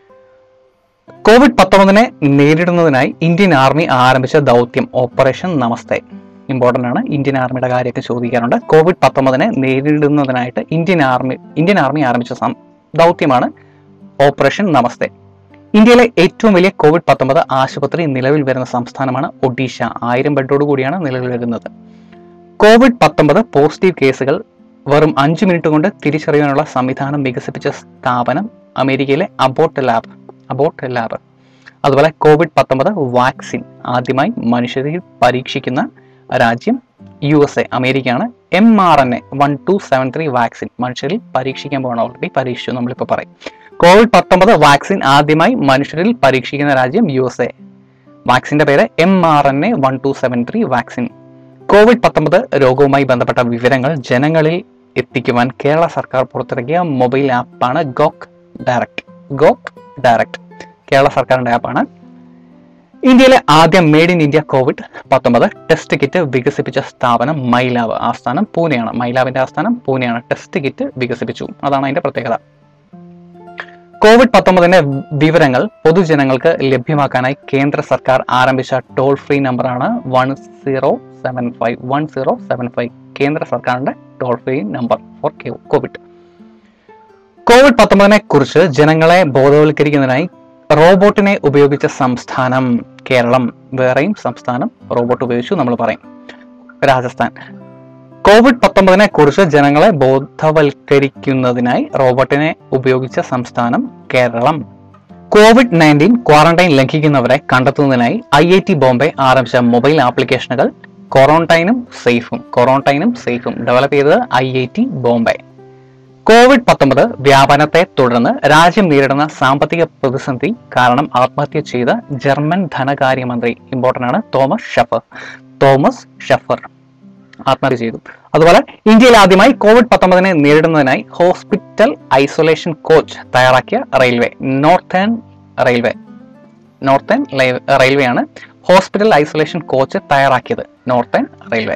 കോവിഡ് പത്തൊമ്പതിനെ നേരിടുന്നതിനായി ഇന്ത്യൻ ആർമി ആരംഭിച്ച ദൗത്യം ഓപ്പറേഷൻ നമസ്തേ ഇമ്പോർട്ടൻ്റ് ആണ് ഇന്ത്യൻ ആർമിയുടെ കാര്യമൊക്കെ ചോദിക്കാറുണ്ട് കോവിഡ് പത്തൊമ്പതിനെ നേരിടുന്നതിനായിട്ട് ഇന്ത്യൻ ആർമി ഇന്ത്യൻ ആർമി ആരംഭിച്ച സം- ദൗത്യമാണ് ഓപ്പറേഷൻ നമസ്തേ ഇന്ത്യയിലെ ഏറ്റവും വലിയ കോവിഡ് പത്തൊമ്പത് ആശുപത്രി നിലവിൽ വരുന്ന സംസ്ഥാനമാണ് ഒഡീഷ ആയിരം ബെഡോട് കൂടിയാണ് നിലവിൽ വരുന്നത് കോവിഡ് പത്തൊമ്പത് പോസിറ്റീവ് കേസുകൾ വെറും അഞ്ച് മിനിറ്റ് കൊണ്ട് തിരിച്ചറിയാനുള്ള സംവിധാനം വികസിപ്പിച്ച സ്ഥാപനം അമേരിക്കയിലെ അബോട്ട് ലാബ് അബോട്ട് ലാബ് അതുപോലെ കോവിഡ് പത്തൊമ്പത് വാക്സിൻ ആദ്യമായി മനുഷ്യരിൽ പരീക്ഷിക്കുന്ന രാജ്യം യു എസ് എ അമേരിക്കയാണ് M R N A one two seven three vaccine മനുഷ്യരിൽ പരീക്ഷിക്കാൻ പോകണം ഓൾറെഡി പരീക്ഷിച്ചു നമ്മളിപ്പോൾ പറയും കോവിഡ് പത്തൊമ്പത് വാക്സിൻ ആദ്യമായി മനുഷ്യരിൽ പരീക്ഷിക്കുന്ന രാജ്യം യു എസ് എ വാക്സിന്റെ പേര് M R N A one two seven three vaccine Covid പത്തൊമ്പത് രോഗവുമായി ബന്ധപ്പെട്ട വിവരങ്ങൾ ജനങ്ങളിൽ എത്തിക്കുവാൻ കേരള സർക്കാർ പുറത്തിറക്കിയ മൊബൈൽ ആപ്പാണ് ഗോക്ക് ഡയറക്റ്റ് ഗോക്ക് ഡയറക്റ്റ് കേരള സർക്കാരിന്റെ ആപ്പാണ് ഇന്ത്യയിലെ ആദ്യ മെയ്ഡ് ഇൻ ഇന്ത്യ കോവിഡ് പത്തൊമ്പത് ടെസ്റ്റ് കിറ്റ് വികസിപ്പിച്ച സ്ഥാപനം മൈലാബ് ആസ്ഥാനം പൂനെയാണ് മൈലാബിന്റെ ആസ്ഥാനം പൂനെയാണ് ടെസ്റ്റ് കിറ്റ് വികസിപ്പിച്ചു അതാണ് അതിന്റെ പ്രത്യേകത കോവിഡ് പത്തൊമ്പതിന്റെ വിവരങ്ങൾ പൊതുജനങ്ങൾക്ക് ലഭ്യമാക്കാനായി കേന്ദ്ര സർക്കാർ ആരംഭിച്ച ടോൾ ഫ്രീ നമ്പറാണ് one zero seven five one zero seven five കേന്ദ്ര സർക്കാരിന്റെ toll free number for Covid Covid പത്തൊമ്പതിനെ കുറിച്ച് ജനങ്ങളെ ബോധവൽക്കരിക്കുന്നതിനായി റോബോട്ടിനെ ഉപയോഗിച്ച സംസ്ഥാനം കേരളം വേറെയും സംസ്ഥാനം റോബോട്ട് ഉപയോഗിച്ചു നമ്മൾ പറയും രാജസ്ഥാൻ കോവിഡ് പത്തൊമ്പതിനെ കുറിച്ച് ജനങ്ങളെ ബോധവൽക്കരിക്കുന്നതിനായി റോബോട്ടിനെ ഉപയോഗിച്ച സംസ്ഥാനം കേരളം കോവിഡ് നയൻറ്റീൻ ക്വാറന്റൈൻ ലംഘിക്കുന്നവരെ കണ്ടെത്തുന്നതിനായി ഐ ഐ ടി ബോംബെ ആരംഭിച്ച മൊബൈൽ ആപ്ലിക്കേഷനുകൾ ക്വാറന്റൈനും സേഫും ക്വാറന്റൈനും സേഫും ഡെവലപ്പ് ചെയ്തത് I I T Bombay Covid പത്തൊമ്പത് വ്യാപനത്തെ തുടർന്ന് രാജ്യം നേരിടുന്ന സാമ്പത്തിക പ്രതിസന്ധി കാരണം ആത്മഹത്യ ചെയ്ത ജർമ്മൻ ധനകാര്യമന്ത്രി ഇമ്പോർട്ടന്റ് ആണ് തോമസ് ഷഫർ തോമസ് ഷഫർ ആത്മഹത്യ ചെയ്തു അതുപോലെ ഇന്ത്യയിൽ ആദ്യമായി കോവിഡ് പത്തൊമ്പതിനെ നേരിടുന്നതിനായി ഹോസ്പിറ്റൽ ഐസൊലേഷൻ കോച്ച് തയ്യാറാക്കിയ railway northern railway northern railway ആണ് ഹോസ്പിറ്റൽ ഐസൊലേഷൻ കോച്ച് തയ്യാറാക്കിയത് നോർത്തേൺ റെയിൽവേ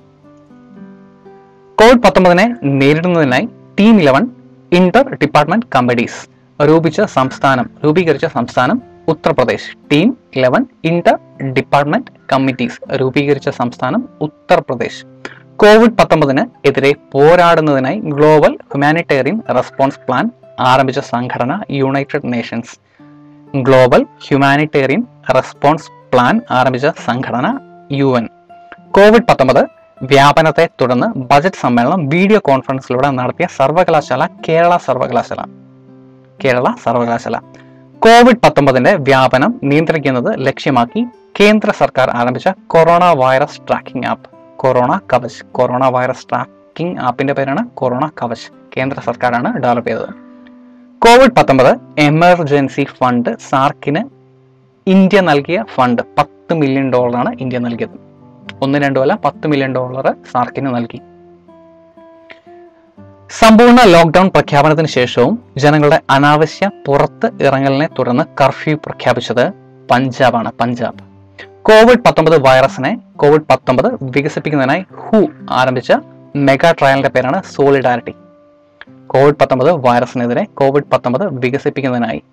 കോവിഡ് പത്തൊമ്പതിനെ നേരിടുന്നതിനായി team Eleven Inter department committees രൂപിച്ച സംസ്ഥാനം രൂപീകരിച്ച സംസ്ഥാനം Uttar Pradesh team Eleven Inter department committees രൂപീകരിച്ച സംസ്ഥാനം ഉത്തർപ്രദേശ് കോവിഡ് പത്തൊമ്പതിന് എതിരെ പോരാടുന്നതിനായി ഗ്ലോബൽ ഹ്യൂമാനിറ്റേറിയൻ റെസ്പോൺസ് പ്ലാൻ ആരംഭിച്ച സംഘടന United Nations global humanitarian response plan ആരംഭിച്ച സംഘടന യു എൻ കോവിഡ് പത്തൊമ്പത് വ്യാപനത്തെ തുടർന്ന് ബജറ്റ് സമ്മേളനം വീഡിയോ കോൺഫറൻസിലൂടെ നടത്തിയ സർവകലാശാല കേരള സർവകലാശാല കേരള സർവകലാശാല കോവിഡ് പത്തൊമ്പതിന്റെ വ്യാപനം നിയന്ത്രിക്കുന്നത് ലക്ഷ്യമാക്കി കേന്ദ്ര സർക്കാർ ആരംഭിച്ച corona virus tracking app corona Kavach corona virus tracking ആപ്പിന്റെ പേരാണ് കൊറോണ കവച് കേന്ദ്ര സർക്കാരാണ് ഡെവലപ്പ് ചെയ്തത് കോവിഡ് പത്തൊമ്പത് എമർജൻസി ഫണ്ട് സാർക്കിന് ഇന്ത്യ നൽകിയ ഫണ്ട് പത്ത് മില്യൺ ഡോളറാണ് ഇന്ത്യ നൽകിയത് ഒന്ന് രണ്ടും അല്ല പത്ത് മില്യൺ ഡോളർ സാർക്കിന് നൽകി സമ്പൂർണ്ണ ലോക്ക്ഡൌൺ പ്രഖ്യാപനത്തിന് ശേഷവും ജനങ്ങളുടെ അനാവശ്യ പുറത്ത് ഇറങ്ങലിനെ തുടർന്ന് കർഫ്യൂ പ്രഖ്യാപിച്ചത് പഞ്ചാബാണ് പഞ്ചാബ് കോവിഡ് പത്തൊമ്പത് വൈറസിനെ കോവിഡ് പത്തൊമ്പത് വികസിപ്പിക്കുന്നതിനായി ഹു ആരംഭിച്ച മെഗാ ട്രയലിന്റെ പേരാണ് സോളിഡാരിറ്റി കോവിഡ് പത്തൊമ്പത് വൈറസിനെതിരെ കോവിഡ് പത്തൊമ്പത് വികസിപ്പിക്കുന്നതിനായി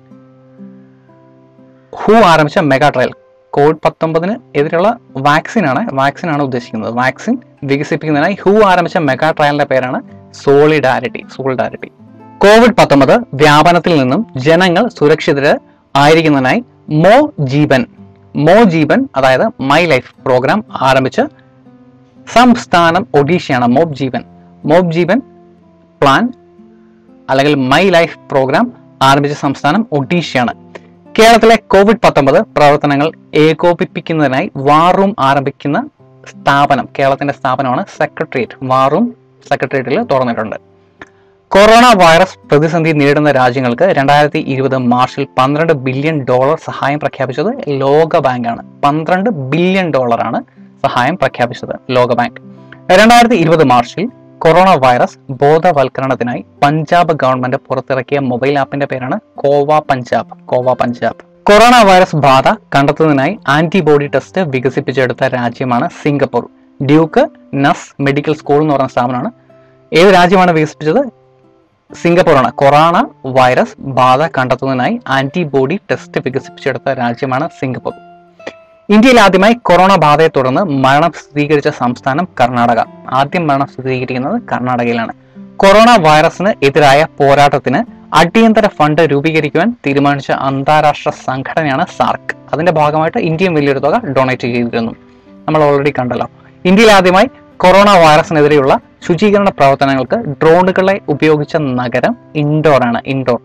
ഹു ആരംഭിച്ച മെഗാ ട്രയൽ കോവിഡ് പത്തൊമ്പതിന് എതിരെയുള്ള വാക്സിൻ ആണ് വാക്സിൻ ആണ് ഉദ്ദേശിക്കുന്നത് വാക്സിൻ വികസിപ്പിക്കുന്നതിനായി ഹു ആരംഭിച്ച മെഗാ ട്രയലിന്റെ പേരാണ് സോളിഡാരിറ്റി സോളിഡാരിറ്റി കോവിഡ് പത്തൊമ്പത് വ്യാപനത്തിൽ നിന്നും ജനങ്ങൾ സുരക്ഷിതര് ആയിരിക്കുന്നതിനായി മോ ജീവൻ മോ ജീവൻ അതായത് മൈ ലൈഫ് പ്രോഗ്രാം ആരംഭിച്ച് സംസ്ഥാനം ഒഡീഷയാണ് മോബ് ജീവൻ മോബ് ജീവൻ പ്ലാൻ അല്ലെങ്കിൽ മൈ ലൈഫ് പ്രോഗ്രാം ആരംഭിച്ച സംസ്ഥാനം ഒഡീഷയാണ് കേരളത്തിലെ കോവിഡ് പത്തൊമ്പത് പ്രവർത്തനങ്ങൾ ഏകോപിപ്പിക്കുന്നതിനായി വാർ റൂം ആരംഭിക്കുന്ന സ്ഥാപനം കേരളത്തിന്റെ സ്ഥാപനമാണ് സെക്രട്ടേറിയറ്റ് വാർ റൂം സെക്രട്ടേറിയറ്റിൽ തുറന്നിട്ടുണ്ട് കൊറോണ വൈറസ് പ്രതിസന്ധി നേരിടുന്ന രാജ്യങ്ങൾക്ക് രണ്ടായിരത്തി ഇരുപത് മാർച്ചിൽ പന്ത്രണ്ട് ബില്യൺ ഡോളർ സഹായം പ്രഖ്യാപിച്ചത് ലോക ബാങ്കാണ് പന്ത്രണ്ട് ബില്യൺ ഡോളറാണ് സഹായം പ്രഖ്യാപിച്ചത് ലോക ബാങ്ക് രണ്ടായിരത്തി ഇരുപത് മാർച്ചിൽ കൊറോണ വൈറസ് ബോധവൽക്കരണത്തിനായി പഞ്ചാബ് ഗവൺമെന്റ് പുറത്തിറക്കിയ മൊബൈൽ ആപ്പിന്റെ പേരാണ് കോവ പഞ്ചാബ് കോവ പഞ്ചാബ് കൊറോണ വൈറസ് ബാധ കണ്ടെത്തുന്നതിനായി ആന്റിബോഡി ടെസ്റ്റ് വികസിപ്പിച്ചെടുത്ത രാജ്യമാണ് Singapore Duke NUS medical school എന്ന് പറയുന്ന സ്ഥാപനമാണ് ഏത് രാജ്യമാണ് വികസിപ്പിച്ചത് സിംഗപ്പൂറാണ് കൊറോണ വൈറസ് ബാധ കണ്ടെത്തുന്നതിനായി ആന്റിബോഡി ടെസ്റ്റ് വികസിപ്പിച്ചെടുത്ത രാജ്യമാണ് സിംഗപ്പൂർ ഇന്ത്യയിൽ ആദ്യമായി കൊറോണ ബാധയെ തുടർന്ന് മരണം സ്ഥിരീകരിച്ച സംസ്ഥാനം കർണാടക ആദ്യം മരണം സ്ഥിരീകരിക്കുന്നത് കർണാടകയിലാണ് കൊറോണ വൈറസിന് എതിരായ പോരാട്ടത്തിന് അടിയന്തര ഫണ്ട് രൂപീകരിക്കുവാൻ തീരുമാനിച്ച അന്താരാഷ്ട്ര സംഘടനയാണ് സാർക്ക് അതിന്റെ ഭാഗമായിട്ട് ഇന്ത്യയും വലിയൊരു തുക ഡൊണേറ്റ് ചെയ്തിരുന്നു നമ്മൾ ഓൾറെഡി കണ്ടല്ലോ ഇന്ത്യയിൽ ആദ്യമായി കൊറോണ വൈറസിനെതിരെയുള്ള ശുചീകരണ പ്രവർത്തനങ്ങൾക്ക് ഡ്രോണുകളെ ഉപയോഗിച്ച നഗരം ഇൻഡോർ ആണ് ഇൻഡോർ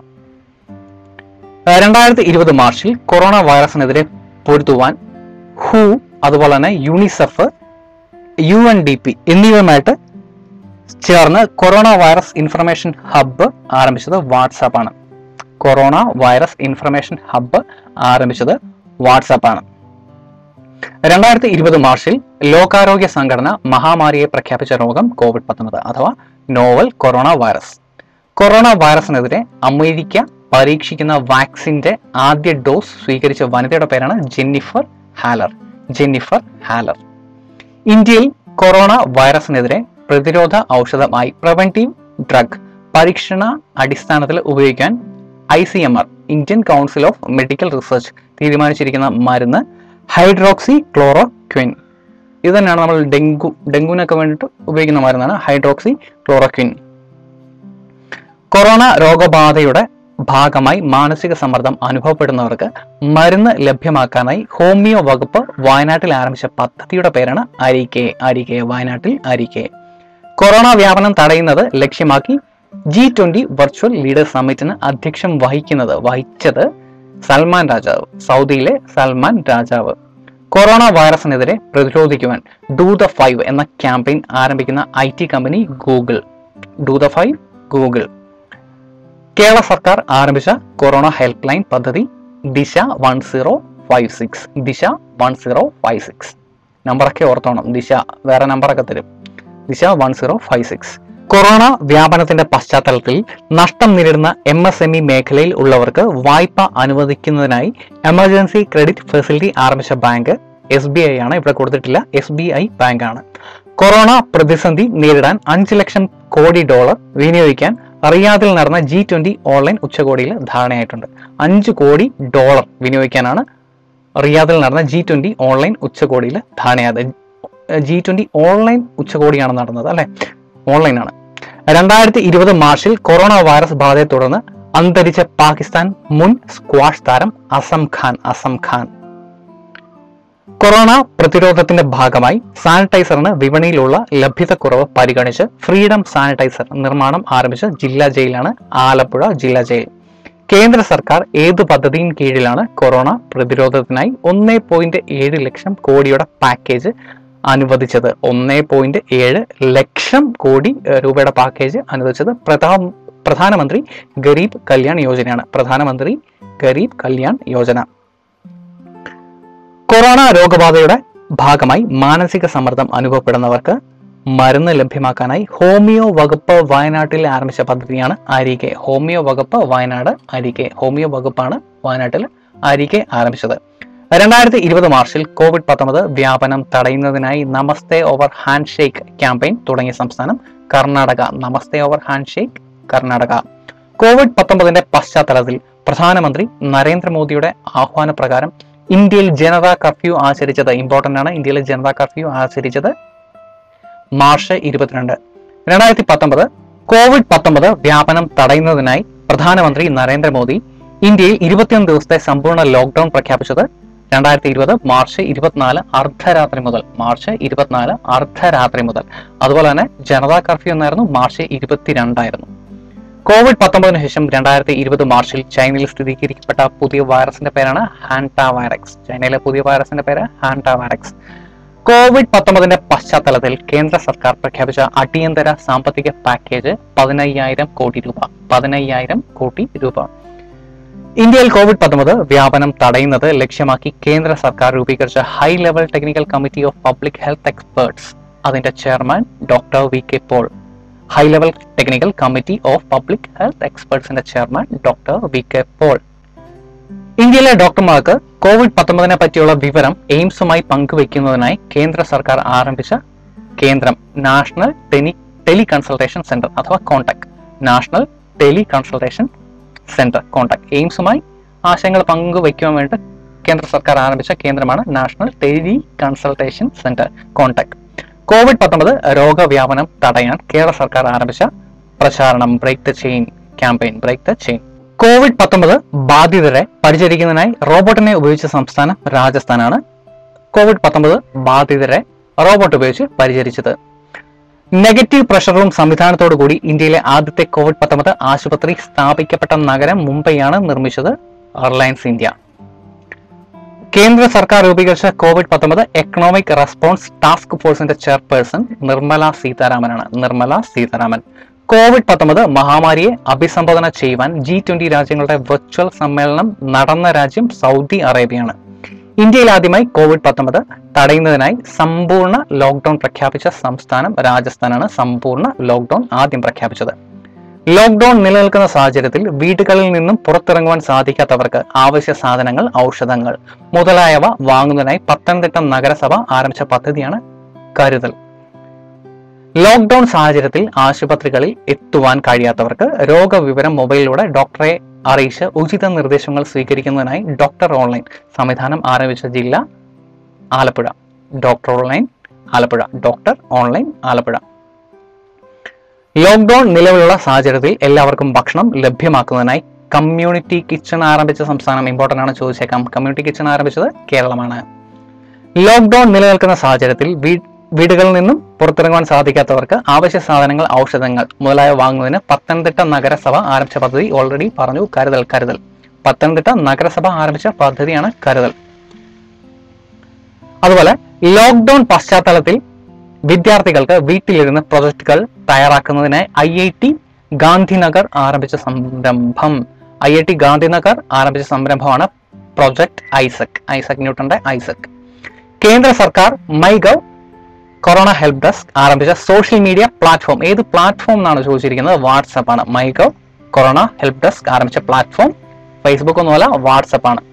രണ്ടായിരത്തി ഇരുപത് മാർച്ചിൽ കൊറോണ വൈറസിനെതിരെ പൊരുത്തുവാൻ ഹു അതുപോലെ തന്നെ UNICEF U N D P എന്നിവയുമായിട്ട് ചേർന്ന് കൊറോണ വൈറസ് ഇൻഫർമേഷൻ ഹബ്ബ് ആരംഭിച്ചത് വാട്സാപ്പ് ആണ് കൊറോണ വൈറസ് ഇൻഫർമേഷൻ ഹബ്ബ് ആരംഭിച്ചത് വാട്സാപ്പ് ആണ് രണ്ടായിരത്തി ഇരുപത് മാർച്ചിൽ ലോകാരോഗ്യ സംഘടന മഹാമാരിയെ പ്രഖ്യാപിച്ച രോഗം കോവിഡ് പത്തൊമ്പത് അഥവാ നോവൽ കൊറോണ വൈറസ് കൊറോണ വൈറസിനെതിരെ അമേരിക്ക പരീക്ഷിക്കുന്ന വാക്സിന്റെ ആദ്യ ഡോസ് സ്വീകരിച്ച വനിതയുടെ പേരാണ് ജെന്നിഫർ ഹാലർ ജെന്നിഫർ ഹാലർ ഇന്ത്യയിൽ കൊറോണ വൈറസിനെതിരെ പ്രതിരോധ ഔഷധമായി പ്രിവെന്റീവ് ഡ്രഗ് പരീക്ഷണ അടിസ്ഥാനത്തിൽ ഉപയോഗിക്കാൻ I C M R Indian council of medical research തീരുമാനിച്ചിരിക്കുന്ന മരുന്ന് ഹൈഡ്രോക്സി ക്ലോറോക്വിൻ ഇത് തന്നെയാണ് നമ്മൾ ഡെങ്കു ഡെങ്കുവിനൊക്കെ വേണ്ടിയിട്ട് ഉപയോഗിക്കുന്ന മരുന്നാണ് ഹൈഡ്രോക്സി ക്ലോറോക്വിൻ കൊറോണ രോഗബാധയുടെ ഭാഗമായി മാനസിക സമ്മർദ്ദം അനുഭവപ്പെടുന്നവർക്ക് മരുന്ന് ലഭ്യമാക്കാനായി ഹോമിയോ വകുപ്പ് വയനാട്ടിൽ ആരംഭിച്ച പദ്ധതിയുടെ പേരാണ് അരികെ അരികെ വയനാട്ടിൽ അരികെ കൊറോണ വ്യാപനം തടയുന്നത് ലക്ഷ്യമാക്കി ജി ട്വന്റി വെർച്വൽ ലീഡേഴ്സ് സമ്മിറ്റിന് അധ്യക്ഷം വഹിക്കുന്നത് വഹിച്ചത് സൽമാൻ രാജാവ് സൗദിയിലെ സൽമാൻ രാജാവ് കൊറോണ വൈറസിനെതിരെ പ്രതിരോധിക്കുവാൻ ഡൂ ദ ഫൈവ് എന്ന ക്യാമ്പയിൻ ആരംഭിക്കുന്ന I T company Google do the five Google Kerala സർക്കാർ ആരംഭിച്ച കൊറോണ ഹെൽപ്പ് ലൈൻ പദ്ധതി Disha one zero five six Disha one zero five six നമ്പറൊക്കെ ഓർത്തോണം ദിശ വേറെ നമ്പറൊക്കെ തരും Disha one zero five six corona വ്യാപനത്തിന്റെ പശ്ചാത്തലത്തിൽ നഷ്ടം നേരിടുന്ന എം എസ് എം ഇ മേഖലയിൽ ഉള്ളവർക്ക് വായ്പ അനുവദിക്കുന്നതിനായി എമർജൻസി ക്രെഡിറ്റ് ഫെസിലിറ്റി ആരംഭിച്ച ബാങ്ക് എസ് ബി ഐ ആണ് ഇവിടെ കൊടുത്തിട്ടില്ല എസ് ബി ഐ ബാങ്ക് ആണ് കൊറോണ പ്രതിസന്ധി നേരിടാൻ അഞ്ച് ലക്ഷം കോടി ഡോളർ വിനിയോഗിക്കാൻ റിയാദിൽ നടന്ന ജി ട്വന്റി ഓൺലൈൻ ഉച്ചകോടിയിൽ ധാരണയായിട്ടുണ്ട് അഞ്ച് കോടി ഡോളർ വിനിയോഗിക്കാനാണ് റിയാദിൽ നടന്ന ജി ട്വന്റി ഓൺലൈൻ ഉച്ചകോടിയിൽ ധാരണയായത് ജി ട്വന്റി ഓൺലൈൻ ഉച്ചകോടിയാണ് നടന്നത് അല്ലെ ഓൺലൈൻ ആണ് രണ്ടായിരത്തി ഇരുപത് മാർച്ചിൽ കൊറോണ വൈറസ് ബാധയെ തുടർന്ന് അന്തരിച്ച പാകിസ്ഥാൻ മുൻ സ്ക്വാഷ് താരം അസം ഖാൻ അസം ഖാൻ കൊറോണ പ്രതിരോധത്തിന്റെ ഭാഗമായി സാനിറ്റൈസറിന് വിപണിയിലുള്ള ലഭ്യതക്കുറവ് പരിഗണിച്ച് ഫ്രീഡം സാനിറ്റൈസർ നിർമ്മാണം ആരംഭിച്ച ജില്ലാ ജയിലാണ് ആലപ്പുഴ ജില്ലാ ജയിൽ കേന്ദ്ര സർക്കാർ ഏത് പദ്ധതിയും കീഴിലാണ് കൊറോണ പ്രതിരോധത്തിനായി ഒന്നേ പോയിന്റ് ഏഴ് ലക്ഷം കോടിയുടെ പാക്കേജ് അനുവദിച്ചത് ഒന്നേ പോയിന്റ് ഏഴ് ലക്ഷം കോടി ഏഹ്, രൂപയുടെ പാക്കേജ് അനുവദിച്ചത് പ്രധാന പ്രധാനമന്ത്രി ഗരീബ് കല്യാൺ യോജനയാണ് പ്രധാനമന്ത്രി ഗരീബ് കല്യാൺ യോജന കൊറോണ രോഗബാധയുടെ ഭാഗമായി മാനസിക സമ്മർദ്ദം അനുഭവപ്പെടുന്നവർക്ക് മരുന്ന് ലഭ്യമാക്കാനായി ഹോമിയോ വകുപ്പ് വയനാട്ടിൽ ആരംഭിച്ച പദ്ധതിയാണ് അരികെ ഹോമിയോ വകുപ്പ് വയനാട് അരികെ ഹോമിയോ വകുപ്പാണ് വയനാട്ടിൽ അരികെ ആരംഭിച്ചത് രണ്ടായിരത്തി ഇരുപത് മാർച്ചിൽ കോവിഡ് പത്തൊമ്പത് വ്യാപനം തടയുന്നതിനായി Namaste over handshake campaign തുടങ്ങിയ സംസ്ഥാനം Karnataka Namaste over handshake Karnataka Covid പത്തൊമ്പതിന്റെ പശ്ചാത്തലത്തിൽ പ്രധാനമന്ത്രി നരേന്ദ്രമോദിയുടെ ആഹ്വാനപ്രകാരം ഇന്ത്യയിൽ ജനതാ കർഫ്യൂ ആചരിച്ചത് ഇമ്പോർട്ടന്റ് ആണ് ഇന്ത്യയിലെ ജനതാ കർഫ്യൂ ആചരിച്ചത് മാർച്ച് ഇരുപത്തിരണ്ട് രണ്ടായിരത്തി പത്തൊമ്പത് കോവിഡ് പത്തൊമ്പത് വ്യാപനം തടയുന്നതിനായി പ്രധാനമന്ത്രി നരേന്ദ്രമോദി ഇന്ത്യയിൽ ഇരുപത്തിയൊന്ന് ദിവസത്തെ സമ്പൂർണ്ണ ലോക്ക്ഡൌൺ പ്രഖ്യാപിച്ചത് രണ്ടായിരത്തി ഇരുപത് മാർച്ച് ഇരുപത്തിനാല് അർദ്ധരാത്രി മുതൽ മാർച്ച് ഇരുപത്തിനാല് അർദ്ധരാത്രി മുതൽ അതുപോലെ തന്നെ ജനതാ കർഫ്യൂ എന്നായിരുന്നു മാർച്ച് ഇരുപത്തിരണ്ടായിരുന്നു കോവിഡ് പത്തൊമ്പതിനു ശേഷം രണ്ടായിരത്തി ഇരുപത് മാർച്ചിൽ ചൈനയിൽ സ്ഥിരീകരിക്കപ്പെട്ട പുതിയ വൈറസിന്റെ പേരാണ് ഹാൻഡ വൈറക്സ് ചൈനയിലെ പുതിയ വൈറസിന്റെ പേര് ഹാൻഡ വൈറക്സ് കോവിഡ് പത്തൊമ്പതിന്റെ പശ്ചാത്തലത്തിൽ കേന്ദ്ര സർക്കാർ പ്രഖ്യാപിച്ച അടിയന്തര സാമ്പത്തിക പാക്കേജ് പതിനയ്യായിരം കോടി രൂപ പതിനയ്യായിരം കോടി രൂപ ഇന്ത്യയിൽ കോവിഡ് പത്തൊമ്പത് വ്യാപനം തടയുന്നത് ലക്ഷ്യമാക്കി കേന്ദ്ര സർക്കാർ രൂപീകരിച്ച high level technical committee of public health experts അതിന്റെ chairman doctor V K Paul high level technical committee of public health എക്സ്പേർട്സിന്റെ chairman doctor V K Paul ഇന്ത്യയിലെ ഡോക്ടർമാർക്ക് കോവിഡ് പത്തൊമ്പതിനെ പറ്റിയുള്ള വിവരം എയിംസുമായി പങ്കുവെക്കുന്നതിനായി കേന്ദ്ര സർക്കാർ ആരംഭിച്ച കേന്ദ്രം national tele tele consultation center അഥവാ contact national tele consultation center contact എയിംസുമായി ആശയങ്ങൾ പങ്കുവയ്ക്കുവാൻ വേണ്ടി കേന്ദ്ര സർക്കാർ ആരംഭിച്ച കേന്ദ്രമാണ് national tele consultation center contact Covid പത്തൊമ്പത് രോഗവ്യാപനം തടയാൻ കേരള സർക്കാർ ആരംഭിച്ച പ്രചാരണം break the chain campaign break the chain Covid പത്തൊമ്പത് ബാധിതരെ പരിചരിക്കുന്നതിനായി റോബോട്ടിനെ ഉപയോഗിച്ച സംസ്ഥാനം രാജസ്ഥാനാണ് കോവിഡ് പത്തൊമ്പത് ബാധിതരെ റോബോട്ട് ഉപയോഗിച്ച് പരിചരിച്ചത് നെഗറ്റീവ് പ്രഷറും സംവിധാനത്തോടു കൂടി ഇന്ത്യയിലെ ആദ്യത്തെ കോവിഡ് പത്തൊമ്പത് ആശുപത്രി സ്ഥാപിക്കപ്പെട്ട നഗരം മുംബൈയാണ് നിർമ്മിച്ചത് റിലയൻസ് ഇന്ത്യ കേന്ദ്ര സർക്കാർ രൂപീകരിച്ച കോവിഡ് പത്തൊമ്പത് എക്കണോമിക് റെസ്പോൺസ് ടാസ്ക് ഫോഴ്സിന്റെ ചെയർപേഴ്സൺ നിർമ്മല സീതാരാമനാണ് നിർമ്മല സീതാരാമൻ കോവിഡ് പത്തൊമ്പത് മഹാമാരിയെ അഭിസംബോധന ചെയ്യുവാൻ ജി ട്വന്റി രാജ്യങ്ങളുടെ വെർച്വൽ സമ്മേളനം നടന്ന രാജ്യം സൗദി അറേബ്യയാണ് ഇന്ത്യയിൽ ആദ്യമായി കോവിഡ് പത്തൊമ്പത് തടയുന്നതിനായി സമ്പൂർണ്ണ ലോക്ക്ഡൌൺ പ്രഖ്യാപിച്ച സംസ്ഥാനം രാജസ്ഥാനാണ് സമ്പൂർണ്ണ ലോക്ക്ഡൌൺ ആദ്യം പ്രഖ്യാപിച്ചത് ലോക്ക്ഡൌൺ നിലനിൽക്കുന്ന സാഹചര്യത്തിൽ വീടുകളിൽ നിന്നും പുറത്തിറങ്ങുവാൻ സാധിക്കാത്തവർക്ക് ആവശ്യ സാധനങ്ങൾ ഔഷധങ്ങൾ മുതലായവ വാങ്ങുന്നതിനായി പത്തനംതിട്ട നഗരസഭ ആരംഭിച്ച പദ്ധതിയാണ് കരുതൽ ലോക്ക്ഡൌൺ സാഹചര്യത്തിൽ ആശുപത്രികളിൽ എത്തുവാൻ കഴിയാത്തവർക്ക് രോഗവിവരം മൊബൈലിലൂടെ ഡോക്ടറെ അറിയിച്ച് ഉചിത നിർദ്ദേശങ്ങൾ സ്വീകരിക്കുന്നതിനായി ഡോക്ടർ ഓൺലൈൻ സംവിധാനം ആരംഭിച്ച ജില്ല Alappuzha doctor online Alappuzha doctor online Alappuzha lockdown നിലവിലുള്ള സാഹചര്യത്തിൽ എല്ലാവർക്കും ഭക്ഷണം ലഭ്യമാക്കുന്നതിനായി കമ്മ്യൂണിറ്റി കിച്ചൺ ആരംഭിച്ച സംസ്ഥാനം ഇമ്പോർട്ടൻ്റ് ആണ് ചോദിച്ചേക്കാം കമ്മ്യൂണിറ്റി കിച്ചൺ ആരംഭിച്ചത് കേരളമാണ് ലോക്ക്ഡൌൺ നിലനിൽക്കുന്ന സാഹചര്യത്തിൽ വീ- വീടുകളിൽ നിന്നും പുറത്തിറങ്ങുവാൻ സാധിക്കാത്തവർക്ക് ആവശ്യ സാധനങ്ങൾ ഔഷധങ്ങൾ മുതലായവ വാങ്ങുന്നതിന് പത്തനംതിട്ട നഗരസഭ ആരംഭിച്ച പദ്ധതി ഓൾറെഡി പറഞ്ഞു കരുതൽ കരുതൽ പത്തനംതിട്ട നഗരസഭ ആരംഭിച്ച പദ്ധതിയാണ് കരുതൽ അതുപോലെ ലോക്ക്ഡൌൺ പശ്ചാത്തലത്തിൽ വിദ്യാർത്ഥികൾക്ക് വീട്ടിലിരുന്ന് പ്രൊജക്ടുകൾ തയ്യാറാക്കുന്നതിനായി ഐ ഐ ടി ഗാന്ധിനഗർ ആരംഭിച്ച സംരംഭം ഐ ഐ ടി ഗാന്ധിനഗർ ആരംഭിച്ച സംരംഭമാണ് പ്രൊജക്ട് ഐസക് ഐസക് ന്യൂട്ടന്റെ ഐസക് കേന്ദ്ര സർക്കാർ my gov corona help desk ആരംഭിച്ച സോഷ്യൽ മീഡിയ പ്ലാറ്റ്ഫോം ഏത് പ്ലാറ്റ്ഫോം എന്നാണ് ചോദിച്ചിരിക്കുന്നത് വാട്സപ്പ് ആണ് my gov corona help desk ആരംഭിച്ച പ്ലാറ്റ്ഫോം ഫേസ്ബുക്ക് ഒന്നുമല്ല വാട്സപ്പ് ആണ്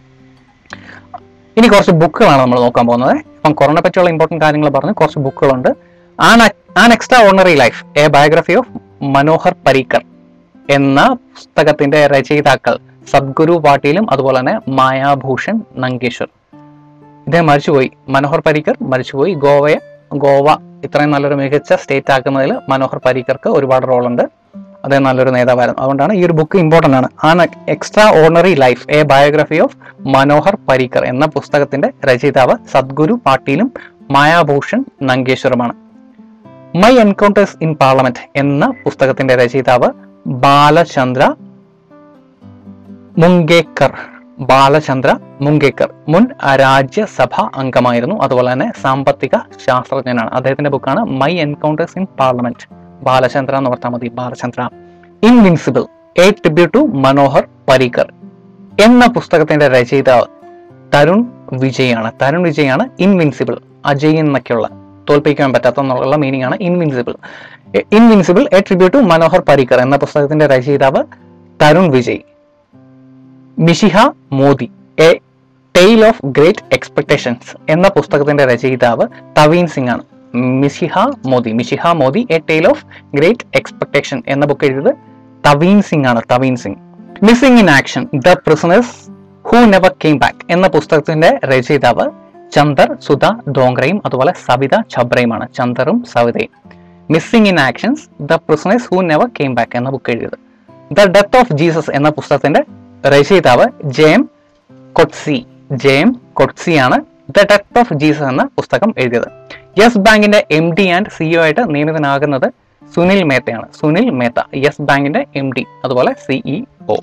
ഇനി കുറച്ച് ബുക്കുകളാണ് നമ്മൾ നോക്കാൻ പോകുന്നത് ഇപ്പം കൊറോണ പറ്റിയുള്ള ഇമ്പോർട്ടൻറ്റ് കാര്യങ്ങൾ പറഞ്ഞ് കുറച്ച് ബുക്കുകളുണ്ട് an extraordinary life a biography of Manohar Parrikar എന്ന പുസ്തകത്തിന്റെ രചയിതാക്കൾ സദ്ഗുരു പാട്ടീലും അതുപോലെ തന്നെ മായാഭൂഷൺ നങ്കേശ്വർ ഇദ്ദേഹം മരിച്ചുപോയി മനോഹർ പരീക്കർ മരിച്ചുപോയി ഗോവയെ ഗോവ ഇത്രയും നല്ലൊരു മികച്ച സ്റ്റേറ്റ് ആക്കുന്നതിൽ മനോഹർ പരീക്കർക്ക് ഒരുപാട് റോളുണ്ട് അദ്ദേഹം നല്ലൊരു നേതാവായിരുന്നു അതുകൊണ്ടാണ് ഈ ഒരു ബുക്ക് ഇമ്പോർട്ടൻ്റ് ആണ് an extraordinary life a biography of Manohar Parrikar എന്ന പുസ്തകത്തിന്റെ രചയിതാവ് സദ്ഗുരു പാട്ടീലും മായാഭൂഷൺ നങ്കേശ്വറുമാണ് മൈ എൻകൗണ്ടേഴ്സ് ഇൻ പാർലമെന്റ് എന്ന പുസ്തകത്തിന്റെ രചയിതാവ് ബാലചന്ദ്ര മുങ്കേക്കർ ബാലചന്ദ്ര മുങ്കേക്കർ മുൻ രാജ്യസഭ അംഗമായിരുന്നു അതുപോലെ തന്നെ സാമ്പത്തിക ശാസ്ത്രജ്ഞനാണ് അദ്ദേഹത്തിന്റെ ബുക്കാണ് my encounters in parliament Balachandra എന്ന് ഓർത്താൽ മതി Balachandra invincible a tribute to Manohar Parrikar എന്ന പുസ്തകത്തിന്റെ രചയിതാവ് തരുൺ വിജയാണ് തരുൺ വിജയാണ് ഇൻവിൻസിബിൾ അജയ് എന്നൊക്കെയുള്ള തോൽപ്പിക്കാൻ പറ്റാത്ത എന്നുള്ള മീനിങ് ആണ് invincible invincible a tribute to Manohar Parrikar എന്ന പുസ്തകത്തിന്റെ രചയിതാവ് Tarun Vijay messiah Modi a tale of great expectations എന്ന പുസ്തകത്തിന്റെ രചയിതാവ് തവീൻ സിംഗ് ആണ് messiah Modi messiah Modi a tale of great expectation എന്ന ബുക്ക് എഴുതിയത് തവീൻ സിംഗ് ആണ് Tavleen Singh missing in action the prisoners who never came back എന്ന പുസ്തകത്തിന്റെ രചയിതാവ് ചന്ദർ സുധ ഡോങ്റയും അതുപോലെ സവിത ഛബ്രയുമാണ് ചന്ദറും സവിതയും missing in actions the prisoners who never came back എന്ന ബുക്ക് എഴുതിയത് ദ ഡെത്ത് ഓഫ് ജീസസ് എന്ന പുസ്തകത്തിന്റെ രചയിതാവ് ജെയം കൊട്സി ജെയം കൊട്സിയാണ് ദ ഡെത്ത് ഓഫ് ജീസസ് എന്ന പുസ്തകം എഴുതിയത് യെസ് ബാങ്കിന്റെ എം ഡി ആൻഡ് സിഇഒ ആയിട്ട് നിയമിതനാകുന്നത് സുനിൽ മേത്തയാണ് സുനിൽ മേത്ത യെസ് ബാങ്കിന്റെ എം ഡി അതുപോലെ സിഇഒ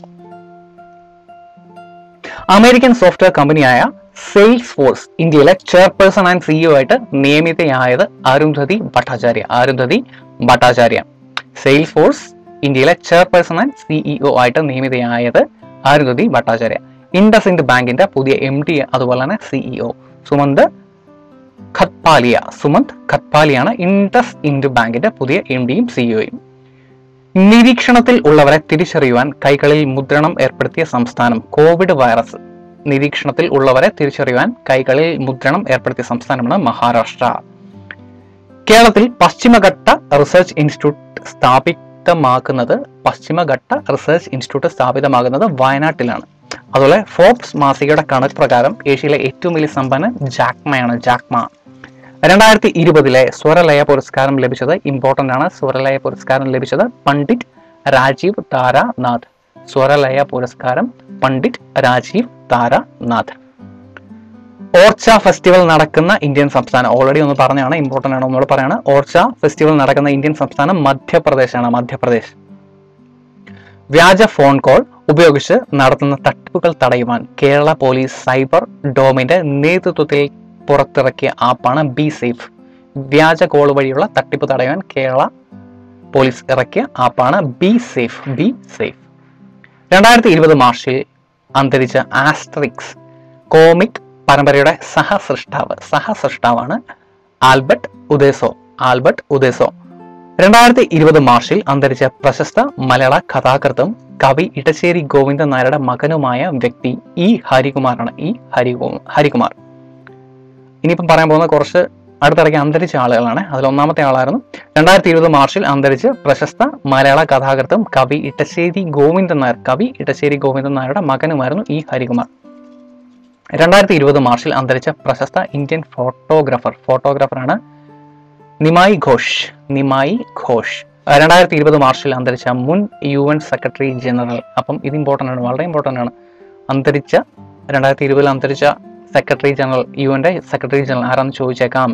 അമേരിക്കൻ സോഫ്റ്റ്വെയർ കമ്പനിയായ സെയിൽസ് ഫോഴ്സ് ഇന്ത്യയിലെ ചെയർപേഴ്സൺ ആൻഡ് സിഇഒ ആയിട്ട് നിയമിതയായത് അരുന്ധതി ഭട്ടാചാര്യ അരുന്ധതി ഭട്ടാചാര്യ സെയിൽസ് ഫോഴ്സ് ഇന്ത്യയിലെ ചെയർപേഴ്സൺ ആൻഡ് സിഇഒ ആയിട്ട് നിയമിതയായത് അരുന്ധതി ഭട്ടാചാര്യ ഇൻഡസ് ഇൻഡ് ബാങ്കിന്റെ പുതിയ എം ഡി അതുപോലെ തന്നെ സിഇഒ സുമന്ത് ഖത്പാലിയ സുമന്ത് ഖത്പാലിയാണ് ഇൻഡസ് ഇൻഡ് ബാങ്കിന്റെ പുതിയ എം ഡിയും സിഇഒയും നിരീക്ഷണത്തിൽ ഉള്ളവരെ തിരിച്ചറിയുവാൻ കൈകളിൽ മുദ്രണം ഏർപ്പെടുത്തിയ സംസ്ഥാനം കോവിഡ് വൈറസ് നിരീക്ഷണത്തിൽ ഉള്ളവരെ തിരിച്ചറിയുവാൻ കൈകളിൽ മുദ്രണം ഏർപ്പെടുത്തിയ സംസ്ഥാനമാണ് മഹാരാഷ്ട്ര കേരളത്തിൽ പശ്ചിമഘട്ട റിസർച്ച് ഇൻസ്റ്റിറ്റ്യൂട്ട് സ്ഥാപിതമാക്കുന്നത് പശ്ചിമഘട്ട റിസർച്ച് ഇൻസ്റ്റിറ്റ്യൂട്ട് സ്ഥാപിതമാകുന്നത് വയനാട്ടിലാണ് അതുപോലെ ഫോബ്സ് മാസികയുടെ കണക്ക് പ്രകാരം ഏഷ്യയിലെ ഏറ്റവും വലിയ സമ്പന്നൻ ജാക്മയാണ് ജാക്മ രണ്ടായിരത്തി ഇരുപതിലെ സ്വരലയ പുരസ്കാരം ലഭിച്ചത് ഇമ്പോർട്ടന്റ് ആണ് സ്വരലയ പുരസ്കാരം ലഭിച്ചത് പണ്ഡിറ്റ് രാജീവ് താരാനാഥ് സ്വരലയ പുരസ്കാരം പണ്ഡിറ്റ് രാജീവ് താരാനാഥ് ഓർച്ച ഫെസ്റ്റിവൽ നടക്കുന്ന ഇന്ത്യൻ സംസ്ഥാനം ഓൾറെഡി ഒന്ന് പറഞ്ഞാണ് ഇമ്പോർട്ടന്റ് ആണ് ഒന്നുകൂടെ പറയാണ് ഓർച്ച ഫെസ്റ്റിവൽ നടക്കുന്ന ഇന്ത്യൻ സംസ്ഥാനം മധ്യപ്രദേശാണ് മധ്യപ്രദേശ് വ്യാജ ഫോൺ കോൾ ഉപയോഗിച്ച് നടത്തുന്ന തട്ടിപ്പുകൾ തടയുവാൻ കേരള പോലീസ് സൈബർ ഡോമിന്റെ നേതൃത്വത്തിൽ പുറത്തിറക്കിയ ആപ്പാണ് ബി സേഫ് വ്യാജ കോൾ വഴിയുള്ള തട്ടിപ്പ് തടയാൻ കേരള പോലീസ് ഇറക്കിയ ആപ്പാണ് ബി സേഫ് ബി സേഫ് രണ്ടായിരത്തി ഇരുപത് മാർച്ചിൽ അന്തരിച്ച ആസ്ട്രിക്സ് കോമിക് പരമ്പരയുടെ സഹസൃഷ്ടാവ് സഹസൃഷ്ടാവാണ് ആൽബർട്ട് ഉദേസോ ആൽബർട്ട് ഉദേസോ രണ്ടായിരത്തി ഇരുപത് മാർച്ചിൽ അന്തരിച്ച പ്രശസ്ത മലയാള കഥാകൃത്തും കവി ഇടശ്ശേരി ഗോവിന്ദൻ നായരുടെ മകനുമായ വ്യക്തി ഇ ഹരികുമാറാണ് ഇ ഹരികു ഹരികുമാർ ഇനിയിപ്പം പറയാൻ പോകുന്ന കുറച്ച് അടുത്തിടയ്ക്ക് അന്തരിച്ച ആളുകളാണ് അതിൽ ഒന്നാമത്തെ ആളായിരുന്നു രണ്ടായിരത്തി ഇരുപത് മാർച്ചിൽ അന്തരിച്ച് പ്രശസ്ത മലയാള കഥാകൃത്തും കവി ഇടശ്ശേരി ഗോവിന്ദൻ നായർ കവി ഇടശ്ശേരി ഗോവിന്ദൻ നായരുടെ മകനുമായിരുന്നു ഇ ഹരികുമാർ രണ്ടായിരത്തി ഇരുപത് മാർച്ചിൽ അന്തരിച്ച പ്രശസ്ത ഇന്ത്യൻ ഫോട്ടോഗ്രാഫർ ഫോട്ടോഗ്രാഫറാണ് നിമായി ഘോഷ് നിമായി ഘോഷ് രണ്ടായിരത്തി ഇരുപത് മാർച്ചിൽ അന്തരിച്ച മുൻ യു എൻ സെക്രട്ടറി ജനറൽ അപ്പം ഇത് ഇമ്പോർട്ടൻ്റ് ആണ് വളരെ ഇമ്പോർട്ടൻ്റ് ആണ് അന്തരിച്ച രണ്ടായിരത്തി ഇരുപതിൽ അന്തരിച്ച സെക്രട്ടറി ജനറൽ യു എൻ്റെ സെക്രട്ടറി ജനറൽ ആരാന്ന് ചോദിച്ചേക്കാം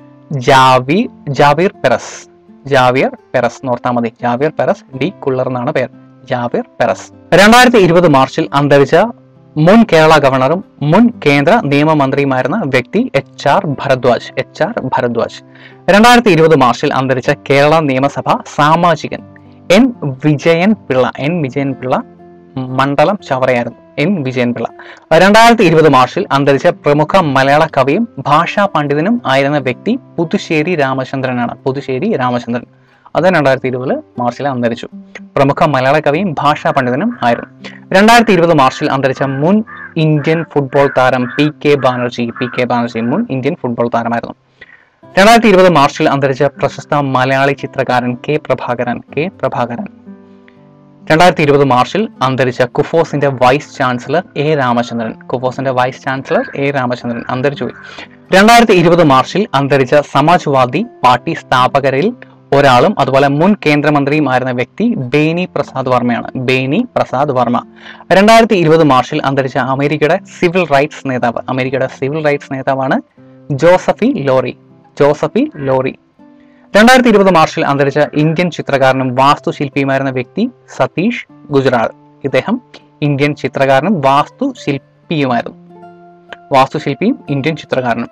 ജാവി ജാവീർ പെറസ് ജാവിയർ പെറസ് നോർത്താ മതി ജാവിയർ പെറസ് ഡി കുള്ളർ എന്നാണ് പേര് ജാവിർ പെറസ് രണ്ടായിരത്തി ഇരുപത് മാർച്ചിൽ അന്തരിച്ച മുൻ കേരള ഗവർണറും മുൻ കേന്ദ്ര നിയമമന്ത്രിയുമായിരുന്ന വ്യക്തി H R Bhardwaj H R Bhardwaj രണ്ടായിരത്തി ഇരുപത് മാർച്ചിൽ അന്തരിച്ച കേരള നിയമസഭ സാമാജികൻ എൻ വിജയൻ പിള്ള എൻ വിജയൻ പിള്ള മണ്ഡലം ചവറയായിരുന്നു എൻ വിജയൻ പിള്ള രണ്ടായിരത്തി ഇരുപത് മാർച്ചിൽ അന്തരിച്ച പ്രമുഖ മലയാള കവിയും ഭാഷാ പണ്ഡിതനും ആയിരുന്ന വ്യക്തി പുതുശ്ശേരി രാമചന്ദ്രനാണ് പുതുശ്ശേരി രാമചന്ദ്രൻ അത് രണ്ടായിരത്തി ഇരുപതിൽ മാർച്ചിൽ അന്തരിച്ചു പ്രമുഖ മലയാള കവിയും ഭാഷാ പണ്ഡിതനും ആയിരുന്നു രണ്ടായിരത്തി ഇരുപത് മാർച്ചിൽ അന്തരിച്ച മുൻ ഇന്ത്യൻ ഫുട്ബോൾ താരം P K Banerjee P K Banerjee മുൻ ഇന്ത്യൻ ഫുട്ബോൾ താരമായിരുന്നു രണ്ടായിരത്തി ഇരുപത് മാർച്ചിൽ അന്തരിച്ച പ്രശസ്ത മലയാളി ചിത്രകാരൻ കെ പ്രഭാകരൻ കെ പ്രഭാകരൻ രണ്ടായിരത്തി ഇരുപത് മാർച്ചിൽ അന്തരിച്ച കുഫോസിന്റെ വൈസ് ചാൻസലർ എ രാമചന്ദ്രൻ കുഫോസിന്റെ വൈസ് ചാൻസലർ എ രാമചന്ദ്രൻ അന്തരിച്ചുപോയി രണ്ടായിരത്തി ഇരുപത് മാർച്ചിൽ അന്തരിച്ച സമാജ്വാദി പാർട്ടി സ്ഥാപകരിൽ ഒരാളും അതുപോലെ മുൻ കേന്ദ്രമന്ത്രിയുമായിരുന്ന വ്യക്തി ബേനി പ്രസാദ് വർമ്മയാണ് ബേനി പ്രസാദ് വർമ്മ രണ്ടായിരത്തി ഇരുപത് മാർച്ചിൽ അന്തരിച്ച അമേരിക്കയുടെ സിവിൽ റൈറ്റ്സ് നേതാവ് അമേരിക്കയുടെ സിവിൽ റൈറ്റ്സ് നേതാവാണ് ജോസഫി ലോറി ജോസഫി ലോറി രണ്ടായിരത്തി ഇരുപത് മാർച്ചിൽ അന്തരിച്ച ഇന്ത്യൻ ചിത്രകാരനും വാസ്തുശില്പിയുമായിരുന്ന വ്യക്തി സതീഷ് ഗുജറാൾ ഇദ്ദേഹം ഇന്ത്യൻ ചിത്രകാരനും വാസ്തുശില്പിയുമായിരുന്നു വാസ്തുശില്പിയും ഇന്ത്യൻ ചിത്രകാരനും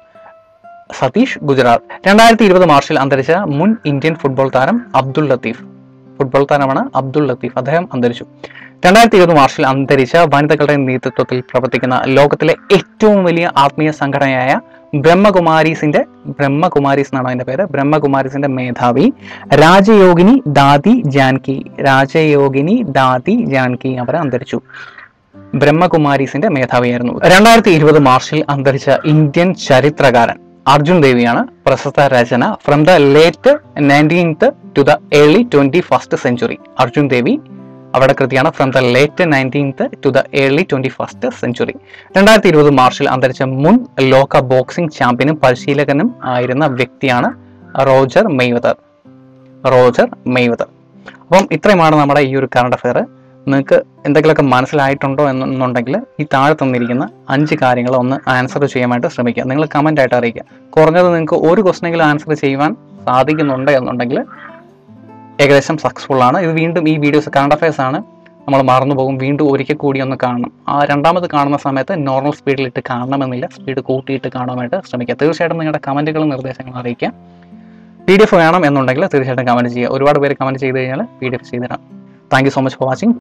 സതീഷ് ഗുജറാൾ രണ്ടായിരത്തി ഇരുപത് മാർച്ചിൽ അന്തരിച്ച മുൻ ഇന്ത്യൻ ഫുട്ബോൾ താരം അബ്ദുൾ ലത്തീഫ് ഫുട്ബോൾ താരമാണ് അബ്ദുൾ ലത്തീഫ് അദ്ദേഹം അന്തരിച്ചു രണ്ടായിരത്തി ഇരുപത് മാർച്ചിൽ അന്തരിച്ച വനിതകളുടെ നേതൃത്വത്തിൽ പ്രവർത്തിക്കുന്ന ലോകത്തിലെ ഏറ്റവും വലിയ ആത്മീയ സംഘടനയായ ബ്രഹ്മകുമാരീസിന്റെ ബ്രഹ്മകുമാരീസ് എന്നാണ് അതിന്റെ പേര് ബ്രഹ്മകുമാരീസിന്റെ മേധാവി രാജയോഗിനി ദാദി ജാൻകി രാജയോഗിനി ദാദി ജാൻകി അവർ അന്തരിച്ചു ബ്രഹ്മകുമാരീസിന്റെ മേധാവിയായിരുന്നു രണ്ടായിരത്തി ഇരുപത് മാർച്ചിൽ അന്തരിച്ച ഇന്ത്യൻ ചരിത്രകാരൻ അർജുൻ ദേവിയാണ് പ്രശസ്ത രചന from the late nineteenth to the early twenty first century Arjun Devi അവിടെ കൃതിയാണ് from the late nineteenth to the early twenty first century രണ്ടായിരത്തി ഇരുപത് മാർച്ചിൽ അന്തരിച്ച മുൻ ലോക ബോക്സിംഗ് ചാമ്പ്യനും പരിശീലകനും ആയിരുന്ന വ്യക്തിയാണ് റോജർ മെയ്വതർ റോജർ മെയ്വതർ അപ്പം ഇത്രയുമാണ് നമ്മുടെ ഈ ഒരു കറണ്ട് അഫെയർ നിങ്ങൾക്ക് എന്തെങ്കിലുമൊക്കെ മനസ്സിലായിട്ടുണ്ടോ എന്നുണ്ടെങ്കിൽ ഈ താഴെ തന്നിരിക്കുന്ന അഞ്ച് കാര്യങ്ങൾ ഒന്ന് ആൻസർ ചെയ്യാനായിട്ട് ശ്രമിക്കുക നിങ്ങൾ കമൻ്റ് ആയിട്ട് അറിയിക്കുക കുറഞ്ഞത് നിങ്ങൾക്ക് ഒരു ക്വസ്റ്റനെങ്കിലും ആൻസർ ചെയ്യുവാൻ സാധിക്കുന്നുണ്ട് എന്നുണ്ടെങ്കിൽ ഏകദേശം സക്സസ്ഫുൾ ആണ് ഇത് വീണ്ടും ഈ വീഡിയോസ് കറണ്ട് അഫയേഴ്സ് ആണ് നമ്മൾ മറന്നു പോകും വീണ്ടും ഒരിക്കൽ കൂടി ഒന്ന് കാണണം ആ രണ്ടാമത് കാണുന്ന സമയത്ത് നോർമൽ സ്പീഡിലിട്ട് കാണണമെന്നില്ല സ്പീഡ് കൂട്ടിയിട്ട് കാണാനായിട്ട് ശ്രമിക്കുക തീർച്ചയായിട്ടും നിങ്ങളുടെ കമൻറ്റുകളും നിർദ്ദേശങ്ങളും അറിയിക്കുക പി ഡി എഫ് വേണം എന്നുണ്ടെങ്കിൽ തീർച്ചയായിട്ടും കമൻറ്റ് ചെയ്യുക ഒരുപാട് പേര് കമൻറ്റ് ചെയ്ത് കഴിഞ്ഞാൽ പി ഡി എഫ് ചെയ്തിടാം thank you so much for watching